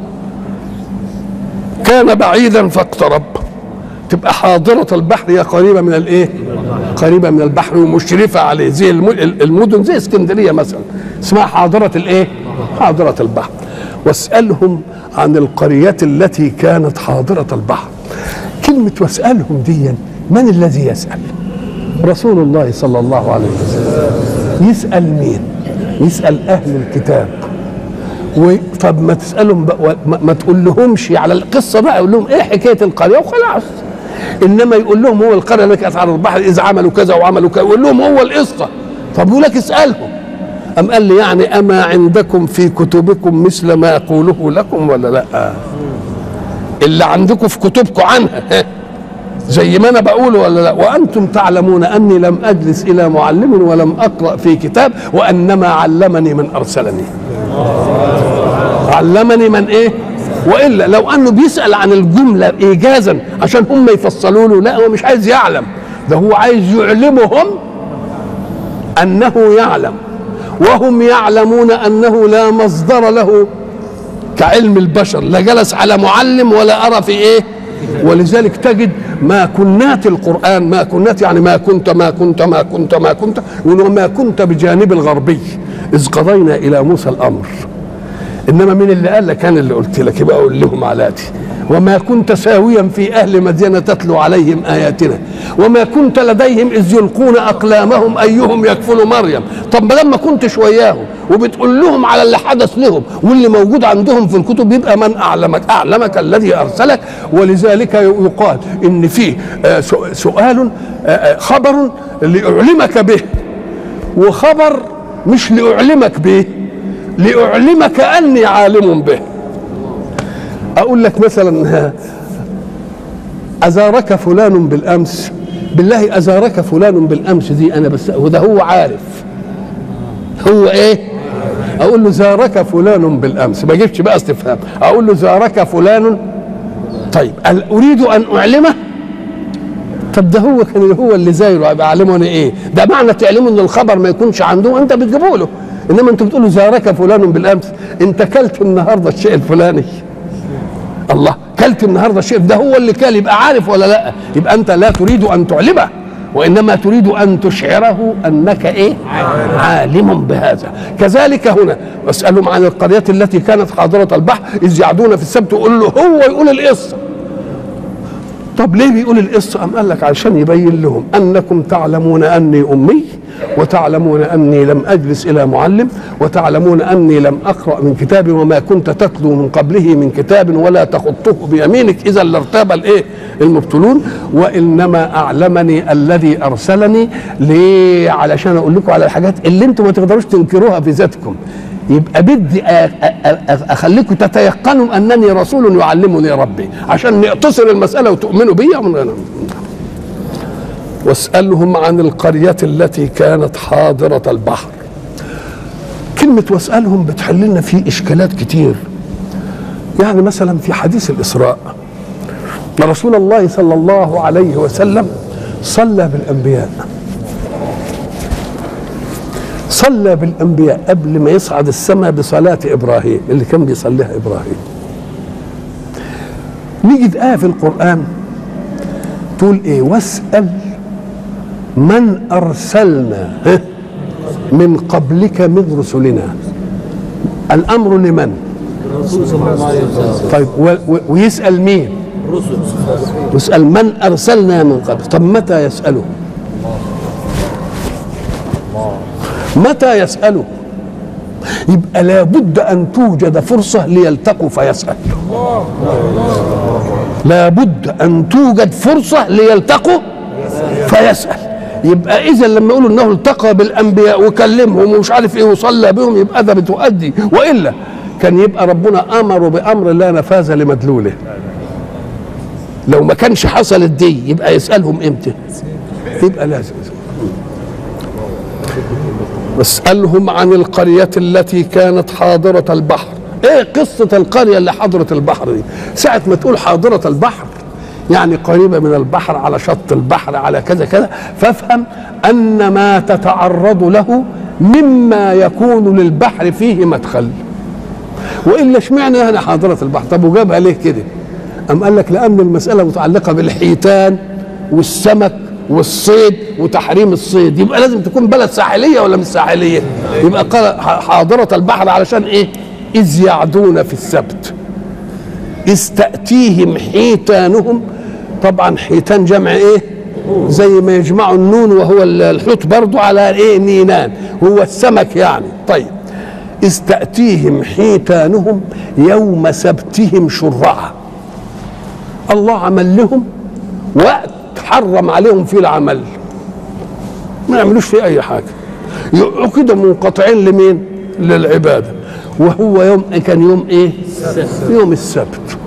كان بعيدا فاقترب تبقى حاضرة البحر هي قريبة من الايه؟ قريبة من البحر ومشرفة عليه زي الم- المدن زي اسكندرية مثلا اسمها حاضرة الايه؟ حاضرة البحر واسألهم عن القرية التي كانت حاضرة البحر كلمة واسألهم دي من الذي يسأل؟ رسول الله صلى الله عليه وسلم يسأل مين؟ يسأل أهل الكتاب و- طب ما تسالهم بقى ما, ما تقول لهمش على القصه بقى يقول لهم ايه حكايه القريه وخلاص انما يقول لهم هو القريه اللي كانت على البحر اذا عملوا كذا وعملوا كذا يقول لهم هو القصه طب يقول لك اسالهم أم قال لي يعني أما عندكم في كتبكم مثل ما يقوله لكم ولا لا اللي عندكم في كتبكم عنها ها؟ زي ما انا بقول ولا لا وانتم تعلمون اني لم اجلس الى معلم ولم اقرا في كتاب وانما علمني من ارسلني علمني من ايه والا لو انه بيسال عن الجمله ايجازا عشان هم يفصلوا له لا هو مش عايز يعلم ده هو عايز يعلمهم انه يعلم وهم يعلمون انه لا مصدر له كعلم البشر لا جلس على معلم ولا ارى في ايه ولذلك تجد ما كنات القران ما كنات يعني ما كنت ما كنت ما كنت ما كنت يقولوا ما كنت بجانب الغربي اذ قضينا الى موسى الامر انما مين اللي قال لك انا اللي قلت لك يبقى اقول لهم على دي وما كنت ساويا في اهل مدينه تتلو عليهم اياتنا وما كنت لديهم اذ يلقون اقلامهم ايهم يكفل مريم طب ما لما كنتش وياهم وبتقول لهم على اللي حدث لهم واللي موجود عندهم في الكتب يبقى من اعلمك اعلمك الذي ارسلك ولذلك يقال ان فيه آه، سؤ- سؤال آه، آه، خبر لاعلمك به وخبر مش لاعلمك به لأعلمك أني عالم به أقول لك مثلا أزارك فلان بالأمس بالله أزارك فلان بالأمس دي أنا بس وده هو عارف هو إيه أقول له زارك فلان بالأمس ما جبتش بقى استفهام أقول له زارك فلان طيب هل أريد أن أعلمه طب ده هو كان هو اللي زايره يبقى اعلمه انا ايه؟ ده معنى تعلمه ان الخبر ما يكونش عنده انت بتجيبه له انما انت بتقول له زارك فلان بالامس انت كلت النهارده الشيء الفلاني الله كلت النهارده الشيء ده هو اللي كل يبقى عارف ولا لا يبقى انت لا تريد ان تعلمه وانما تريد ان تشعره انك ايه عالم بهذا كذلك هنا واسالهم عن القريه التي كانت حاضره البحر اذ يعدون في السبت يقول له هو يقول القصه طب ليه بيقول القصة أم قال لك عشان يبين لهم أنكم تعلمون أني أمي وتعلمون أني لم أجلس إلى معلم وتعلمون أني لم أقرأ من كتاب وما كنت تتلو من قبله من كتاب ولا تخطه بيمينك إذا لارتاب الإيه المبطلون وإنما أعلمني الذي أرسلني ليه علشان أقول لكم على الحاجات اللي أنتم ما تقدروش تنكروها في ذاتكم يبقى بدي أ- أ- أ- اخليكم تتيقنوا انني رسول يعلمني ربي عشان نقتصر المساله وتؤمنوا بي ومن غير واسالهم عن القريه التي كانت حاضره البحر كلمه واسالهم بتحل لنا فيه اشكالات كتير يعني مثلا في حديث الاسراء ان رسول الله صلى الله عليه وسلم صلى بالانبياء صلى بالانبياء قبل ما يصعد السماء بصلاه ابراهيم اللي كان بيصليها ابراهيم نيجي آية في القرآن تقول إيه واسأل من أرسلنا ها؟ من قبلك من رسلنا الأمر لمن طيب و و ويسأل مين الرسل يسأل من أرسلنا من قبل طب متى يسأله متى يسأله يبقى لابد أن توجد فرصة ليلتقوا فيسأل لابد أن توجد فرصة ليلتقوا فيسأل يبقى إذا لما يقولوا أنه التقى بالأنبياء وكلمهم ومش عارف إيه وصلى بهم يبقى ده بتؤدي وإلا كان يبقى ربنا أمر بأمر لا نفاذ لمدلوله لو ما كانش حصلت دي يبقى يسألهم امتى يبقى لازم واسألهم عن القرية التي كانت حاضرة البحر ايه قصة القرية اللي حضرة البحر دي ساعة ما تقول حاضرة البحر يعني قريبة من البحر على شط البحر على كذا كذا فافهم أن ما تتعرض له مما يكون للبحر فيه مدخل والا اشمعنى هنا حاضره البحر طب وجابها ليه كده أم قال لك لأن المسألة متعلقة بالحيتان والسمك والصيد وتحريم الصيد يبقى لازم تكون بلد ساحلية ولا مش ساحلية يبقى قال حاضرة البحر علشان إيه إذ يعدون في السبت إذ تأتيهم حيتانهم طبعا حيتان جمع إيه زي ما يجمعوا النون وهو الحوت برضو على إيه نينان هو السمك يعني طيب إذ تأتيهم حيتانهم يوم سبتهم شرعا الله عمل لهم وقت حرم عليهم فيه العمل ما يعملوش فيه اي حاجه يبقوا كده منقطعين لمين للعباده وهو يوم كان يوم ايه يوم السبت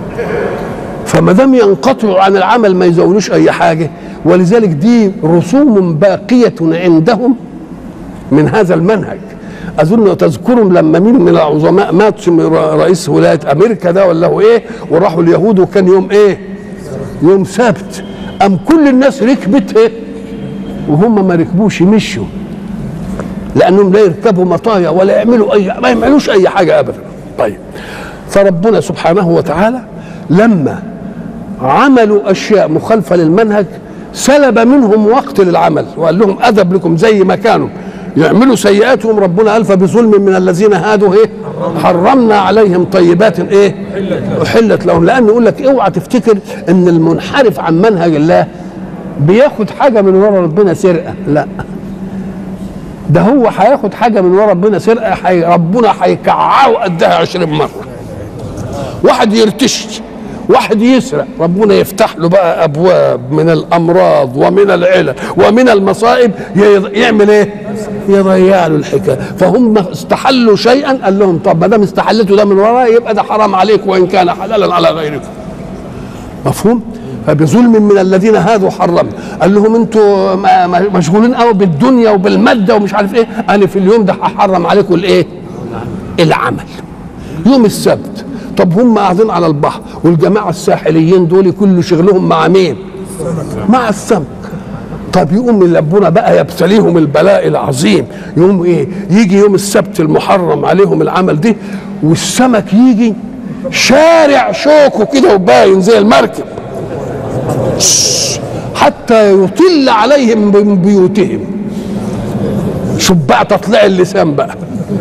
فما دام ينقطعوا عن العمل ما يزولوش اي حاجه ولذلك دي رسوم باقيه عندهم من هذا المنهج اظن تذكرهم لما مين من العظماء مات رئيس ولايه امريكا ده ولا هو ايه وراحوا اليهود وكان يوم ايه يوم سبت ام كل الناس ركبت ايه وهم ما ركبوش مشوا لانهم لا يركبوا مطايا ولا يعملوا اي ما يعملوش اي حاجه ابدا طيب فربنا سبحانه وتعالى لما عملوا اشياء مخالفه للمنهج سلب منهم وقت للعمل وقال لهم ادب لكم زي ما كانوا يعملوا سيئاتهم ربنا قال فبظلم من الذين هادوا ايه حرمنا عليهم طيبات ايه احلت لهم لان يقول لك اوعى تفتكر ان المنحرف عن منهج الله بياخد حاجه من ورا ربنا سرقه لا ده هو هياخد حاجه من ورا ربنا سرقه حي ربنا هيكععه قدها عشرين مره واحد يرتش واحد يسرق ربنا يفتح له بقى ابواب من الامراض ومن العلل ومن المصائب يعمل ايه يضيع له الحكايه فهم استحلوا شيئا قال لهم طب ما دام استحلتوا ده من وراء يبقى ده حرام عليك وان كان حلالا على غيركم مفهوم فبظلم من الذين هادوا حرم قال لهم انتوا مشغولين قوي بالدنيا وبالماده ومش عارف ايه انا في اليوم ده هحرم عليكم الايه العمل يوم السبت طب هم قاعدين على البحر والجماعه الساحليين دول كل شغلهم مع مين مع السمك طب يقوم من ربنا بقى يبتليهم البلاء العظيم يقوم ايه يجي يوم السبت المحرم عليهم العمل ده والسمك يجي شارع شوكه كده وباين زي المركب حتى يطل عليهم من بيوتهم شوف بقى تطلع اللسان بقى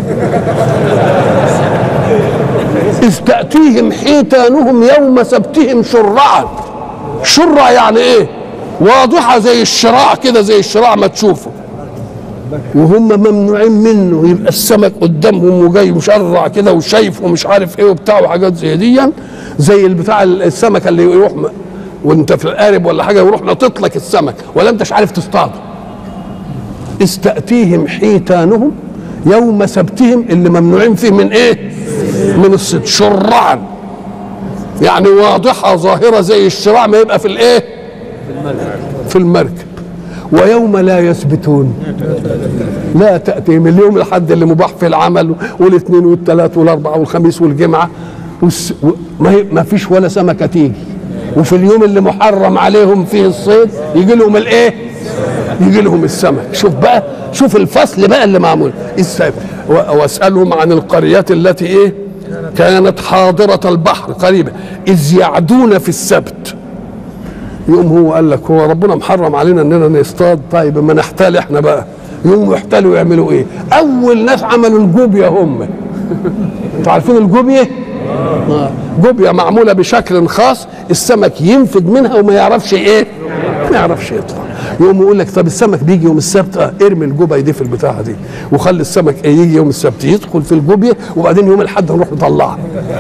إذ تأتيهم حيتانهم يوم سبتهم شرعا شرع يعني إيه واضحة زي الشراع كده زي الشراع ما تشوفه وهم ممنوعين منه يبقى السمك قدامهم وجاي مشرع كده وشايف ومش عارف ايه وبتاع وحاجات زي دي زي البتاع السمكه اللي يروح م... وانت في القارب ولا حاجه يروح ناطط لك السمك ولا انتش عارف تصطاده استأتيهم حيتانهم يوم سبتهم اللي ممنوعين فيه من ايه من الصيد شرعا يعني واضحة ظاهرة زي الشراع ما يبقى في الايه في المركب ويوم لا يثبتون لا تأتيهم اليوم الحد اللي مباح في العمل والاثنين والثلاث والاربعة والخميس والجمعة والس... ما, ما فيش ولا سمكة تيجي وفي اليوم اللي محرم عليهم فيه الصيد يجي لهم الايه يجي لهم السمك شوف بقى شوف الفصل بقى اللي معمول السبت واسالهم عن القريه التي ايه كانت حاضرة البحر قريبة إذ يعدون في السبت يقوم هو قال لك هو ربنا محرم علينا اننا نصطاد طيب ما نحتال احنا بقى يقوموا يحتالوا يعملوا ايه اول ناس عملوا الجوبيا هم انتوا عارفين الجوبيا آه. جوبيا معموله بشكل خاص السمك ينفد منها وما يعرفش ايه ما يعرفش يطلع يقوم يقول لك طب السمك بيجي يوم السبت اه ارمي الجوبيا دي في البتاعه دي وخلي السمك ايه يجي يوم السبت يدخل في الجوبيا وبعدين يوم الاحد نروح نطلعها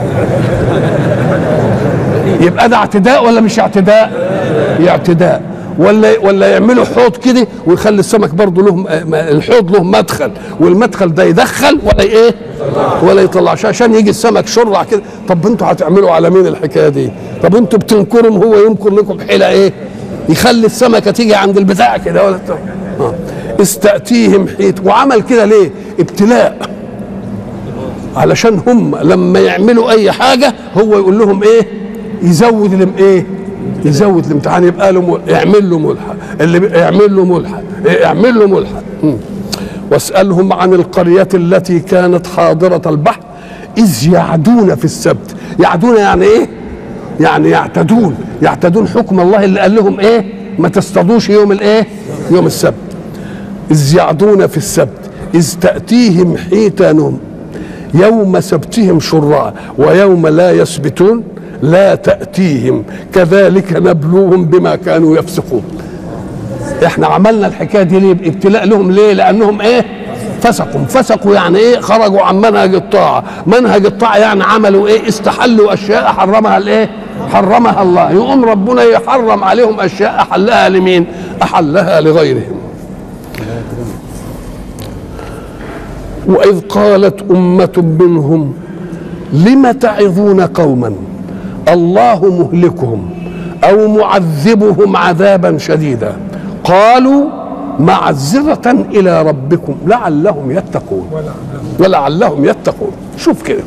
يبقى ده اعتداء ولا مش اعتداء اعتداء ولا ولا يعملوا حوض كده ويخلي السمك برضه له الحوض له مدخل والمدخل ده يدخل ولا ايه ولا يطلعش عشان يجي السمك شرع كده طب انتوا هتعملوا على مين الحكايه دي طب انتوا بتنكرهم هو ينكر لكم حيله ايه يخلي السمكه تيجي عند البتاع كده ولا بتاع. آه. استأتيهم حيت وعمل كده ليه ابتلاء علشان هم لما يعملوا اي حاجه هو يقول لهم ايه يزود لهم ايه يزود الامتحان يبقى له مل... يعمل له ملحق اللي بي... يعمل له ملحق يعمل له ملحق مم. واسالهم عن القريه التي كانت حاضره البحر اذ يعدون في السبت يعدون يعني ايه يعني يعتدون يعتدون حكم الله اللي قال لهم ايه ما تصطادوش يوم الايه يوم السبت اذ يعدون في السبت اذ تاتيهم حيتانهم يوم سبتهم شرعا ويوم لا يسبتون لا تأتيهم كذلك نبلوهم بما كانوا يفسقون احنا عملنا الحكايه دي ليه ابتلاء لهم ليه لانهم ايه فسقوا فسقوا يعني ايه خرجوا عن منهج الطاعه منهج الطاعه يعني عملوا ايه استحلوا اشياء حرمها الايه حرمها الله يقوم ربنا يحرم عليهم اشياء احلها لمين احلها لغيرهم واذ قالت امه منهم لم تعظون قوما الله مهلكهم او معذبهم عذابا شديدا قالوا معذرة إلى ربكم لعلهم يتقون ولعلهم يتقون شوف كده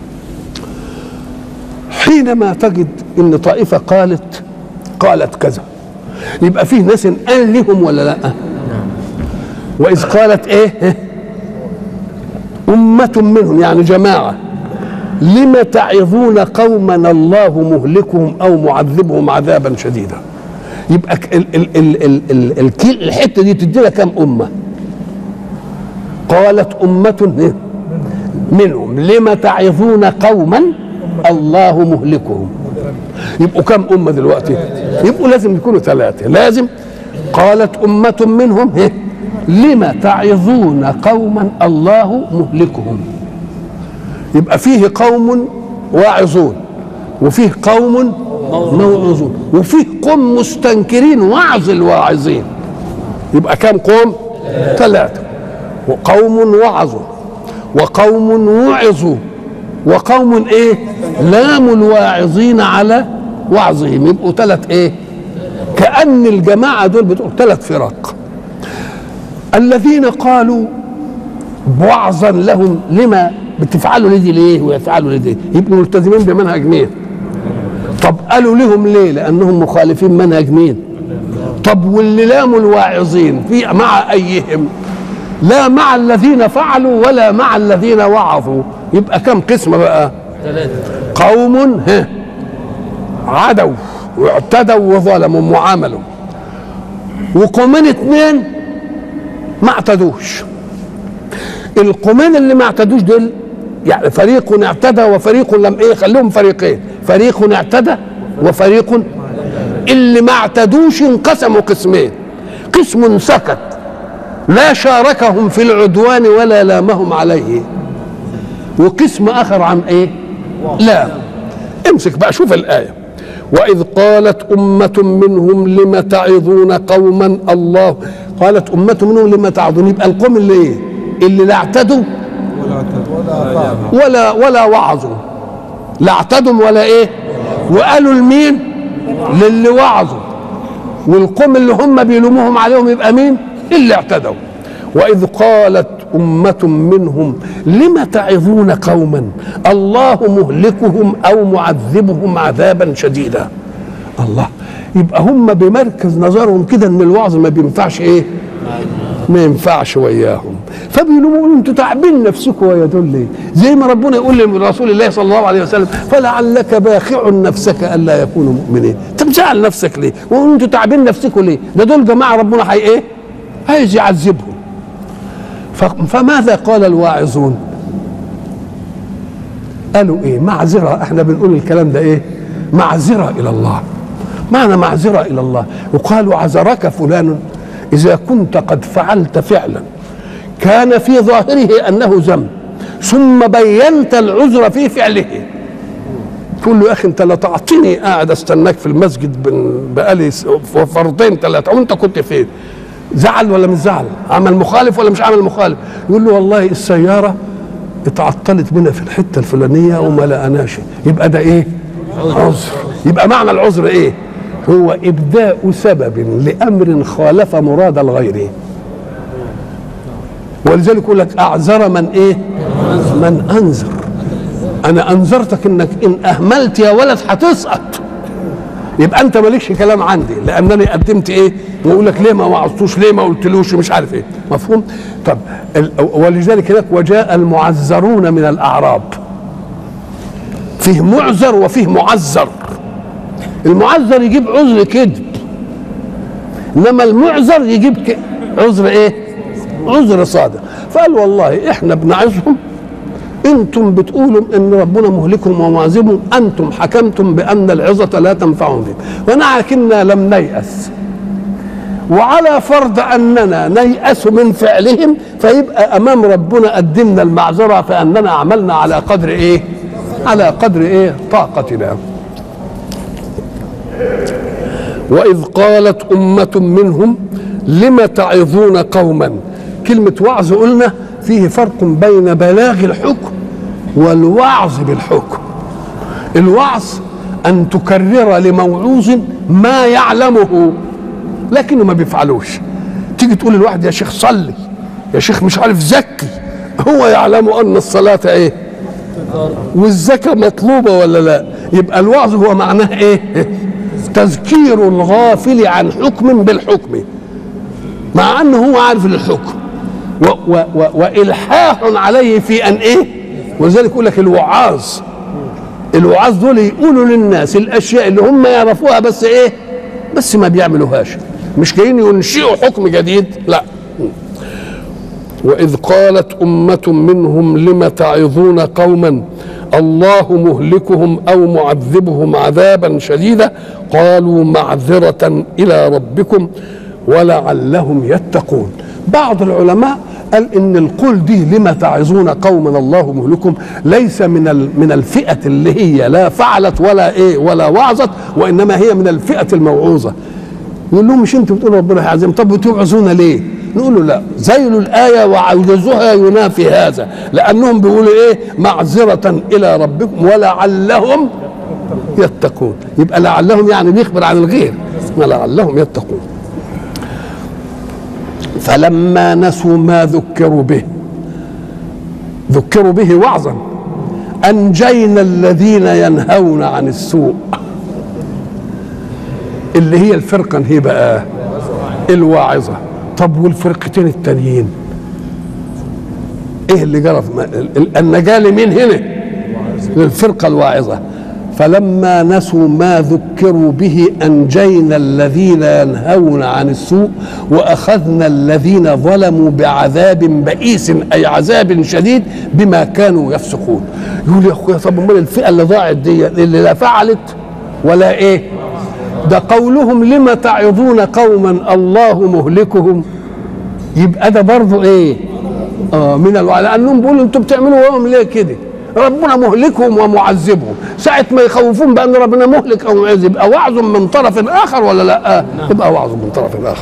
حينما تجد ان طائفة قالت قالت كذا يبقى فيه ناس قال لهم ولا لا وإذ قالت ايه أمة منهم يعني جماعة لم تعظون قوما الله مهلكهم او معذبهم عذابا شديدا يبقى ال ال ال ال ال ال الحته دي تدينا كم امه قالت امه منهم لم تعظون قوما الله مهلكهم يبقوا كم امه دلوقتي يبقوا لازم يكونوا ثلاثه لازم قالت امه منهم لم تعظون قوما الله مهلكهم يبقى فيه قوم واعظون وفيه قوم موعظون وفيه قوم مستنكرين وعظ الواعظين يبقى كم قوم ثلاثة وقوم وعظوا وقوم وعظوا وقوم ايه لاموا الواعظين على وعظهم يبقوا ثلاث ايه كأن الجماعة دول بتقول ثلاث فرق الذين قالوا وعظا لهم لما بتفعلوا لدي ليه ويفعلوا لدي يبقوا ملتزمين بمنهج مين طب قالوا لهم ليه لانهم مخالفين منهج مين طب واللي لاموا الواعظين في مع ايهم لا مع الذين فعلوا ولا مع الذين وعظوا يبقى كم قسم بقى قوم ها عدوا واعتدوا وظلموا وعملوا وقومين اثنين ما اعتدوش القومين اللي ما اعتدوش دول يعني فريق اعتدى وفريق لم ايه خليهم فريقين فريق اعتدى وفريق اللي ما اعتدوش انقسموا قسمين قسم سكت لا شاركهم في العدوان ولا لامهم عليه وقسم اخر عن ايه لا امسك بقى شوف الايه واذ قالت امه منهم لم تعظون قوما الله قالت امه منهم لم تعظون يبقى القوم اللي ايه اللي لا اعتدوا ولا ولا وعظوا لا اعتدوا ولا ايه وقالوا لمين للي وعظوا والقوم اللي هم بيلوموهم عليهم يبقى مين اللي اعتدوا واذ قالت امه منهم لم تعظون قوما الله مهلكهم او معذبهم عذابا شديدا الله يبقى هم بمركز نظرهم كده ان الوعظ ما بينفعش ايه ما ينفعش وياهم فبيقولوا انتوا تعبين نفسكم ويا دول ليه زي ما ربنا يقول لرسول الله صلى الله عليه وسلم فلعلك باخع نفسك الا يكونوا مؤمنين انت مزعل نفسك ليه وانتوا تعبين نفسكم ليه ده دول جماعه ربنا هي ايه عايز يعذبهم ف- فماذا قال الواعظون قالوا ايه معذره احنا بنقول الكلام ده ايه معذره الى الله معنى معذره الى الله وقالوا عذرك فلان اذا كنت قد فعلت فعلا كان في ظاهره انه ذنب ثم بينت العذر في فعله تقول له يا اخي انت لا تعطيني قاعد استناك في المسجد بن- بقالي س- فرضين ثلاثه وانت كنت فين؟ زعل ولا مش زعل؟ عمل مخالف ولا مش عمل مخالف؟ يقول له والله السياره اتعطلت بنا في الحته الفلانيه وما لقناش يبقى ده ايه؟ عذر يبقى معنى العذر ايه؟ هو ابداء سبب لامر خالف مراد الغير ولذلك يقول لك اعذر من ايه؟ من انذر انا انذرتك انك ان اهملت يا ولد هتسقط يبقى انت مالكش كلام عندي لانني قدمت ايه ويقول لك ليه ما وعظتوش ليه ما قلتلوش مش عارف ايه مفهوم طب ال- ولذلك هناك وجاء المعذرون من الاعراب فيه معذر وفيه معذر المعذر يجيب عذر كذب انما المعذر يجيب ك- عذر ايه عذر صادق فقال والله احنا بنعظهم انتم بتقولوا ان ربنا مهلكهم ومعذبهم انتم حكمتم بان العظه لا تنفعهم بهم ولكننا لم نيأس وعلى فرض اننا نيأس من فعلهم فيبقى امام ربنا قدمنا المعذره فاننا عملنا على قدر ايه؟ على قدر ايه؟ طاقتنا. واذ قالت امه منهم لم تعظون قوما كلمه وعظ قلنا فيه فرق بين بلاغ الحكم والوعظ بالحكم الوعظ ان تكرر لموعوظ ما يعلمه لكنه ما بيفعلوش تيجي تقول للواحد يا شيخ صلي يا شيخ مش عارف زكي هو يعلم ان الصلاه ايه والزكاه مطلوبه ولا لا يبقى الوعظ هو معناه ايه تذكير الغافل عن حكم بالحكم مع انه هو عارف الحكم و و و والحاح عليه في ان ايه ولذلك يقول لك الوعاظ الوعاظ دول يقولوا للناس الاشياء اللي هم يعرفوها بس ايه بس ما بيعملوهاش مش جايين ينشئوا حكم جديد لا وإذ قالت أمة منهم لم تعظون قوما الله مهلكهم أو معذبهم عذابا شديدا قالوا معذرة إلى ربكم ولعلهم يتقون بعض العلماء قال ان القول دي لما تعظون قوما الله مهلكهم ليس من ال- من الفئه اللي هي لا فعلت ولا ايه ولا وعظت وانما هي من الفئه الموعوظه يقول لهم مش انتوا بتقولوا ربنا هيعزم طب بتوعظونا ليه؟ نقول له لا زيلوا الايه وعوجزوها ينافي هذا لانهم بيقولوا ايه معذره الى ربكم ولعلهم يتقون يبقى لعلهم يعني بيخبر عن الغير ولعلهم يتقون فلما نسوا ما ذكروا به ذكروا به وعظا انجينا الذين ينهون عن السوء اللي هي الفرقه هي بقى الواعظه طب والفرقتين التانيين ايه اللي جرى في ما- ال- النجاه لمين هنا للفرقه الواعظه فلما نسوا ما ذكروا به انجينا الذين ينهون عن السوء واخذنا الذين ظلموا بعذاب بئيس اي عذاب شديد بما كانوا يفسقون يقول يا اخويا طب امال الفئه اللي ضاعت دي اللي لا فعلت ولا ايه ده قولهم لما تعظون قوما الله مهلكهم يبقى ده برضه ايه اه من الوعي لانهم بيقولوا انتوا بتعملوا وهم ليه كده ربنا مهلكهم ومعذبهم ساعة ما يخوفون بأن ربنا مهلك أو معذب يبقى وعظ من طرف آخر ولا لا؟ يبقى وعظ من طرف آخر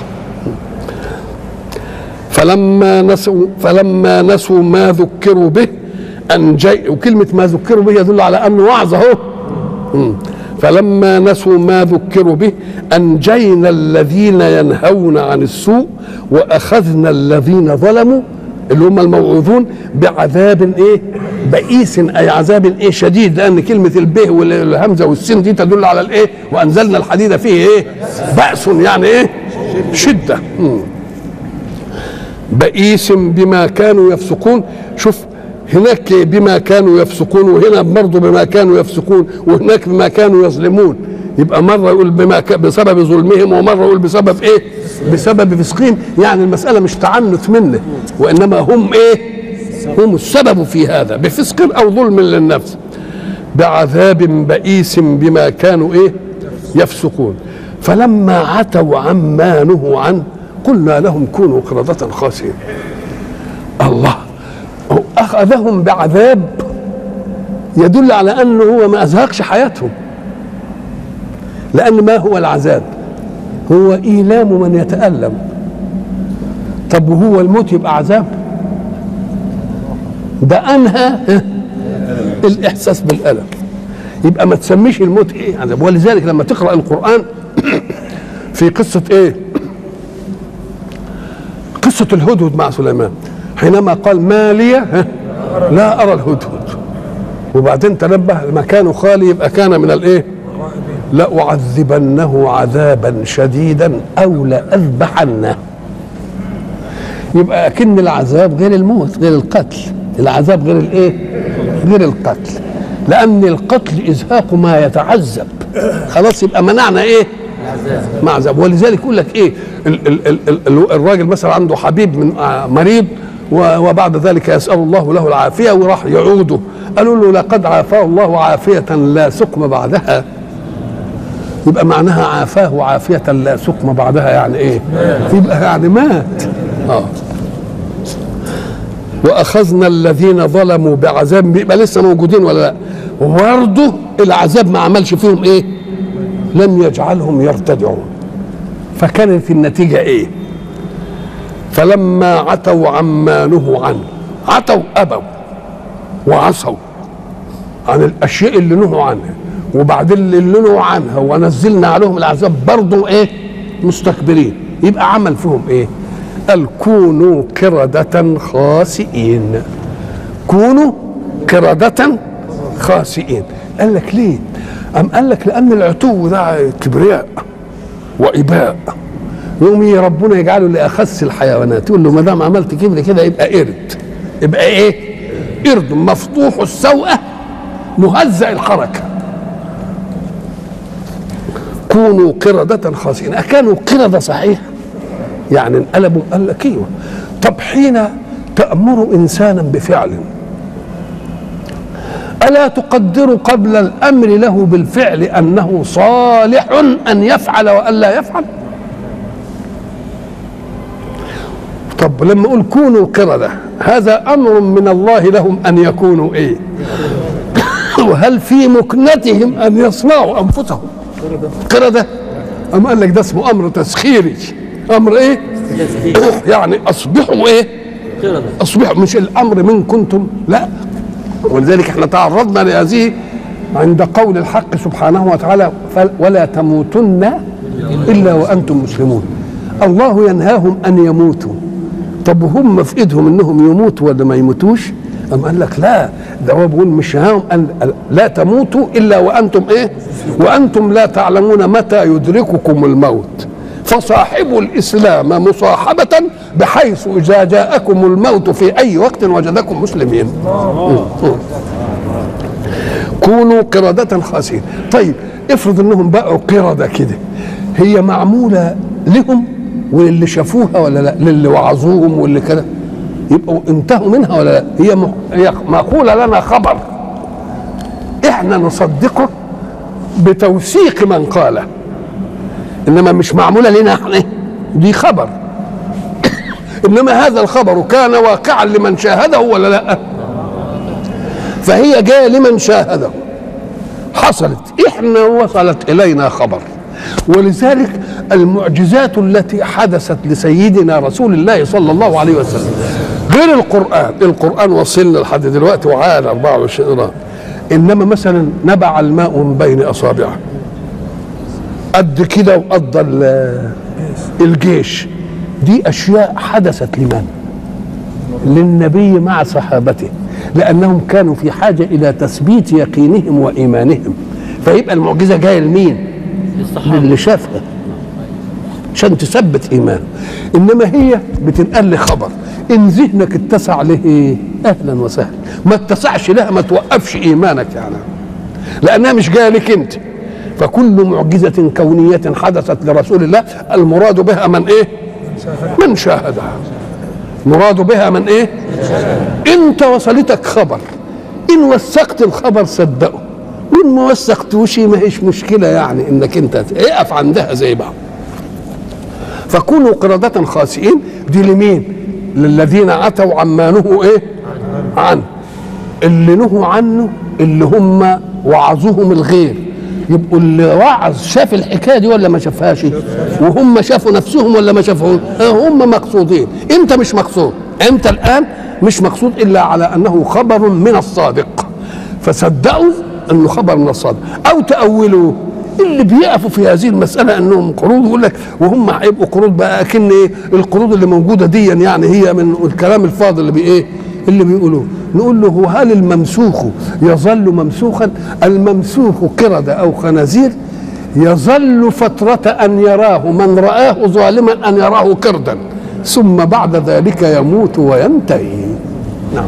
فلما نسوا فلما نسوا ما ذكروا به أنجي وكلمة ما ذكروا به يدل على أنه وعظ أهو مم. فلما نسوا ما ذكروا به أنجينا الذين ينهون عن السوء وأخذنا الذين ظلموا اللي هم الموعوظون بعذاب ايه بئيس اي عذاب ايه شديد لان كلمه البه والهمزه والسين دي تدل على الايه وانزلنا الحديد فيه ايه باس يعني ايه شده مم. بئيس بما كانوا يفسقون شوف هناك بما كانوا يفسقون وهنا برضه بما كانوا يفسقون وهناك بما كانوا يظلمون يبقى مره يقول بما ك... بسبب ظلمهم ومره يقول بسبب ايه؟ بسبب فسقهم يعني المساله مش تعنت منه وانما هم ايه؟ هم السبب في هذا بفسق او ظلم للنفس بعذاب بئيس بما كانوا ايه؟ يفسقون فلما عتوا عما نهوا عنه قلنا لهم كونوا قردة خاسئين الله هو أخذهم بعذاب يدل على أنه هو ما أزهقش حياتهم لأن ما هو العذاب هو إيلام من يتألم طب وهو الموت يبقى عذاب ده أنهى الإحساس بالألم يبقى ما تسميش الموت إيه عذاب ولذلك لما تقرأ القرآن في قصة إيه قصة الهدهد مع سليمان حينما قال ما لي ها، لا أرى الهدهد وبعدين تنبه مكانه خالي يبقى كان من الإيه لأعذبنه عذابا شديدا أو لأذبحنه يبقى أكن العذاب غير الموت غير القتل العذاب غير الإيه غير القتل لأن القتل إزهاق ما يتعذب خلاص يبقى منعنا إيه مع عذاب ولذلك يقول لك ايه ال ال ال ال الراجل مثلا عنده حبيب من آه، مريض و- وبعد ذلك يسال الله له العافيه وراح يعوده قالوا له لقد عافاه الله عافيه لا سقم بعدها يبقى معناها عافاه عافيه لا سقم بعدها يعني ايه يبقى يعني مات اه واخذنا الذين ظلموا بعذاب بيبقى لسه موجودين ولا لا وبرضه العذاب ما عملش فيهم ايه لم يجعلهم يرتدعون فكانت النتيجة ايه فلما عتوا عما نهوا عنه عتوا أبوا وعصوا عن الأشياء اللي نهوا عنها وبعدين اللي نهوا عنها ونزلنا عليهم العذاب برضو ايه مستكبرين يبقى عمل فيهم ايه قال كونوا قردة خاسئين كونوا قردة خاسئين قال لك ليه أم قال لك لأن العتو ده كبرياء وإباء يوم ي- ربنا يجعله لأخس الحيوانات يقول له ما دام عملت كبر كده يبقى قرد يبقى إيه؟ قرد مفتوح السوءة مهزأ الحركة كونوا قردة خاسئين أكانوا قردة صحيح يعني انقلبوا قال لك ايوه طب حين تأمر إنسانا بفعل ألا تقدر قبل الأمر له بالفعل أنه صالح أن يفعل وألا يفعل طب لما أقول كونوا قردة هذا أمر من الله لهم أن يكونوا إيه وهل في مكنتهم أن يصنعوا أنفسهم قردة أم قال لك ده اسمه أمر تسخيري أمر إيه يعني أصبحوا إيه أصبحوا مش الأمر من كنتم لا ولذلك احنا تعرضنا لهذه عند قول الحق سبحانه وتعالى فل- ولا تموتن الا وانتم مسلمون الله ينهاهم ان يموتوا طب هم في ايدهم انهم يموتوا ولا ما يموتوش أم قال لك لا ده هو بيقول مش هاهم أن لا تموتوا الا وانتم ايه وانتم لا تعلمون متى يدرككم الموت فصاحبوا الاسلام مصاحبه بحيث اذا جاءكم الموت في اي وقت وجدكم مسلمين كونوا قردة خاسئين طيب افرض انهم بقوا قردة كده هي معمولة لهم وللي شافوها ولا لا للي وعظوهم واللي كده يبقوا انتهوا منها ولا لا هي م- هي مقولة لنا خبر احنا نصدقه بتوثيق من قاله انما مش معمولة لنا احنا دي خبر انما هذا الخبر كان واقعا لمن شاهده ولا لا فهي جايه لمن شاهده حصلت احنا وصلت الينا خبر ولذلك المعجزات التي حدثت لسيدنا رسول الله صلى الله عليه وسلم غير القرآن القرآن وصلنا لحد دلوقتي وعاد 24 قرآن إنما مثلا نبع الماء من بين أصابعه قد كده وقضى ال- الجيش دي أشياء حدثت لمن؟ للنبي مع صحابته لانهم كانوا في حاجه الى تثبيت يقينهم وايمانهم فيبقى المعجزه جايه لمين؟ للي شافها عشان تثبت ايمانه انما هي بتنقل لي خبر ان ذهنك اتسع له ايه اهلا وسهلا ما اتسعش لها ما توقفش ايمانك يعني لانها مش جايه لك انت فكل معجزه كونيه حدثت لرسول الله المراد بها من ايه من شاهدها مراد بها من ايه انت وصلتك خبر ان وثقت الخبر صدقه وان ما وثقتوش ما هيش مشكله يعني انك انت اقف عندها زي بعض فكونوا قردة خاسئين دي لمين للذين عتوا عما نهوا ايه عنه اللي نهوا عنه اللي هم وعظوهم الغير يبقوا اللي وعظ شاف الحكايه دي ولا ما شافهاش وهم شافوا نفسهم ولا ما شافوهم آه هم مقصودين انت مش مقصود انت الان مش مقصود الا على انه خبر من الصادق فصدقوا انه خبر من الصادق او تاولوا اللي بيقفوا في هذه المساله انهم قروض يقول لك وهم هيبقوا قروض بقى اكن ايه القروض اللي موجوده دي يعني هي من الكلام الفاضل اللي بايه اللي بيقولوه نقول له هل الممسوخ يظل ممسوخا الممسوخ قردة أو خنازير يظل فترة أن يراه من رآه ظالما أن يراه قردا ثم بعد ذلك يموت وينتهي نعم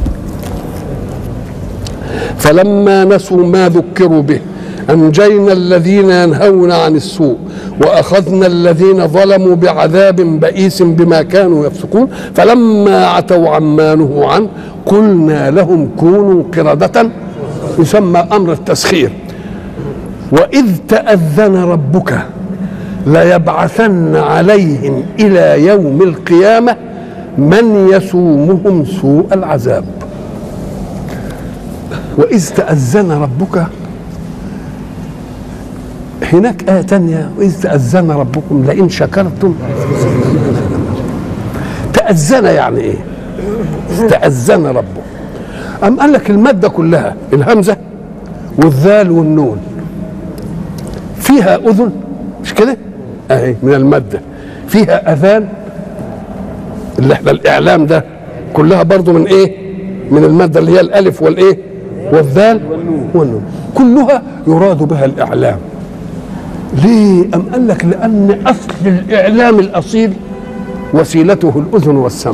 فلما نسوا ما ذكروا به أنجينا الذين ينهون عن السوء وأخذنا الذين ظلموا بعذاب بئيس بما كانوا يفسقون فلما عتوا عما نهوا عنه قلنا لهم كونوا قردة يسمى أمر التسخير وإذ تأذن ربك ليبعثن عليهم إلى يوم القيامة من يسومهم سوء العذاب وإذ تأذن ربك هناك آية تانية وإذ تأذن ربكم لئن شكرتم تأذن يعني إيه؟ تأذن ربه أم قال لك المادة كلها الهمزة والذال والنون فيها أذن مش كده؟ أهي من المادة فيها أذان اللي احنا الإعلام ده كلها برضو من إيه؟ من المادة اللي هي الألف والإيه؟ والذال والنون كلها يراد بها الإعلام ليه؟ أم قال لك لأن أصل الإعلام الأصيل وسيلته الأذن والسمع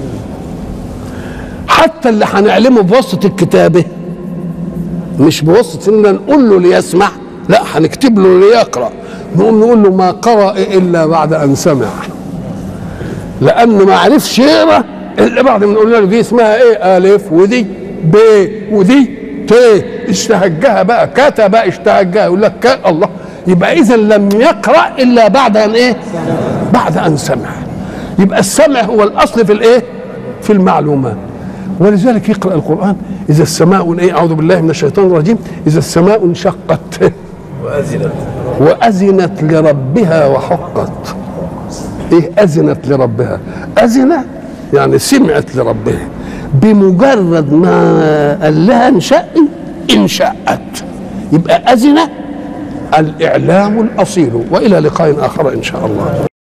حتى اللي هنعلمه بواسطة الكتابة مش بواسطة إننا نقول له ليسمع لا هنكتب له ليقرأ نقوم نقول له ما قرأ إلا بعد أن سمع لأنه ما عرفش يقرأ إلا بعد ما نقول له دي اسمها إيه ألف ودي ب ودي ت اشتهجها بقى كتب اشتهجها يقول لك ك... الله يبقى اذا لم يقرا الا بعد ان ايه بعد ان سمع يبقى السمع هو الاصل في الايه في المعلومات ولذلك يقرا القران اذا السماء ايه اعوذ بالله من الشيطان الرجيم اذا السماء انشقت وأذنت واذنت لربها وحقت ايه اذنت لربها اذن يعني سمعت لربها بمجرد ما قال لها انشأي انشأت يبقى اذن الاعلام الاصيل والى لقاء اخر ان شاء الله